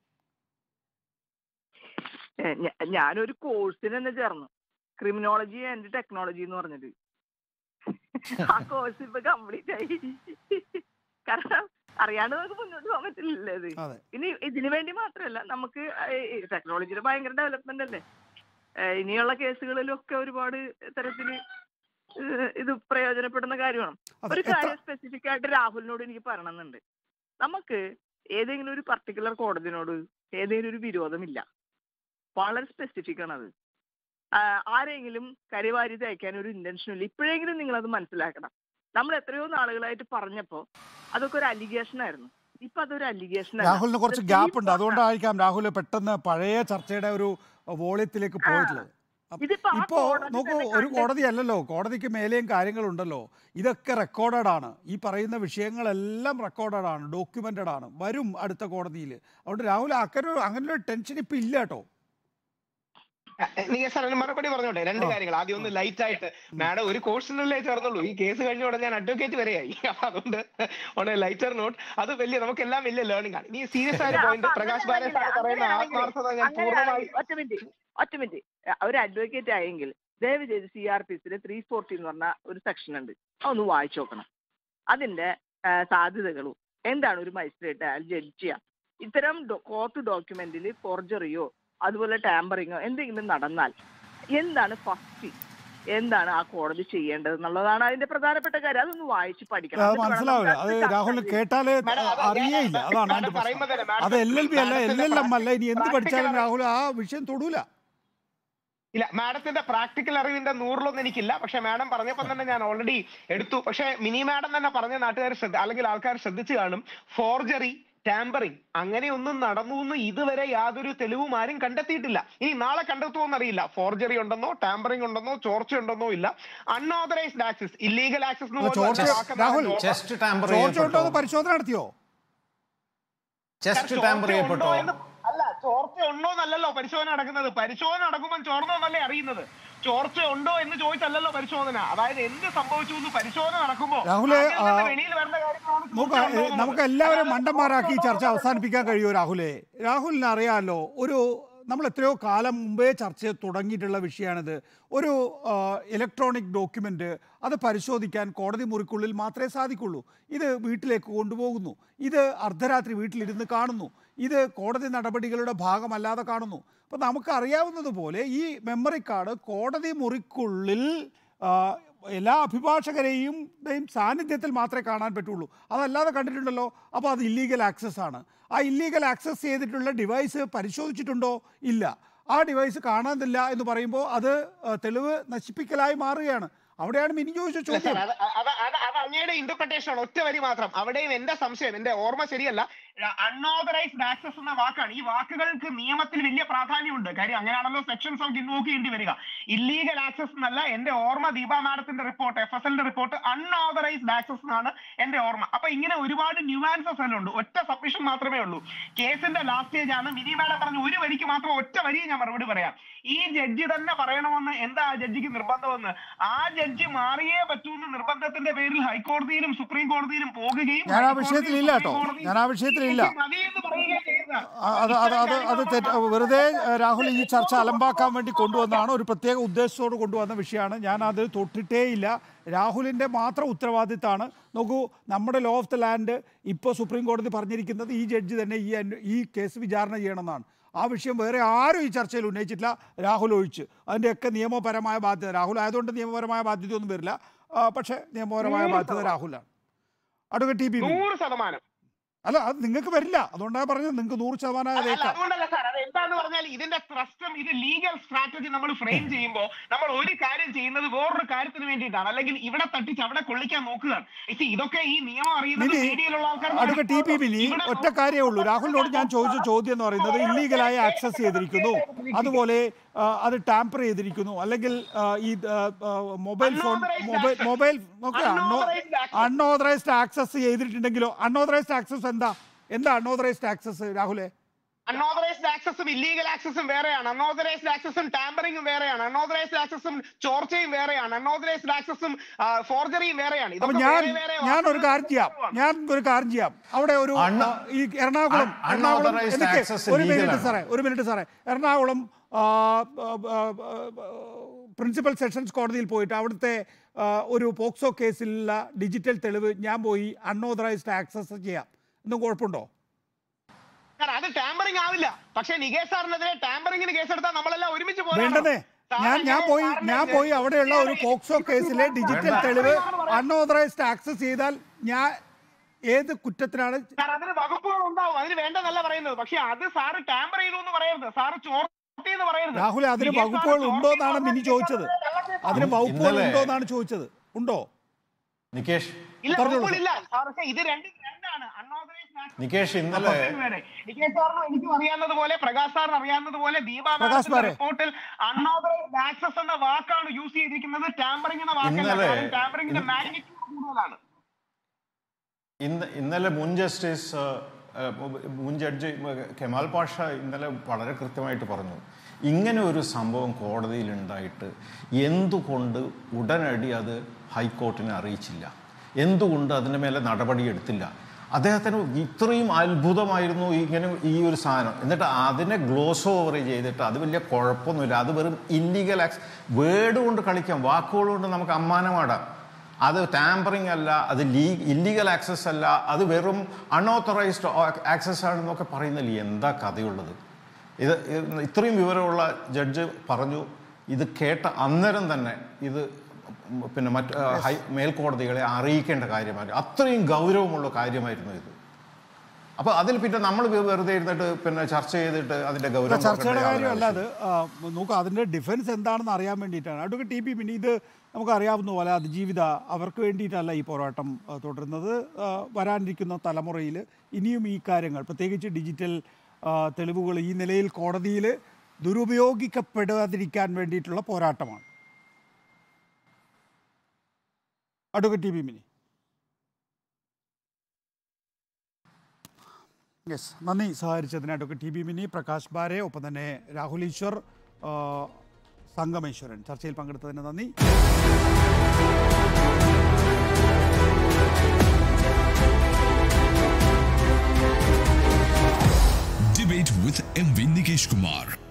ഏ, ഞ- ഞാനൊരു കോഴ്സിന് തന്നെ ചേർന്നു ക്രിമിനോളജി ആൻഡ് ടെക്നോളജി എന്ന് പറഞ്ഞിട്ട് ആ കോഴ്സ് ഇപ്പൊ കംപ്ലീറ്റ് ആയി കാരണം അറിയാണ്ട് നമുക്ക് മുന്നോട്ട് പോകാൻ പറ്റില്ലല്ലോ ഇത് അതെ ഇനി ഇതിനു വേണ്ടി മാത്രമല്ല നമുക്ക് ടെക്നോളജിയുടെ ഭയങ്കര ഡെവലപ്മെന്റ് അല്ലേ ഏ, ഇനിയുള്ള കേസുകളിലൊക്കെ ഒരുപാട് തരത്തില് ഏഹ് ഇത് പ്രയോജനപ്പെടുന്ന കാര്യമാണ് അതെ, ഒരു എത്ര- കാര്യം സ്പെസിഫിക് ആയിട്ട് രാഹുലിനോട് എനിക്ക് പറയണമെന്നുണ്ട് നമുക്ക് ഏതെങ്കിലും ഒരു പർട്ടിക്കുലർ കോടതിനോട് ഏതെങ്കിലും ഒരു വിരോധമില്ല വളരെ സ്പെസിഫിക് ആണ് അത് ആ, ആരെങ്കിലും കരിവാരി തയ്ക്കാൻ ഒരു ഇന്റൻഷൻ ഇല്ല ഇപ്പോഴെങ്കിലും നിങ്ങൾ അത് മനസ്സിലാക്കണം നമ്മൾ എത്രയോ നാളുകളായിട്ട് പറഞ്ഞപ്പോ അതൊക്കെ ഒരു അലിഗേഷൻ ആയിരുന്നു ഇപ്പൊ അതൊരു അലിഗേഷൻ രാഹുലിന് കുറച്ച് ഗ്യാപ്പ് ഉണ്ട് അതുകൊണ്ടായിരിക്കാം രാഹുൽ പെട്ടെന്ന് പഴയ ചർച്ചയുടെ ഒരു വോളിയത്തിലേക്ക് പോയിട്ടുള്ളത് അപ്പ- ഇതിപ്പോ ആ ഇപ്പോ കോടതി നോക്കൂ തന്നെ ഒരു കണ്ടെത്തി- കോടതി അല്ലല്ലോ കോടതിക്ക് മേലെയും കാര്യങ്ങളുണ്ടല്ലോ ഇതൊക്കെ റെക്കോർഡഡ് ആണ് ഈ പറയുന്ന വിഷയങ്ങളെല്ലാം റെക്കോർഡഡ് ആണ് ഡോക്യുമെന്റഡ് ആണ് വരും അടുത്ത കോടതിയിൽ അതുകൊണ്ട് രാഹുൽ അങ്ങനെ അങ്ങനെ ഒരു ടെൻഷൻ ഇപ്പൊ ഇല്ല കേട്ടോ നീ സാർ അതിന് മറുപടി പറഞ്ഞോട്ടെ രണ്ട് ആ. കാര്യങ്ങൾ ആദ്യം ഒന്ന് ലൈറ്റ് ആയിട്ട് മാഡം ഒരു കോഴ്സിനല്ലേ ചേർന്നുള്ളൂ ഈ കേസ് കഴിഞ്ഞ ഉടനെ ഞാൻ അഡ്വക്കേറ്റ് വരെയായി അതുകൊണ്ട് ഓൺ ലൈറ്റർ നോട്ട് അത് വലിയ നമുക്കെല്ലാം വലിയ ലേണിംഗ് ആണ് ഇനി സീരിയസ് ആയ പോയിന്റ് പ്രകാശ് ബാരെ സാർ പറയുന്ന ആത്മാർത്ഥത ഞാൻ പൂർണ്ണമായി ഒറ്റ മിനിറ്റ് ഒറ്റ മിനിറ്റ് ഒരു അഡ്വക്കേറ്റ് ആയെങ്കിൽ ദയവ് ചെയ്ത് സി ആർ പി സിയുടെ ത്രീ ഫോർട്ടി എന്ന് പറഞ്ഞ ഒരു സെക്ഷൻ ഉണ്ട് അതൊന്ന് വായിച്ചു നോക്കണം അതിന്റെ ആ, സാധ്യതകളും എന്താണ് ഒരു മജിസ്ട്രേറ്റ് അയാൾ ജഡ്ജ് ചെയ്യുക ഇത്തരം കോർട്ട് ഡോക്യുമെന്റിൽ ഫോർജറിയോ അതുപോലെ ടാമ്പറിങ്ങോ എന്തെങ്കിലും നടന്നാൽ എന്താണ് ഫസ്റ്റ് എന്താണ് ആ കോടതി ചെയ്യേണ്ടത് എന്നുള്ളതാണ് അതിന്റെ പ്രധാനപ്പെട്ട കാര്യം അതൊന്ന് വായിച്ച് പഠിക്കണം അത് എന്നിട്ട് വേണം മനസ്സിലാവില്ല നമുക്ക് അത് അടുത്ത രാഹുൽ ചർച്ച കേട്ടാലേ മാഡം, അത് അറിയേയില്ല ഞാൻ- അതാണ് മാഡം അതിന്റെ പറയുമ്പോൾ പ്രശ്നം തന്നെ മാഡം- അത് എൽ എൽ ബി അല്ല എൽ മാഡത്തിന്റെ എൽ എം അല്ല ഇനി എന്ത് practical പഠിച്ചാലും രാഹുൽ ആ വിഷയം തൊടൂല ഇല്ല മാഡത്തിന്റെ പ്രാക്ടിക്കൽ അറിവിന്റെ നൂറിലൊന്നും എനിക്കില്ല പക്ഷെ മാഡം പറഞ്ഞപ്പോൾ തന്നെ ഞാൻ ഓൾറെഡി എടുത്തു പക്ഷെ മിനി മാഡം തന്നെ പറഞ്ഞ നാട്ടുകാർ ശ്രദ്ധ അല്ലെങ്കിൽ ആൾക്കാർ ശ്രദ്ധിച്ചു കാണും ഫോർജറി ടാമ്പറിങ് അങ്ങനെയൊന്നും നടന്നു എന്ന് ഇതുവരെ യാതൊരു തെളിവും ആരും കണ്ടെത്തിയിട്ടില്ല ഇനി നാളെ കണ്ടെത്തുമോ അറിയില്ല ഫോർജറി ഉണ്ടെന്നോ ടാമ്പറിംഗ് ഉണ്ടെന്നോ ചോർച്ച ഉണ്ടെന്നോ ഇല്ല അൺഓതറൈസ്ഡ് ആക്സസ് ഇല്ലീഗൽ ആക്സസ് അല്ല, ചോർച്ച- രാഹുൽ, ചെസ്റ്റ് ടാമ്പർ ചോർച്ച ഉണ്ടോ എന്ന് പരിശോധന നടത്തിയോ ചെസ്റ്റ് ടാമ്പർ ചെയ്യപ്പെട്ടോ അല്ല ചോർച്ച ഉണ്ടോ എന്നല്ലല്ലോ പരിശോധന നടക്കുന്നത് പരിശോധന നടക്കുമ്പോൾ ചോർന്നോന്നല്ലേ അറിയുന്നത് ചോർച്ച ഉണ്ടോ എന്ന് ചോദിച്ചല്ലല്ലോ പരിശോധന അതായത് എന്ത് സംഭവിച്ചു എന്ന് പരിശോധന നടക്കുമ്പോ രാഹുലെ, അതിൽ നിന്ന് ആ, വെളിയിൽ വരുന്ന കാര്യങ്ങളാണ് നമുക്ക് ചോർച്ച ഉണ്ടോ ഏ, എന്നുള്ളത്. നമുക്ക് എല്ലാവരും അല്ലാതെ മണ്ടന്മാരാക്കി ഈ ചർച്ച ചോർച്ച ഉണ്ടോ അവസാനിപ്പിക്കാൻ കഴിയുമോ രാഹുലെ രാഹുലിന് അറിയാമല്ലോ ഒരു നമ്മൾ എത്രയോ കാലം മുമ്പേ ചർച്ച തുടങ്ങിയിട്ടുള്ള വിഷയമാണിത് ഒരു ഇലക്ട്രോണിക് ഡോക്യുമെൻ്റ് അത് പരിശോധിക്കാൻ കോടതി മുറിക്കുള്ളിൽ മാത്രമേ സാധിക്കുള്ളൂ ഇത് വീട്ടിലേക്ക് കൊണ്ടുപോകുന്നു ഇത് അർദ്ധരാത്രി വീട്ടിലിരുന്ന് കാണുന്നു ഇത് കോടതി നടപടികളുടെ ഭാഗമല്ലാതെ കാണുന്നു അപ്പോൾ നമുക്കറിയാവുന്നതുപോലെ ഈ മെമ്മറി കാർഡ് കോടതി മുറിക്കുള്ളിൽ ആ, എല്ലാ അഭിഭാഷകരെയും ടെയും സാന്നിധ്യത്തിൽ മാത്രമേ കാണാൻ പറ്റുള്ളൂ അതല്ലാതെ കണ്ടിട്ടുണ്ടല്ലോ അപ്പോൾ അത് ഇല്ലീഗൽ ആക്സസ് ആണ് ആ ഇല്ലീഗൽ ആക്സസ് ചെയ്തിട്ടുള്ള ഡിവൈസ് പരിശോധിച്ചിട്ടുണ്ടോ ഇല്ല ആ ഡിവൈസ് കാണാനില്ല എന്ന് പറയുമ്പോൾ അത് ആ, തെളിവ് നശിപ്പിക്കലായി മാറുകയാണ് അവിടെയാണ് മിനി ചോദിച്ച അല്ല സാർ, ചോദ്യം അത് അത് അത് അത് അങ്ങയുടെ ഇന്റർപ്രിട്ടേഷൻ ആണ് ഒറ്റ വരി മാത്രം അവിടെയും എന്റെ സംശയം എന്റെ ഓർമ്മ ശരിയല്ല അൺഓതറൈസ്ഡ് ആക്സസ് എന്ന വാക്കാണ് ഈ വാക്കുകൾക്ക് നിയമത്തിൽ വലിയ പ്രാധാന്യമുണ്ട് കാര്യം അങ്ങനെയാണല്ലോ സെക്ഷൻസ് നമുക്ക് ഇൻവോക്ക് ചെയ്യേണ്ടി വരിക ഇല്ലീഗൽ ആക്സസ് എന്നല്ല എന്റെ ഓർമ്മ ദീപ മാഡത്തിന്റെ റിപ്പോർട്ട് എഫ് എസ് എല്ലിന്റെ റിപ്പോർട്ട് അൺഓതറൈസ്ഡ് ആക്സസ് എന്നാണ് എന്റെ ഓർമ്മ അപ്പൊ ഇങ്ങനെ ഒരുപാട് ന്യൂവാൻസസ് എല്ലാം ഉണ്ട് ഒറ്റ സബ്മിഷൻ മാത്രമേ ഉള്ളൂ കേസിന്റെ ലാസ്റ്റ് സ്റ്റേജ് ആണ് മിനി മാഡം പറഞ്ഞ ഒരു വരിക്ക് മാത്രം ഒറ്റ വരിയെ ഞാൻ മറുപടി പറയാം ഈ ജഡ്ജി തന്നെ പറയണമെന്ന് എന്താ ആ ജഡ്ജിക്ക് നിർബന്ധമെന്ന് ആ ജഡ്ജി മാറിയേ പറ്റൂന്ന് നിർബന്ധത്തിന്റെ പേരിൽ ഹൈക്കോടതിയിലും സുപ്രീം കോടതിയിലും പോകുകയും ഞാൻ ആ ഹൈക്കോടതിയും വിഷയത്തിൽ ഇല്ല കേട്ടോ. സുപ്രീം കോടതിയും ഞാൻ ആ വിഷയത്തിൽ ഇല്ല. ഈ മതി എന്ന് പറയുകയും ചെയ്യുന്ന ആ, അത് അത് അത് അത് തെറ്റ് വെറുതെ ഏഹ്, രാഹുൽ ഈ ചർച്ച അലമ്പാക്കാൻ വേണ്ടി കൊണ്ടുവന്നതാണ് ഒരു പ്രത്യേക ഉദ്ദേശത്തോട് കൊണ്ടുവന്ന വിഷയമാണ് ഞാൻ അത് തൊട്ടിട്ടേയില്ല രാഹുലിൻ്റെ മാത്രം ഉത്തരവാദിത്തമാണ് നോക്കൂ നമ്മുടെ ലോ ഓഫ് ദ ലാൻഡ് ഇപ്പോൾ സുപ്രീം കോടതി പറഞ്ഞിരിക്കുന്നത് ഈ ജഡ്ജി തന്നെ ഈ അന്വ- ഈ കേസ് വിചാരണ ചെയ്യണമെന്നാണ് ആ വിഷയം വേറെ ആരും ഈ ചർച്ചയിൽ ഉന്നയിച്ചിട്ടില്ല രാഹുൽ ഒഴിച്ച് അതിൻ്റെയൊക്കെ നിയമപരമായ ബാധ്യത രാഹുൽ ആയതുകൊണ്ട് നിയമപരമായ ബാധ്യതയൊന്നും വരില്ല ആ, പക്ഷേ നിയമപരമായ ബാധ്യത രാഹുലാണ് അഡ്വക്കേറ്റ് ടി പി നൂറ് ശതമാനം അല്ല അത് നിങ്ങൾക്ക് വരില്ല അതുകൊണ്ടാണ് പറഞ്ഞത് നിങ്ങൾക്ക് നൂറ് ശതമാനം അല്ല അതേക്കാം അതുകൊണ്ടല്ല സാർ അത് എന്താന്ന് പറഞ്ഞാൽ ഇതിന്റെ പ്രശ്നം ഇത് ലീഗൽ സ്ട്രാറ്റജി നമ്മൾ ഫ്രെയിം ചെയ്യുമ്പോൾ നമ്മൾ ഒരു കാര്യം ചെയ്യുന്നത് വേറൊരു കാര്യത്തിന് വേണ്ടിയിട്ടാണ് അല്ലെങ്കിൽ ഇവിടെ തട്ടിച്ച് അവിടെ കൊള്ളിക്കാൻ നോക്കുകയാണ് See, ഇതൊക്കെ ഈ നിയമം അറിയുന്നത് മിനി മീഡിയയിലുള്ള ആൾക്കാർ അടുക്ക ടി പി മിനി ഒറ്റ കാര്യമേ ഉള്ളൂ രാഹുലിനോട് ഞാൻ ചോദിച്ച ചോദ്യം എന്ന് പറയുന്നത് ഇല്ലീഗലായി ആക്സസ് ചെയ്തിരിക്കുന്നു അതുപോലെ ആ, അത് ടാമ്പർ ചെയ്തിരിക്കുന്നു അല്ലെങ്കിൽ ആ, ഈ mobile phone Unauthorized mobile access. Mobile നോക്കുക Unauthorized access. അൺഓതറൈസ്ഡ് ആക്സസ് ചെയ്തിട്ടുണ്ടെങ്കിലോ അൺഓതറൈസ്ഡ് ആക്സസ് എന്താ എന്താ അൺഓതറൈസ്ഡ് ആക്സസ് രാഹുലെ അൺഓതറൈസ്ഡ് ആക്സസും ഇല്ലീഗൽ ആക്സസും വേറെയാണ് അൺഓതറൈസ്ഡ് ആക്സസും ടാമ്പറിംഗും വേറെയാണ് അൺഓതറൈസ്ഡ് ആക്സസും ചോർച്ചയും വേറെയാണ് അൺഓതറൈസ്ഡ് ആക്സസും ഫോർജറിയും വേറെയാണ് അപ്പൊ ഇതൊക്കെ ഞാൻ വേറെ വേറെ ഞാൻ ഒരു കാര്യം ചെയ്യാം വാക്കുകളാണ്. ഞാൻ ഒരു കാര്യം ചെയ്യാം അവിടെ ഒരു Un- ആ, ഈ എറണാകുളം Un- എറണാകുളം unauthorized എനിക്ക് access ഒരു legal മിനിറ്റ് ആണ്. സാറേ ഒരു മിനിറ്റ് സാറേ എറണാകുളം പ്രിൻസിപ്പൽ സെഷൻസ് കോടതിയിൽ പോയിട്ട് അവിടുത്തെ ആ, ഒരു പോക്സോ കേസിലുള്ള ഡിജിറ്റൽ തെളിവ് ഞാൻ പോയി അൺഓതറൈസ്ഡ് ആക്സസ് ചെയ്യാം ഒന്നും കുഴപ്പമുണ്ടോ കാരണം അത് ടാമ്പറിംഗ് ആവില്ല പക്ഷേ നികേഷ് സാറിനെതിരെ ടാമ്പറിംഗിന് കേസെടുത്താൽ നമ്മളെല്ലാം ഒരുമിച്ച് പോരാടണം. വേണ്ടതേ ഞാൻ ഞാൻ സാറിനെ- പോയി സാറിനെ ഞാൻ പോയി അവിടെയുള്ള ഒരു പോക്സോ കേസിലെ ഡിജിറ്റൽ വേണ്ട. തെളിവ് അൺഓതറൈസ്ഡ് ആക്സസ് ചെയ്താൽ ഞാൻ ഏത് കുറ്റത്തിനാണ് സാർ അതിന് വകുപ്പുകൾ ഉണ്ടാവും അതിന് വേണ്ടെന്നല്ല പറയുന്നത് പക്ഷെ അത് സാറ് ടാമ്പർ ചെയ്തു എന്ന് പറയരുത് സാറ് ചോർത്തി എന്ന് പറയരുത് രാഹുൽ അതിന് നികേഷ് സാറ് വകുപ്പുകൾ ചോർത്തി ഉണ്ടോ എന്ന് എന്നാണ് മിനി പറഞ്ഞാൽ ചോദിച്ചത് അതിന് ഇന്നലെ- വകുപ്പുകൾ ഉണ്ടോ എന്നാണ് ചോദിച്ചത് ഉണ്ടോ നികേഷ് ഇല്ല പറഞ്ഞോളൂ വകുപ്പില്ല സാർ പക്ഷേ ഇത് രണ്ടും രണ്ടാണ് അൺഓതറൈസ്ഡ് ആക്ട് നികേഷ് ഇന്നലെ വേറെ. നികേഷ് സാറിനും എനിക്കും അറിയാവുന്നത് പോലെ പ്രകാശ് സാറിന് അറിയാവുന്നത് പോലെ ദീപ പ്രകാശ് പാരെ. റിപ്പോർട്ടിൽ അൺഓതറൈസ്ഡ് ആക്സസ് എന്ന വാക്കാണ് യൂസ് ചെയ്തിരിക്കുന്നത് ടാമ്പറിംഗ് എന്ന വാക്കല്ല ഇന്നലെ- കാരണം ടാമ്പറിംഗിന്റെ മാഗ്നിറ്റ്യൂഡ് കൂടുതലാണ് ഇന്ന് ഇന്നലെ മുൻ ജസ്റ്റിസ് ആ, ആ, മുൻ ജഡ്ജി കെമാൽ പാഷ ഇന്നലെ വളരെ കൃത്യമായിട്ട് പറഞ്ഞു ഇങ്ങനെ ഒരു സംഭവം കോടതിയിൽ ഉണ്ടായിട്ട് എന്തുകൊണ്ട് ഉടനടി അത് ഹൈക്കോർട്ടിനെ അറിയിച്ചില്ല എന്തുകൊണ്ട് അതിൻ്റെ മേലെ നടപടിയെടുത്തില്ല അദ്ദേഹത്തിന് ഇത്രയും അത്ഭുതമായിരുന്നു ഇങ്ങനെ ഈ ഒരു സാധനം എന്നിട്ട് അതിനെ ഗ്ലോസ് ഓവർ ചെയ്തിട്ട് അത് വലിയ കുഴപ്പമൊന്നുമില്ല അത് വെറും ഇല്ലീഗൽ ആക്സ് വേർഡ് കൊണ്ട് കളിക്കാം വാക്കുകൾ കൊണ്ട് നമുക്ക് അമ്മാനമാടാം അത് ടാമ്പറിംഗ് അല്ല അത് ലീ ഇല്ലീഗൽ ആക്സസ് അല്ല അത് വെറും അൺഓത്തറൈസ്ഡ് ആക്സസ് ആണെന്നൊക്കെ പറയുന്നില്ല എന്താ കഥയുള്ളത് ഇത് ഇത് ഇത്രയും വിവരമുള്ള ജഡ്ജ് പറഞ്ഞു ഇത് കേട്ട അന്നേരം തന്നെ ഇത് പിന്നെ മറ്റ് ആ, ഹൈ മേൽക്കോടതികളെ അറിയിക്കേണ്ട കാര്യമായിരുന്നു അത്രയും ഗൗരവമുള്ള കാര്യമായിരുന്നു ഇത് അപ്പോൾ അതിൽ പിന്നെ നമ്മൾ വെറുതെ ഇരുന്നിട്ട് പിന്നെ ചർച്ച ചെയ്തിട്ട് അതിന്റെ അല്ല, ഗൗരവം ചർച്ചയുടെ നോക്കേണ്ട യാതൊരു കാര്യമല്ല അത് ആവശ്യമില്ല. ആ, നോക്കുക അതിൻ്റെ ഡിഫൻസ് എന്താണെന്ന് അറിയാൻ വേണ്ടിയിട്ടാണ് അഡ്വക്കേറ്റ് ടി പി പിന്നെ ഇത് നമുക്കറിയാവുന്ന പോലെ അതിജീവിത അവർക്ക് വേണ്ടിയിട്ടല്ല ഈ പോരാട്ടം ആ, തുടരുന്നത് ആ, വരാനിരിക്കുന്ന തലമുറയിൽ ഇനിയും ഈ കാര്യങ്ങൾ പ്രത്യേകിച്ച് ഡിജിറ്റൽ ആ, തെളിവുകൾ ഈ നിലയിൽ കോടതിയിൽ ദുരുപയോഗിക്കപ്പെടാതിരിക്കാൻ വേണ്ടിയിട്ടുള്ള പോരാട്ടമാണ് advocate T P Mini yes നന്ദി സഹകരിച്ചതിന് advocate T B Mini Prakash Bare ഒപ്പം തന്നെ രാഹുൽ ഈശ്വർ ആ, സംഗമേശ്വരൻ ചർച്ചയിൽ പങ്കെടുത്തതിന് നന്ദി Debate with MV Nikesh Kumar.